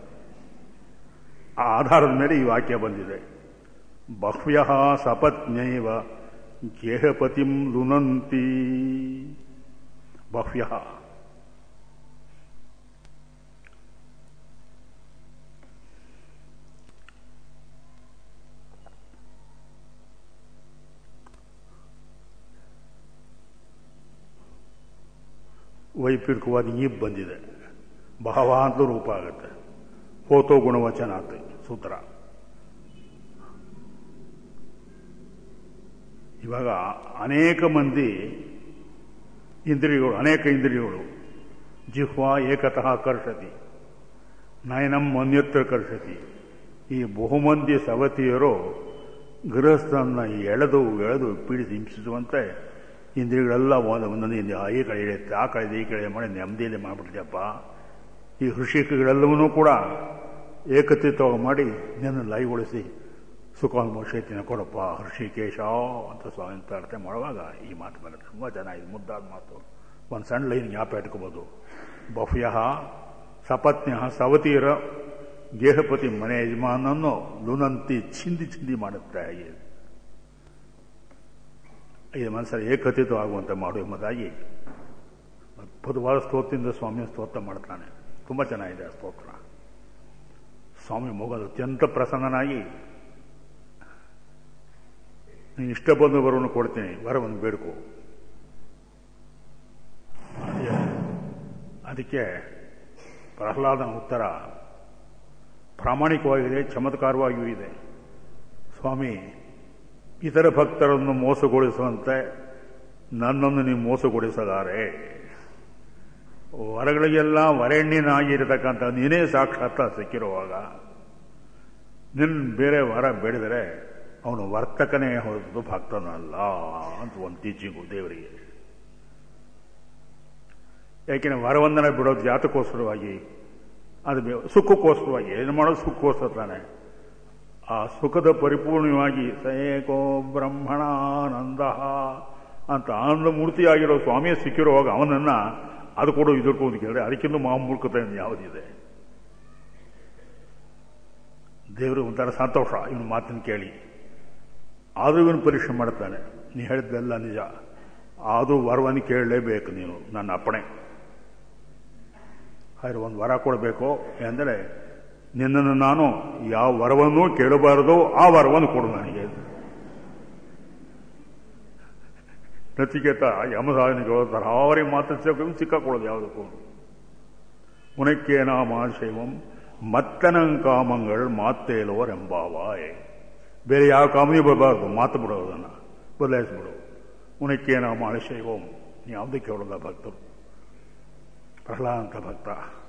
ಆ ಆಧಾರದ ಮೇಲೆ ಈ ವಾಕ್ಯ ಬಂದಿದೆ ಬಹ್ವ್ಯ ಸಪತ್ನೈವ ಗೇಹಪತಿಂ ಲುನಂತಿ ಬಹ್ವ್ಯ ವೈಪಿಕವಾದ ಈಬ್ ಬಂದಿದೆ ಬಹವ ಅಂತ ರೂಪ ಆಗುತ್ತೆ ಹೋತೋ ಗುಣವಚನ ಆತ ಸೂತ್ರ ಇವಾಗ ಅನೇಕ ಮಂದಿ ಇಂದ್ರಿಯಗಳು ಅನೇಕ ಇಂದ್ರಿಯಗಳು ಜಿಹ್ವಾ ಏಕತಃ ಕರ್ಷತಿ ನಯನಂ ಅನ್ಯತ್ರ ಕರ್ಷತಿ ಈ ಬಹುಮಂದಿ ಸವತಿಯರು ಗೃಹಸ್ಥನ ಎಳೆದು ಎಳೆದು ಪೀಡಿಸಿ ಹಿಂಸಿಸುವಂತೆ ಇಂದ್ರಿಯಗಳೆಲ್ಲ ಒಂದೊಂದು ಈ ಕಡೆ ಇಳಿಯುತ್ತೆ ಆ ಕಡೆ ಈ ಕಡೆ ಮಾಡಿ ನೆಮ್ಮದಿಯಲ್ಲಿ ಮಾಡಿಬಿಡ್ತೀಯಪ್ಪ ಈ ಹೃಷಿಕಗಳೆಲ್ಲವನ್ನೂ ಕೂಡ ಏಕತ್ರಿತವಾಗಿ ಮಾಡಿ ನಿನ್ನ ಲೈಗೊಳಿಸಿ ಸುಖಾನುಭವಿಸೈತಿನ ಕೊಡಪ್ಪ ಹೃಷಿಕೇಶ ಅಂತ ಸ್ವಾಮಿ ಪ್ರಾರ್ಥನೆ ಮಾಡುವಾಗ ಈ ಮಾತು ಮೇಲೆ ತುಂಬ ಚೆನ್ನಾಗಿದೆ ಮುದ್ದಾದ ಮಾತು ಒಂದು ಸಣ್ಣ ಲೈನ್ ಜ್ಞಾಪ ಇಟ್ಕೋಬೋದು ಬಹ್ಯ ಸಪತ್ನ್ಯ ಸವತಿಯರ ಗೇಹಪತಿ ಮನೆ ಯಜಮಾನನ್ನು ಲುನಂತಿ ಚಿಂದಿ ಚಿಂದಿ ಮಾಡುತ್ತೆ ಈ ಮನಸ್ಸಲ್ಲಿ ಏಕತಿತವಾಗುವಂತೆ ಮಾಡು ಎಂಬುದಾಗಿ ಅದ್ಭುತವಾದ ಸ್ತೋತ್ರದಿಂದ ಸ್ವಾಮಿಯ ಸ್ತೋತ್ರ ಮಾಡ್ತಾನೆ ತುಂಬ ಚೆನ್ನಾಗಿದೆ ಆ ಸ್ತೋತ್ರ ಸ್ವಾಮಿ ಮಗದು ಅತ್ಯಂತ ಪ್ರಸನ್ನನಾಗಿ ನೀನು ಇಷ್ಟ ಬಂದು ವರವನ್ನು ಕೊಡ್ತೀನಿ ವರವನ್ನು ಬೇಡ್ಕೊ ಅದಕ್ಕೆ ಪ್ರಹ್ಲಾದನ ಉತ್ತರ ಪ್ರಾಮಾಣಿಕವಾಗಿದೆ ಚಮತ್ಕಾರವಾಗಿಯೂ ಇದೆ ಸ್ವಾಮಿ ಇತರ ಭಕ್ತರನ್ನು ಮೋಸಗೊಳಿಸುವಂತೆ ನನ್ನನ್ನು ನೀವು ಮೋಸಗೊಳಿಸಲಾರೆ ವರಗಳಿಗೆಲ್ಲ ವರೆಣ್ಯನಾಗಿರತಕ್ಕಂಥ ನೀನೇ ಸಾಕ್ಷಾತ್ ಸಿಕ್ಕಿರುವಾಗ ನಿನ್ನ ಬೇರೆ ವರ ಬೇಡಿದರೆ ಅವನು ವರ್ತಕನೇ ಹೊರತು ಭಕ್ತನಲ್ಲ ಅಂತ ಒಂದು ಟೀಚಿಂಗು ದೇವರಿಗೆ ಯಾಕೆಂದ್ರೆ ವರವಂದನ ಬಿಡೋದು ಜಾತಕ್ಕೋಸ್ಕರವಾಗಿ ಅದು ಸುಖಕ್ಕೋಸ್ಕರವಾಗಿ ಏನು ಮಾಡೋದು ಸುಖಕ್ಕೋಸ್ಕರ ತಾನೆ ಆ ಸುಖದ ಪರಿಪೂರ್ಣವಾಗಿ ಸಯೇಕೋ ಬ್ರಹ್ಮಣಾನಂದ ಅಂತ ಆನಂದ ಮೂರ್ತಿಯಾಗಿರೋ ಸ್ವಾಮಿಯ ಸಿಕ್ಕಿರುವಾಗ ಅವನನ್ನ ಅದು ಕೊಡು ಇದು ಕೊಡು ಕೇಳಿದ್ರೆ ಅದಕ್ಕಿಂತ ಮಾಮೂಲ್ಕತೆ ಯಾವುದಿದೆ ದೇವರು ಒಂಥರ ಸಂತೋಷ ಇವನು ಮಾತನ್ನು ಕೇಳಿ ಆದರೂ ಇವನು ಪರೀಕ್ಷೆ ಮಾಡ್ತಾನೆ ನೀ ಹೇಳಿದ್ದೆಲ್ಲ ನಿಜ ಆದರೂ ವರವನ್ನು ಕೇಳಲೇಬೇಕು ನೀನು ನನ್ನ ಅಪ್ಪಣೆ ಹಾಗೆ ಒಂದು ವರ ಕೊಡಬೇಕು ಎಂದರೆ ನಿನ್ನನ್ನು ನಾನು ಯಾವ ವರವನ್ನೂ ಕೇಳಬಾರದು ಆ ವರವನ್ನು ಕೊಡು ನನಗೆ ನಚಿಕೇತ ಯಮಸಾಧನಿಗಳು ತರಾವರಿ ಮಾತ್ರ ಸಿಕ್ಕಾಕೊಳ್ಳೋದು ಯಾವುದಕ್ಕೂ ಉನಕ್ಕೇನ ಮಾಶೈವಂ ಮತ್ತನಂಕಾಮಂಗಳು ಮಾತೇಲೋರ್ ಎಂಬಾವಾಯ್ ಬೇರೆ ಯಾವ ಕಾಮನಿ ಬರಬಾರ್ದು ಮಾತು ಬಿಡೋದನ್ನು ಬದಲಾಯಿಸ್ಬಿಡು ಉನಕ್ಕೇನ ಮಾಶೈವಂ ಯಾವುದಕ್ಕೆ ಕೇಳೋದ ಭಕ್ತರು ಪ್ರಹ್ಲಾದ ಅಂತ ಭಕ್ತ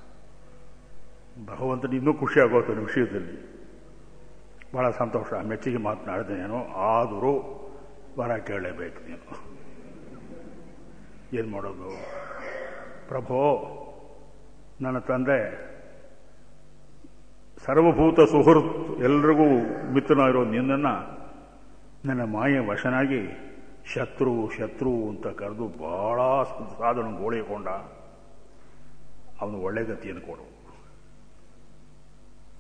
ಭಗವಂತನ ಇನ್ನೂ ಖುಷಿ ಆಗೋತಾನೆ ವಿಷಯದಲ್ಲಿ ಬಹಳ ಸಂತೋಷ ಮೆಚ್ಚಿಗೆ ಮಾತನಾಡಿದೇನೇನೋ ಆದರೂ ವರ ಕೇಳಲೇಬೇಕು ನೀನು ಏನು ಮಾಡೋದು ಪ್ರಭೋ ನನ್ನ ತಂದೆ ಸರ್ವಭೂತ ಸುಹೃತ್ ಎಲ್ರಿಗೂ ಮಿತ್ರನಾಗಿರೋ ನಿನ್ನನ್ನು ನನ್ನ ಮಾಯೆ ವಶನಾಗಿ ಶತ್ರು ಶತ್ರು ಅಂತ ಕರೆದು ಬಹಳ ಸಾಧನ ಗೋಳಿಕೊಂಡ ಅವನು ಒಳ್ಳೆ ಗತಿಯನ್ನು ಕೊಡು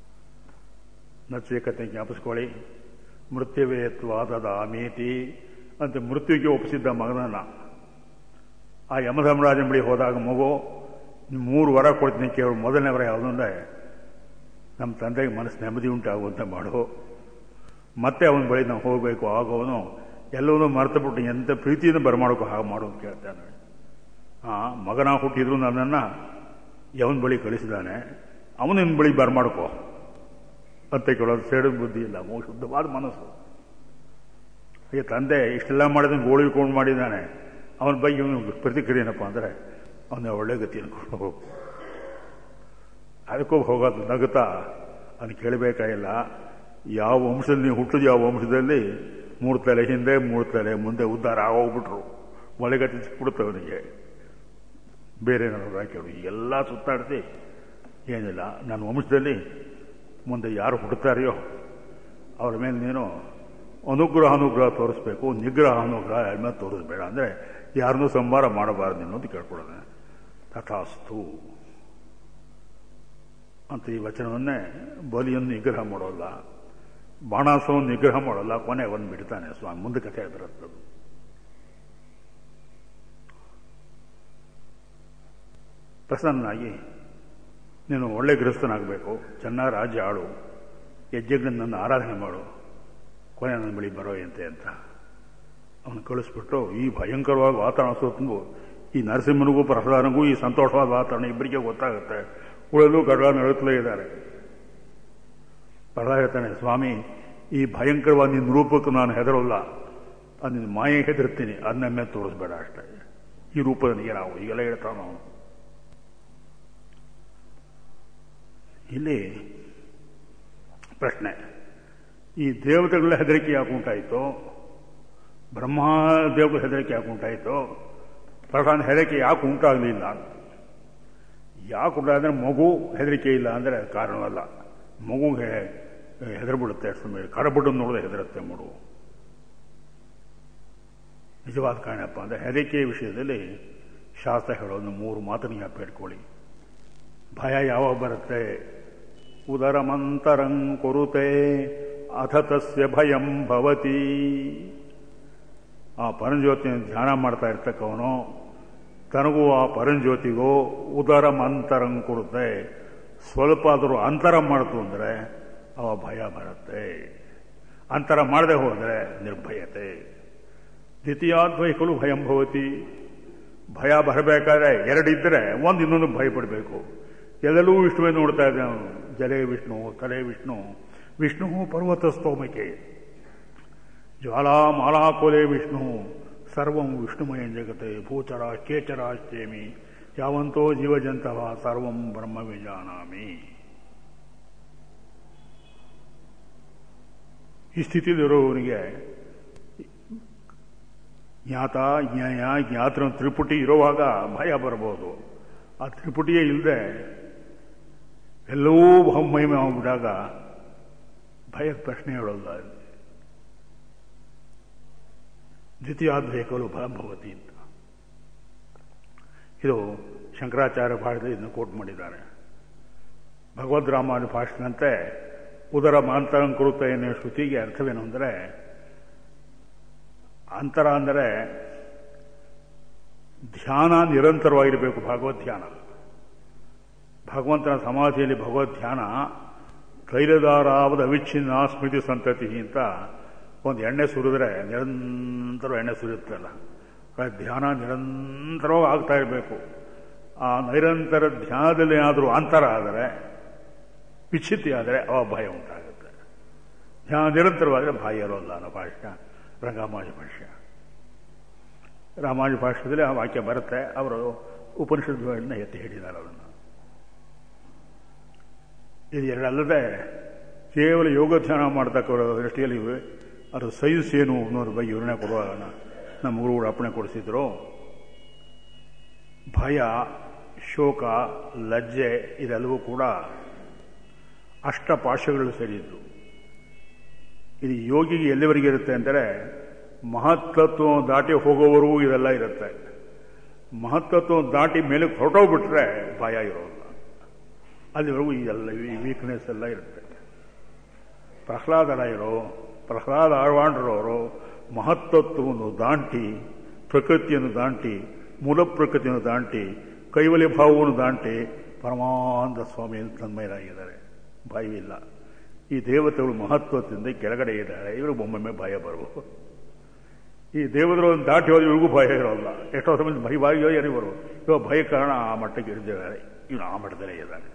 ನಚೇಕತೆ ಜ್ಞಾಪಿಸ್ಕೊಳ್ಳಿ ಮೃತ್ಯುವೇತ್ವಾದದ ಅಮೇತಿ ಅಂತ ಮೃತ್ಯುವಿಗೆ ಒಪ್ಪಿಸಿದ್ದ ಮಗನನ್ನ ಆ ಯಮಧರ್ಮರಾಜನ ಬಳಿ ಹೋದಾಗ ಮಗು ಮೂರು ವರ ಕೊಡ್ತೀನಿ ಕೇಳು ಮೊದಲನೇ ವರ ಯಾವುದು ಅಂದರೆ ನಮ್ಮ ತಂದೆಗೆ ಮನಸ್ಸು ನೆಮ್ಮದಿ ಉಂಟಾಗುವಂತ ಮಾಡು ಮತ್ತೆ ಅವನ ಬಳಿ ನಾವು ಹೋಗಬೇಕು ಆಗೋವನು ಎಲ್ಲವನ್ನೂ ಮರೆತುಬಿಟ್ಟು ಎಂಥ ಪ್ರೀತಿಯಿಂದ ಬರಮಾಡೋಕೆ ಹಾಗೆ ಮಾಡು ಅಂತ ಕೇಳ್ತಾನೆ ಆ ಮಗನ ಹುಟ್ಟಿದ್ರು ನನ್ನನ್ನು ಯವನ ಬಳಿ ಕಳಿಸಿದಾನೆ ಅವನಿನ ಬಳಿ ಬರಮಾಡ್ಕೋ ಅಂತ ಕೇಳೋದು ಸೇಡದ ಬುದ್ಧಿ ಇಲ್ಲ ಮಗು ಶುದ್ಧವಾದ ಮನಸ್ಸು ಹಾಗೆ ತಂದೆ ಇಷ್ಟೆಲ್ಲ ಮಾಡಿದ ಗೋಳಿಕೊಂಡು ಮಾಡಿದ್ದಾನೆ ಅವನ ಬಗ್ಗೆ ಇವನು ಪ್ರತಿಕ್ರಿಯೆ ಏನಪ್ಪ ಅಂದರೆ ಅವನ ಒಳ್ಳೆ ಗತಿಯನ್ನು ಕೊಡು ಹೋಗು ಅದಕ್ಕೂ ಹೋಗೋದು ನಗುತ್ತಾ ಅದನ್ನು ಕೇಳಬೇಕಾಗಿಲ್ಲ ಯಾವ ವಂಶದಲ್ಲಿ ನೀವು ಹುಟ್ಟಿದ ಯಾವ ವಂಶದಲ್ಲಿ ಮೂರು ತಲೆ ಹಿಂದೆ ಮೂರು ತಲೆ ಮುಂದೆ ಉದ್ಧಾರ ಆಗೋಗ್ಬಿಟ್ರು ಒಳಗತಿ ಸಿಕ್ಬಿಡುತ್ತೆ ಅವನಿಗೆ ಬೇರೆ ಏನಾದ್ರು ಕೇಳು ಎಲ್ಲ ಸುತ್ತಾಡಿಸಿ ಏನಿಲ್ಲ ನನ್ನ ವಂಶದಲ್ಲಿ ಮುಂದೆ ಯಾರು ಹುಟ್ಟುತ್ತಾರೆಯೋ ಅವ್ರ ಮೇಲೆ ನೀನು ಅನುಗ್ರಹ ಅನುಗ್ರಹ ತೋರಿಸ್ಬೇಕು ನಿಗ್ರಹ ಅನುಗ್ರಹ ಯಾರ ಮೇಲೆ ತೋರಿಸ್ಬೇಡ ಅಂದರೆ ಯಾರನ್ನೂ ಸಂಹಾರ ಮಾಡಬಾರ್ದು ನೀನು ಅಂತ ಕೇಳ್ಕೊಡೋದೆ ತಥಾಸ್ತು ಅಂತ ಈ ವಚನವನ್ನೇ ಬಲಿಯನ್ನು ನಿಗ್ರಹ ಮಾಡೋಲ್ಲ ಬಾಣಾಸವನ್ನು ನಿಗ್ರಹ ಮಾಡೋಲ್ಲ ಕೊನೆ ಒಂದು ಬಿಡ್ತಾನೆ ಸ್ವಾಮಿ ಮುಂದೆ ಕಥೆ ಅದರದ್ದು ಪ್ರಸನ್ನಾಗಿ ನೀನು ಒಳ್ಳೆ ಗೃಹಸ್ಥನಾಗಬೇಕು ಚೆನ್ನಾಗಿ ರಾಜ್ಯ ಆಳು ಯಜ್ಞಗಳನ್ನು ಆರಾಧನೆ ಮಾಡು ಕೊನೆ ನನ್ನ ಬಳಿ ಬರೋಯಂತೆ ಅಂತ ಅವನು ಕಳಿಸ್ಬಿಟ್ಟು ಈ ಭಯಂಕರವಾದ ವಾತಾವರಣ ಸುತ್ತಲೂ ಈ ನರಸಿಂಹನಿಗೂ ಪ್ರಹ್ಲಾದನಿಗೂ ಈ ಸಂತೋಷವಾದ ವಾತಾವರಣ ಇಬ್ಬರಿಗೆ ಗೊತ್ತಾಗುತ್ತೆ ಉಳಿದು ಗಡ್ಡ ನಡುತ್ತಲೇ ಇದ್ದಾರೆ ಪ್ರಹ್ಲಾದ ಹೇಳ್ತಾನೆ ಸ್ವಾಮಿ ಈ ಭಯಂಕರವಾದ ನಿನ್ನ ರೂಪಕ್ಕೆ ನಾನು ಹೆದರೋಲ್ಲ ಅದು ನಿನ್ನ ಮಾಯೆ ಹೆದರ್ತೀನಿ ಅದನ್ನ ಮೇಲೆ ತೋರಿಸ್ಬೇಡ ಅಷ್ಟೇ ಈ ರೂಪದಲ್ಲಿ ನಾವು ಈಗೆಲ್ಲ ಹೇಳ್ತಾವ ನಾವು ಇಲ್ಲಿ ಪ್ರಶ್ನೆ ಈ ದೇವತೆಗಳ ಹೆದರಿಕೆ ಯಾಕೆ ಉಂಟಾಯಿತು ಬ್ರಹ್ಮ ದೇವಗಳ ಹೆದರಿಕೆ ಯಾಕೆ ಉಂಟಾಯಿತು ಪ್ರಧಾನ ಹೆದರಿಕೆ ಯಾಕೆ ಉಂಟಾಗಲಿಲ್ಲ ಯಾಕೆ ಉಂಟಾದ್ರೆ ಮಗು ಹೆದರಿಕೆ ಇಲ್ಲ ಅಂದರೆ ಕಾರಣವಲ್ಲ ಮಗುಗೆ ಹೆದರ್ಬಿಡುತ್ತೆ ಸುಮ್ಮನೆ ಕರಬಿಟ್ಟು ನೋಡಿದ್ರೆ ಹೆದರುತ್ತೆ ಮಗು ನಿಜವಾದ ಕಾರಣಪ್ಪ ಅಂದರೆ ಹೆದರಿಕೆ ವಿಷಯದಲ್ಲಿ ಶಾಸ್ತ್ರ ಹೇಳೋದು ಮೂರು ಮಾತನ್ನು ಜ್ಞಾಪ ಇಟ್ಕೊಳ್ಳಿ ಭಯ ಯಾವಾಗ ಬರುತ್ತೆ ಉದರಮಂತರಂ ಕುರುತೆ ಅಥ ತಸ್ಯ ಭಯಂ ಭವತಿ ಆ ಪರಂಜ್ಯೋತಿನ ಧ್ಯಾನ ಮಾಡ್ತಾ ಇರ್ತಕ್ಕವನು ತನಗೂ ಆ ಪರಂಜ್ಯೋತಿಗೂ ಉದರ ಮಂತರಂ ಕೊಡುತ್ತೆ ಸ್ವಲ್ಪ ಆದರೂ ಅಂತರ ಮಾಡ್ತು ಅಂದರೆ ಅವ ಭಯ ಬರುತ್ತೆ ಅಂತರ ಮಾಡದೆ ಹೋದರೆ ನಿರ್ಭಯತೆ ದ್ವಿತೀಯಾದ್ವೈಕಲು ಭಯಂ ಭವತಿ ಭಯ ಬರಬೇಕಾದ್ರೆ ಎರಡಿದ್ದರೆ ಒಂದು ಇನ್ನೊಂದು ಭಯ ಪಡಬೇಕು ಎಲ್ಲೆಲ್ಲೂ ವಿಷ್ಣುವೇ ನೋಡ್ತಾ ಇದ್ದೆ ಅವನು ಜಲೇ ವಿಷ್ಣು ತಲೆ ವಿಷ್ಣು ವಿಷ್ಣು ಪರ್ವತ ಸ್ತೋಮಕ್ಕೆ ಜ್ವಾಲಾ ಮಾಲಾಕೋಲೆ ವಿಷ್ಣು ಸರ್ವಂ ವಿಷ್ಣುಮಯಂ ಜಗತೆ ಭೂಚರ ಕೇಚರಾಶ್ಚೇಮಿ ಯಾವಂತೋ ಜೀವಜಂತವ ಸರ್ವಂ ಬ್ರಹ್ಮ ವಿಜಾನಾಮಿ ಈ ಸ್ಥಿತಿಲಿರೋವನಿಗೆ ಜ್ಞಾತ ಜ್ಞಾಯ ಜ್ಞಾತರ ತ್ರಿಪುಟಿ ಇರುವಾಗ ಭಯ ಬರಬಹುದು ಆ ತ್ರಿಪುಟಿಯೇ ಇಲ್ಲದೆ ಎಲ್ಲವೂ ಮಹಿಮೆ ಹೋಗ್ಬಿಟ್ಟಾಗ ಭಯದ ಪ್ರಶ್ನೆ ಹೇಳೋಲ್ಲ ದ್ವಿತೀಯಾದ್ವೈಕಲು ಭವತಿ ಅಂತ ಇದು ಶಂಕರಾಚಾರ್ಯ ಭಾಷೆದಲ್ಲಿ ಇದನ್ನು ಕೋಟ್ ಮಾಡಿದ್ದಾರೆ ಭಗವದ್ ರಾಮಾಯಣ ಭಾಷೆನಂತೆ ಉದರ ಮಾಂತರಂಕೃತ ಎನ್ನುವ ಶ್ರುತಿಗೆ ಅರ್ಥವೇನು ಅಂದರೆ ಅಂತರ ಅಂದರೆ ಧ್ಯಾನ ನಿರಂತರವಾಗಿರಬೇಕು ಭಗವದ್ ಧ್ಯಾನ ಭಗವಂತನ ಸಮಾಧಿಯಲ್ಲಿ ಭಗವದ್ ಧ್ಯಾನ ತೈಲದಾರಾವದ ಅವಿಚ್ಛಿನ್ನ ಸ್ಮೃತಿ ಸಂತತಿ ಅಂತ ಒಂದು ಎಣ್ಣೆ ಸುರಿದ್ರೆ ನಿರಂತರ ಎಣ್ಣೆ ಸುರಿಯುತ್ತಲ್ಲ ಧ್ಯಾನ ನಿರಂತರವಾಗಿ ಆಗ್ತಾ ಇರಬೇಕು ಆ ನಿರಂತರ ಧ್ಯಾನದಲ್ಲಿ ಏನಾದರೂ ಅಂತರ ಆದರೆ ವಿಚ್ಛಿತಿ ಆದರೆ ಅವ ಭಯ ಉಂಟಾಗುತ್ತೆ ಧ್ಯಾನ ನಿರಂತರವಾದರೆ ಭಯ ಇರೋಲ್ಲ ಅನ್ನೋ ಭಾಷ್ಯ ರಂಗಮಾಜ ಭಾಷ್ಯ ರಾಮಾಜ ಭಾಷ್ಯದಲ್ಲಿ ಆ ವಾಕ್ಯ ಬರುತ್ತೆ ಅವರು ಉಪನಿಷತ್ತುಗಳನ್ನ ಎತ್ತಿ ಹೇಳಿದ್ದಾರೆ ಅದನ್ನು ಇದು ಎರಡಲ್ಲದೆ ಕೇವಲ ಯೋಗ ಧ್ಯಾನ ಮಾಡ್ತಕ್ಕವರ ದೃಷ್ಟಿಯಲ್ಲಿ ಅದು ಸೈನ್ಸ್ ಏನು ಅನ್ನೋದ್ರ ಬಗ್ಗೆ ವಿವರಣೆ ಕೊಡುವಾಗ ನಮ್ಮ ಗುರುಗಳು ಅಪ್ಪಣೆ ಕೊಡಿಸಿದ್ರು ಭಯ ಶೋಕ ಲಜ್ಜೆ ಇದೆಲ್ಲವೂ ಕೂಡ ಅಷ್ಟಪಾಶಗಳು ಸೇರಿದ್ದು ಇದು ಯೋಗಿಗೆ ಎಲ್ಲಿವರೆಗೆ ಇರುತ್ತೆ ಅಂದರೆ ಮಹತ್ತತ್ವ ದಾಟಿ ಹೋಗೋವರೆಗೂ ಇದೆಲ್ಲ ಇರುತ್ತೆ ಮಹತ್ತತ್ವ ದಾಟಿ ಮೇಲೆ ಹೊರಟೋಗ್ಬಿಟ್ರೆ ಭಯ ಇರೋಲ್ಲ ಅಲ್ಲಿವರೆಗೂ ಇದೆಲ್ಲ ಈ ವೀಕ್ನೆಸ್ ಎಲ್ಲ ಇರುತ್ತೆ ಪ್ರಹ್ಲಾದರಾಯರು ಪ್ರಹ್ಲಾದ ಆಳ್ವಾಂಡ್ರವರು ಮಹತ್ತತ್ವವನ್ನು ದಾಂಟಿ ಪ್ರಕೃತಿಯನ್ನು ದಾಂಟಿ ಮೂಲ ಪ್ರಕೃತಿಯನ್ನು ದಾಂಟಿ ಕೈವಲ್ಯ ಭಾವವನ್ನು ದಾಂಟಿ ಪರಮಾನಂದ ಸ್ವಾಮಿಯನ್ನು ತನ್ಮಯರಾಗಿದ್ದಾರೆ ಭಯವಿಲ್ಲ ಈ ದೇವತೆಗಳು ಮಹತ್ವದಿಂದ ಕೆಳಗಡೆ ಇದ್ದಾರೆ ಇವರು ಒಮ್ಮೊಮ್ಮೆ ಭಯ ಬರಬಹುದು ಈ ದೇವತೆಗಳನ್ನು ದಾಟಿ ಹೋದ್ರೆ ಇವ್ರಿಗೂ ಭಯ ಇರೋಲ್ಲ ಎಷ್ಟೋ ಸಮಯ ಭಯ ಬಾಯಿಯೋ ಏನಿವರು ಇವಾಗ ಭಯ ಕಾರಣ ಆ ಮಟ್ಟಕ್ಕೆ ಇಳಿದಿದ್ದಾರೆ ಇವನು ಆ ಮಟ್ಟದಲ್ಲೇ ಇದ್ದಾನೆ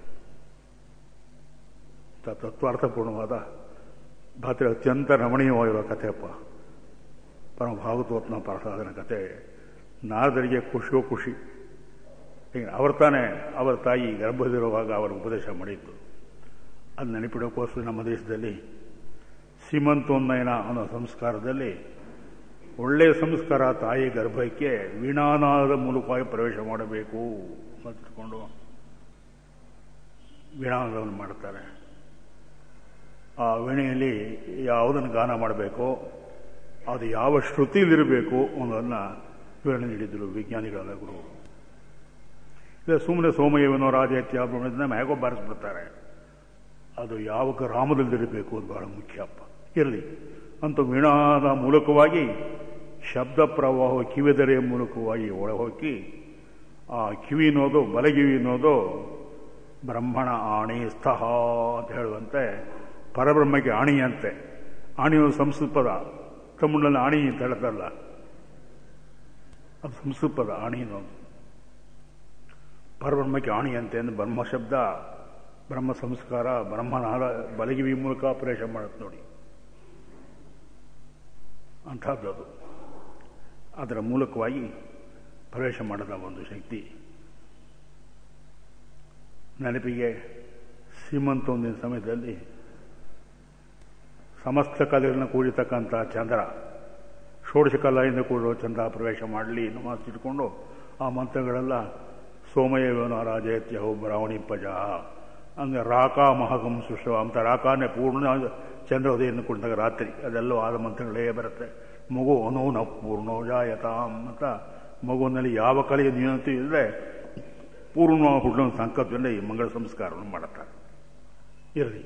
ತತ್ವಾರ್ಥಪೂರ್ಣವಾದ ಭಾತ್ರ ಅತ್ಯಂತ ರಮಣೀಯವಾಗಿರುವ ಕಥೆಯಪ್ಪ ಪರಮ ಭಾಗವತೋತ್ನ ಪ್ರಸಾದನ ಕತೆ ನಾರದರಿಗೆ ಖುಷಿಯೋ ಖುಷಿ ಅವ್ರ ತಾನೇ ಅವರ ತಾಯಿ ಗರ್ಭದಲ್ಲಿರುವಾಗ ಅವರು ಉಪದೇಶ ಮಾಡಿದ್ದು ಅದು ನೆನಪಿಡೋಕ್ಕೋಸ್ಕರ ನಮ್ಮ ದೇಶದಲ್ಲಿ ಸೀಮಂತೋನ್ನಯನ ಅನ್ನೋ ಸಂಸ್ಕಾರದಲ್ಲಿ ಒಳ್ಳೆಯ ಸಂಸ್ಕಾರ ತಾಯಿ ಗರ್ಭಕ್ಕೆ ವೀಣಾನಾದ ಮೂಲಕವಾಗಿ ಪ್ರವೇಶ ಮಾಡಬೇಕು ಅಂತ ತಿಳ್ಕೊಂಡು ವೀಣಾನಾದವನ್ನು ಮಾಡ್ತಾರೆ ಆ ವೀಣೆಯಲ್ಲಿ ಯಾವುದನ್ನು ಗಾನ ಮಾಡಬೇಕೋ ಅದು ಯಾವ ಶ್ರುತಿಯಲ್ಲಿರಬೇಕು ಅನ್ನೋದನ್ನು ವಿವರಣೆ ನೀಡಿದ್ರು ವಿಜ್ಞಾನಿಗಳೆಲ್ಲ ಗುರು ಇಲ್ಲ ಸುಮ್ಮನೆ ಸೋಮಯವನೋ ರಾಜತ್ಯ ಬ್ರಹ್ಮದಿಂದ ಹೇಗೋ ಬಾರಿಸ್ಬಿಡ್ತಾರೆ ಅದು ಯಾವ ಗ್ರಾಮದಲ್ಲಿರಬೇಕು ಅದು ಬಹಳ ಮುಖ್ಯಪ್ಪ ಇರಲಿ ಅಂತ ವೀಣಾದ ಮೂಲಕವಾಗಿ ಶಬ್ದ ಪ್ರವಾಹ ಕಿವಿದರೆಯ ಮೂಲಕವಾಗಿ ಒಳಹೋಗಿ ಆ ಕಿವಿ ಅನ್ನೋದು ಬಲಗಿವಿ ಅನ್ನೋದು ಬ್ರಹ್ಮಣ ಆಣಿ ಸ್ತಃ ಅಂತ ಹೇಳುವಂತೆ ಪರಬ್ರಹ್ಮಕ್ಕೆ ಆಣಿಯಂತೆ ಆಣಿಯು ಸಂಸ್ಕೃತ ಪದ ತಮಿಳಿನಲ್ಲಿ ಆಣಿ ಅಂತ ಹೇಳ್ತಾರಲ್ಲ ಅದು ಸಂಸ್ಕೃತ ಪದ ಆಣಿ ಅನ್ನೋದು ಪರಬ್ರಹ್ಮಕ್ಕೆ ಆಣಿಯಂತೆ ಅಂದ್ರೆ ಬ್ರಹ್ಮ ಶಬ್ದ ಬ್ರಹ್ಮ ಸಂಸ್ಕಾರ ಬ್ರಹ್ಮನಾದ ಬಲಗಿವಿ ಮೂಲಕ ಪ್ರವೇಶ ಮಾಡುತ್ತೆ ನೋಡಿ ಅಂಥದ್ದು ಅದರ ಮೂಲಕವಾಗಿ ಪ್ರವೇಶ ಮಾಡದ ಒಂದು ಶಕ್ತಿ ನೆನಪಿಗೆ ಸೀಮಂತ ಒಂದಿನ ಸಮಯದಲ್ಲಿ ಸಮಸ್ತ ಕಲೆಗಳನ್ನು ಕೂಡಿತಕ್ಕಂಥ ಚಂದ್ರ ಷೋಡಶ ಕಲೆಯಿಂದ ಕೂಡಿರೋ ಚಂದ್ರ ಪ್ರವೇಶ ಮಾಡಲಿ ನಮಾಜ್ ಇಟ್ಕೊಂಡು ಆ ಮಂತ್ರಗಳೆಲ್ಲ ಸೋಮಯವೇನೋ ರಾಜಯತ್ಯಹೋ ಬ್ರಾಹ್ಮಣಿ ಪಜ ಹಂಗೆ ರಾಕ ಮಹಗಂ ಸುಶ್ವ ಅಂತ ರಾಕಾನೇ ಪೂರ್ಣ ಚಂದ್ರೋದಯನ್ನು ಕುಡಿದಾಗ ರಾತ್ರಿ ಅದೆಲ್ಲೋ ಆದ ಮಂತ್ರಗಳೇ ಬರುತ್ತೆ ಮಗು ಅನೌನ ಪೂರ್ಣೋ ಜಾಯತಾಂ ಅಂತ ಮಗುವಿನಲ್ಲಿ ಯಾವ ಕಲೆಯ ನ್ಯೂನತೆ ಇಲ್ಲದೆ ಪೂರ್ಣ ಹುಟ್ಟಿನ ಸಂಕಲ್ಪದಿಂದ ಈ ಮಂಗಳ ಸಂಸ್ಕಾರವನ್ನು ಮಾಡುತ್ತಾರೆ ಇರಲಿ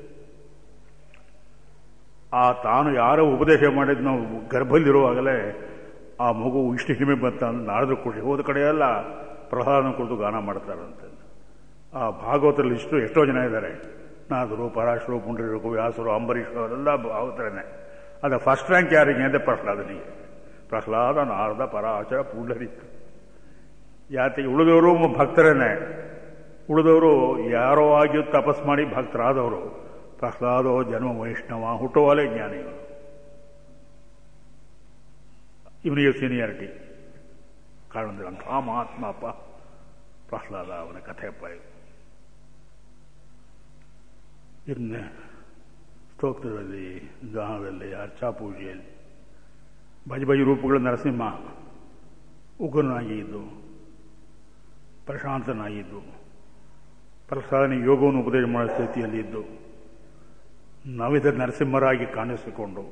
ಆ ತಾನು ಯಾರೋ ಉಪದೇಶ ಮಾಡಿದ್ ನಾವು ಗರ್ಭದಲ್ಲಿರುವಾಗಲೇ ಆ ಮಗು ಇಷ್ಟು ಹಿಮೆ ಬಂತ ಅಂದ್ರೆ ನಾಡಿದ್ರು ಖುಷಿ ಹೋದ ಕಡೆಯೆಲ್ಲ ಪ್ರಹ್ಲಾದನ ಕುರಿತು ಗಾನ ಮಾಡ್ತಾರಂತೆ ಆ ಭಾಗವತರಲ್ಲಿ ಇಷ್ಟು ಎಷ್ಟೋ ಜನ ಇದ್ದಾರೆ ನಾದರು ಪರಾಶರು ಪುಂಡ್ರಿರು ವ್ಯಾಸರು ಅಂಬರೀಷರು ಅವರೆಲ್ಲ ಭಾಗವತರೇನೆ ಅದ ಫಸ್ಟ್ ರ್ಯಾಂಕ್ ಯಾರಿಗೆ ಅಂದರೆ ಪ್ರಹ್ಲಾದನಿಗೆ ಪ್ರಹ್ಲಾದ ನಾರದ ಪರಾಶರ ಪುಂಡರಿಕ ಯಾತಿಗೆ ಉಳಿದವರು ಭಕ್ತರೇನೆ ಉಳಿದವರು ಯಾರೋ ಆಗಿ ತಪಸ್ ಮಾಡಿ ಭಕ್ತರಾದವರು ಪ್ರಹ್ಲಾದೋ ಜನ್ಮ ವೈಷ್ಣವ ಹುಟ್ಟುವಲೇ ಜ್ಞಾನಿಗಳು ಇವನಿಗೆ ಸೀನಿಯಾರಿಟಿ ಕಾರಣದಿಂದ ಅಂಥ ಮಹಾತ್ಮಪ್ಪ ಪ್ರಹ್ಲಾದ ಅವನ ಕಥೆಯಪ್ಪ ಇದು ಇನ್ನು ಸ್ತೋತ್ರದಲ್ಲಿ ಗಾನದಲ್ಲಿ ಅರ್ಚಾ ಪೂಜೆಯಲ್ಲಿ ಭಜ ಭಜ ರೂಪಗಳ ನರಸಿಂಹ ಉಗ್ರನಾಗಿದ್ದು ಪ್ರಶಾಂತನಾಗಿದ್ದು ಪ್ರಸಾದನೆ ಯೋಗವನ್ನು ಉಪದೇಶ ಮಾಡೋ ಸ್ಥಿತಿಯಲ್ಲಿದ್ದು ನವಿದ ನರಸಿಂಹರಾಗಿ ಕಾಣಿಸಿಕೊಂಡು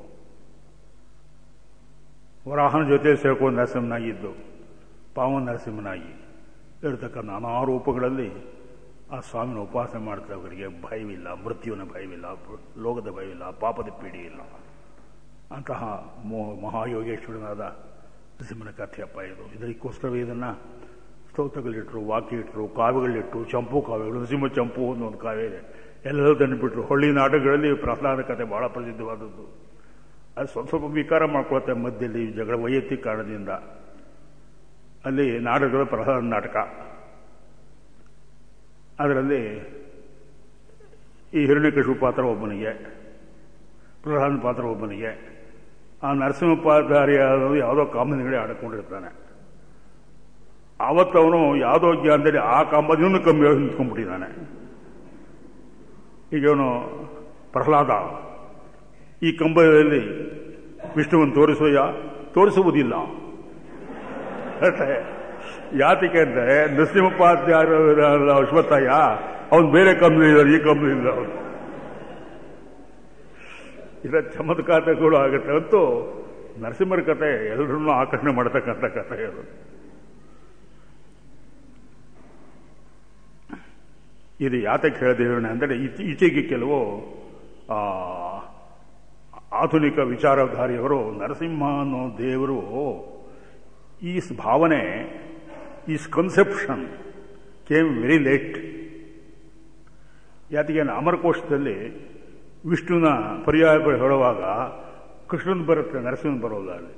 ವರಾಹನ ಜೊತೆ ಸೇರ್ಕೊಂಡು ನರಸಿಂಹನಾಗಿದ್ದು ಪಾವನ ನರಸಿಂಹನಾಗಿ ಇರತಕ್ಕಂಥ ನಾನಾ ರೂಪಗಳಲ್ಲಿ ಆ ಸ್ವಾಮಿನ ಉಪಾಸನೆ ಮಾಡ್ತವರಿಗೆ ಭಯವಿಲ್ಲ ಮೃತ್ಯುವಿನ ಭಯವಿಲ್ಲ ಲೋಕದ ಭಯವಿಲ್ಲ ಪಾಪದ ಪೀಡಿ ಇಲ್ಲ ಅಂತಹ ಮಹಾಯೋಗೇಶ್ವರನಾದ ನರಸಿಂಹನ ಕಥೆಯಪ್ಪ ಇದು ಇದಕ್ಕೋಸ್ಕರವೇ ಇದನ್ನು ಸ್ತೋತ್ರಗಳಿಟ್ಟರು ವಾಕ್ಯ ಇಟ್ಟರು ಕಾವ್ಯಗಳಿಟ್ಟರು ಚಂಪು ಕಾವ್ಯಗಳು ನರಸಿಂಹ ಚಂಪು ಅನ್ನೋ ಒಂದು ಕಾವ್ಯ ಇದೆ ಎಲ್ಲರೂ ತಂದುಬಿಟ್ರು ಹೊಳ್ಳಿ ನಾಟಕಗಳಲ್ಲಿ ಪ್ರಹ್ಲಾದ ಕಥೆ ಬಹಳ ಪ್ರಸಿದ್ಧವಾದದ್ದು ಅದು ಸ್ವಲ್ಪ ಸ್ವಲ್ಪ ವಿಕಾರ ಮಾಡ್ಕೊಳ್ತಾರೆ ಮಧ್ಯದಲ್ಲಿ ಜಗಳ ವೈಯಕ್ತಿಕ ಕಾರಣದಿಂದ ಅಲ್ಲಿ ನಾಟಕಗಳು ಪ್ರಹ್ಲಾದ ನಾಟಕ ಅದರಲ್ಲಿ ಈ ಹಿರಣ್ಯಕಶು ಪಾತ್ರ ಒಬ್ಬನಿಗೆ ಪ್ರಹ್ಲಾದನ ಪಾತ್ರ ಒಬ್ಬನಿಗೆ ಆ ನರಸಿಂಹಪಾದಾರಿಯಾದವರು ಯಾವುದೋ ಕಾಮನಿಗಳೇ ಆಡಿಕೊಂಡಿರ್ತಾನೆ ಆವತ್ತು ಅವನು ಯಾವುದೋ ಜ್ಞಾನದಲ್ಲಿ ಆ ಕಾಂಬದಿಂದ ಕಮ್ಮಿ ನಿಂತ್ಕೊಂಡ್ಬಿಟ್ಟಿದ್ದಾನೆ ಈಗ ಅವನು ಪ್ರಹ್ಲಾದ ಈ ಕಂಬದಲ್ಲಿ ವಿಷ್ಣುವನ್ನು ತೋರಿಸೋಯ ತೋರಿಸುವುದಿಲ್ಲ ಯಾತಿಕೆ ಅಂದ್ರೆ ನರಸಿಂಹಪಾತ್ಯಾರ ಅಶ್ವತ್ಥಯ್ಯ ಅವನು ಬೇರೆ ಕಂಬನಿ ಈ ಕಂಬನಿ ಇಲ್ಲ ಅವನು ಇದರ ಚಮತ್ಕಾರಗಳು ಆಗುತ್ತೆ ಅಂತೂ ನರಸಿಂಹರ ಕಥೆ ಎಲ್ಲರನ್ನೂ ಆಕರ್ಷಣೆ ಮಾಡತಕ್ಕಂಥ ಕಥೆ ಅದು ಇದು ಯಾತಕ್ಕೆ ಹೇಳಿದೆ ಅಂದರೆ ಈಚೆಗೆ ಕೆಲವು ಆಧುನಿಕ ವಿಚಾರಧಾರಿಯವರು ನರಸಿಂಹ ಅನ್ನೋ ದೇವರು ಈ ಭಾವನೆ is conception came very late ಯಾತಿಗೆ ಅಮರಕೋಶದಲ್ಲಿ ವಿಷ್ಣುನ ಪರ್ಯಾಯಗಳು ಹೇಳುವಾಗ ಕೃಷ್ಣನ್ ಬರುತ್ತೆ ನರಸಿಂಹನ್ ಬರೋಲ್ಲ ಅಲ್ಲಿ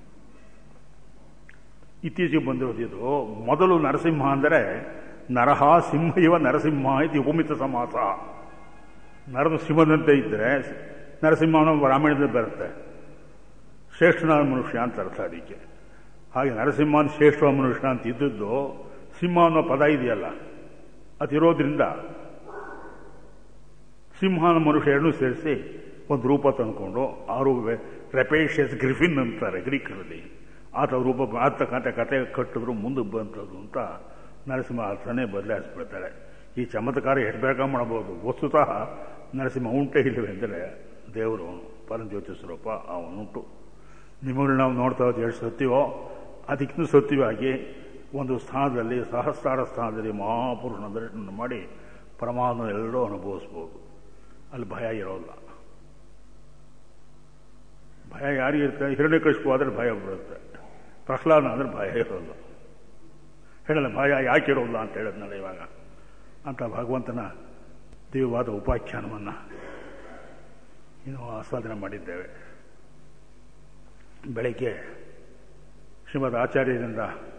ಇತ್ತೀಚೆಗೆ ಬಂದಿರೋದು ಇದು ಮೊದಲು ನರಸಿಂಹ ಅಂದರೆ ನರಹ ಸಿಂಹ ಇವ ನರಸಿಂಹ ಇದು ಉಪಮಿತ ಸಮಾಸ ನರನು ಸಿಂಹದಂತೆ ಇದ್ದರೆ ನರಸಿಂಹನ ರಾಮಾಯಣದಲ್ಲಿ ಬರುತ್ತೆ ಶ್ರೇಷ್ಠನಾದ ಮನುಷ್ಯ ಅಂತ ಅರ್ಥ ಅದಕ್ಕೆ ಹಾಗೆ ನರಸಿಂಹನ ಶ್ರೇಷ್ಠ ಮನುಷ್ಯ ಅಂತ ಇದ್ದದ್ದು ಸಿಂಹ ಅನ್ನೋ ಪದ ಇದೆಯಲ್ಲ ಅದಿರೋದ್ರಿಂದ ಸಿಂಹನ ಮನುಷ್ಯ ಎರಡನ್ನೂ ಸೇರಿಸಿ ಒಂದು ರೂಪ ತಂದ್ಕೊಂಡು ಆರು ರೆಪೇಷಿಯಸ್ ಗ್ರಿಫಿನ್ ಅಂತಾರೆ ಗ್ರೀಕರಲ್ಲಿ ಆತ ರೂಪ ಆತ ಕತೆ ಕತೆ ಕಟ್ಟಿದ್ರು ಮುಂದಕ್ಕೆ ಬಂತದ್ದು ಅಂತ ನರಸಿಂಹ ಅರ್ಥನೇ ಬದಲಾಯಿಸ್ಬಿಡ್ತಾರೆ ಈ ಚಮತ್ಕಾರ ಎಷ್ಟು ಬೇಕಾ ಮಾಡಬಹುದು ವಸ್ತುತಃ ನರಸಿಂಹ ಉಂಟೆ ಇಲ್ಲವೆ ಅಂದರೆ ದೇವರು ಅವನು ಪರಂಜ್ಯೋತಿ ಸ್ವರೂಪ ಅವನುಂಟು ನಿಮ್ಮನ್ನು ನಾವು ನೋಡ್ತಾ ಇರೋದು ಎಷ್ಟು ಸತ್ಯವೋ ಅದಕ್ಕಿಂತ ಸತ್ಯವಾಗಿ ಒಂದು ಸ್ಥಾನದಲ್ಲಿ ಸಹಸ್ರಾರ ಸ್ಥಾನದಲ್ಲಿ ಮಹಾಪುರುಷನ ದರ್ಶನ ಮಾಡಿ ಪರಮಾತ್ಮ ಎಲ್ಲರೂ ಅನುಭವಿಸ್ಬೋದು ಅಲ್ಲಿ ಭಯ ಇರೋಲ್ಲ ಭಯ ಯಾರಿಗಿರುತ್ತೆ ಹಿರಣ್ಯಕಶಿಪು ಆದರೆ ಭಯ ಬರುತ್ತೆ ಪ್ರಹ್ಲಾದ ಅಂದ್ರೆ ಭಯ ಇರೋಲ್ಲ ಹೇಳಲ್ಲ ಭಯ ಯಾಕೆ ಇರೋಲ್ಲ ಅಂತ ಹೇಳಿದ್ನಲ್ಲ ಇವಾಗ ಅಂತ ಭಗವಂತನ ದಿವ್ಯವಾದ ಉಪಾಖ್ಯಾನವನ್ನು ಇನ್ನು ಆಸ್ವಾದನೆ ಮಾಡಿದ್ದೇವೆ ಬೆಳಗ್ಗೆ ಶ್ರೀಮದ್ ಆಚಾರ್ಯರಿಂದ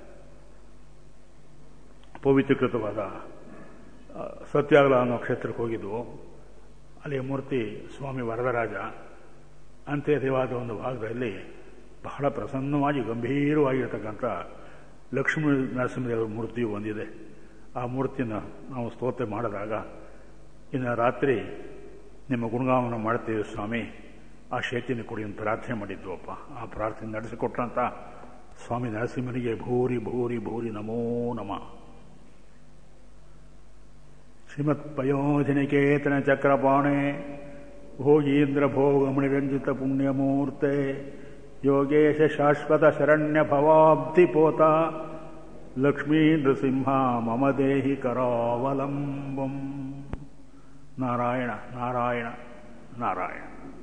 ಪವಿತ್ರೀಕೃತವಾದ ಸತ್ಯಾಗಲ ಅನ್ನೋ ಕ್ಷೇತ್ರಕ್ಕೆ ಹೋಗಿದ್ವು ಅಲ್ಲಿ ಮೂರ್ತಿ ಸ್ವಾಮಿ ವರದರಾಜ ಅಂತ್ಯದೇವಾದ ಒಂದು ಭಾಗದಲ್ಲಿ ಬಹಳ ಪ್ರಸನ್ನವಾಗಿ ಗಂಭೀರವಾಗಿರ್ತಕ್ಕಂಥ ಲಕ್ಷ್ಮೀ ನರಸಿಂಹದೇವರ ಮೂರ್ತಿಯು ಒಂದಿದೆ ಆ ಮೂರ್ತಿನ ನಾವು ಸ್ತೋತ್ರ ಮಾಡಿದಾಗ ಇನ್ನು ರಾತ್ರಿ ನಿಮ್ಮ ಗುಣಗಾಮನ ಮಾಡ್ತೀವಿ ಸ್ವಾಮಿ ಆ ಶೇತಿನ ಕೊಡಿ ಅಂತ ಪ್ರಾರ್ಥನೆ ಮಾಡಿದ್ವಪ್ಪ ಆ ಪ್ರಾರ್ಥನೆ ನಡೆಸಿಕೊಟ್ಟಂತ ಸ್ವಾಮಿ ನರಸಿಂಹನಿಗೆ ಭೂರಿ ಭೂರಿ ಭೂರಿ ನಮೋ ನಮ ಶ್ರೀಮತ್ ಪಯೋಜನಿಕೇತನ ಚಕ್ರಪಾಣೆ ಭೋಗೀಂದ್ರ ಭೋಗಮಣಿರಂಜಿತ ಪುಣ್ಯಮೂರ್ತೆ ಯೋಗೇಶ ಶಾಶ್ವತ ಶರಣ್ಯ ಭವಾಬ್ಧಿಪೋತ ಲಕ್ಷ್ಮೀ ನೃಸಿಂಹ ಮಮ ದೇಹಿ ಕರಾವಲಂಬಂ ನಾರಾಯಣ ನಾರಾಯಣ ನಾರಾಯಣ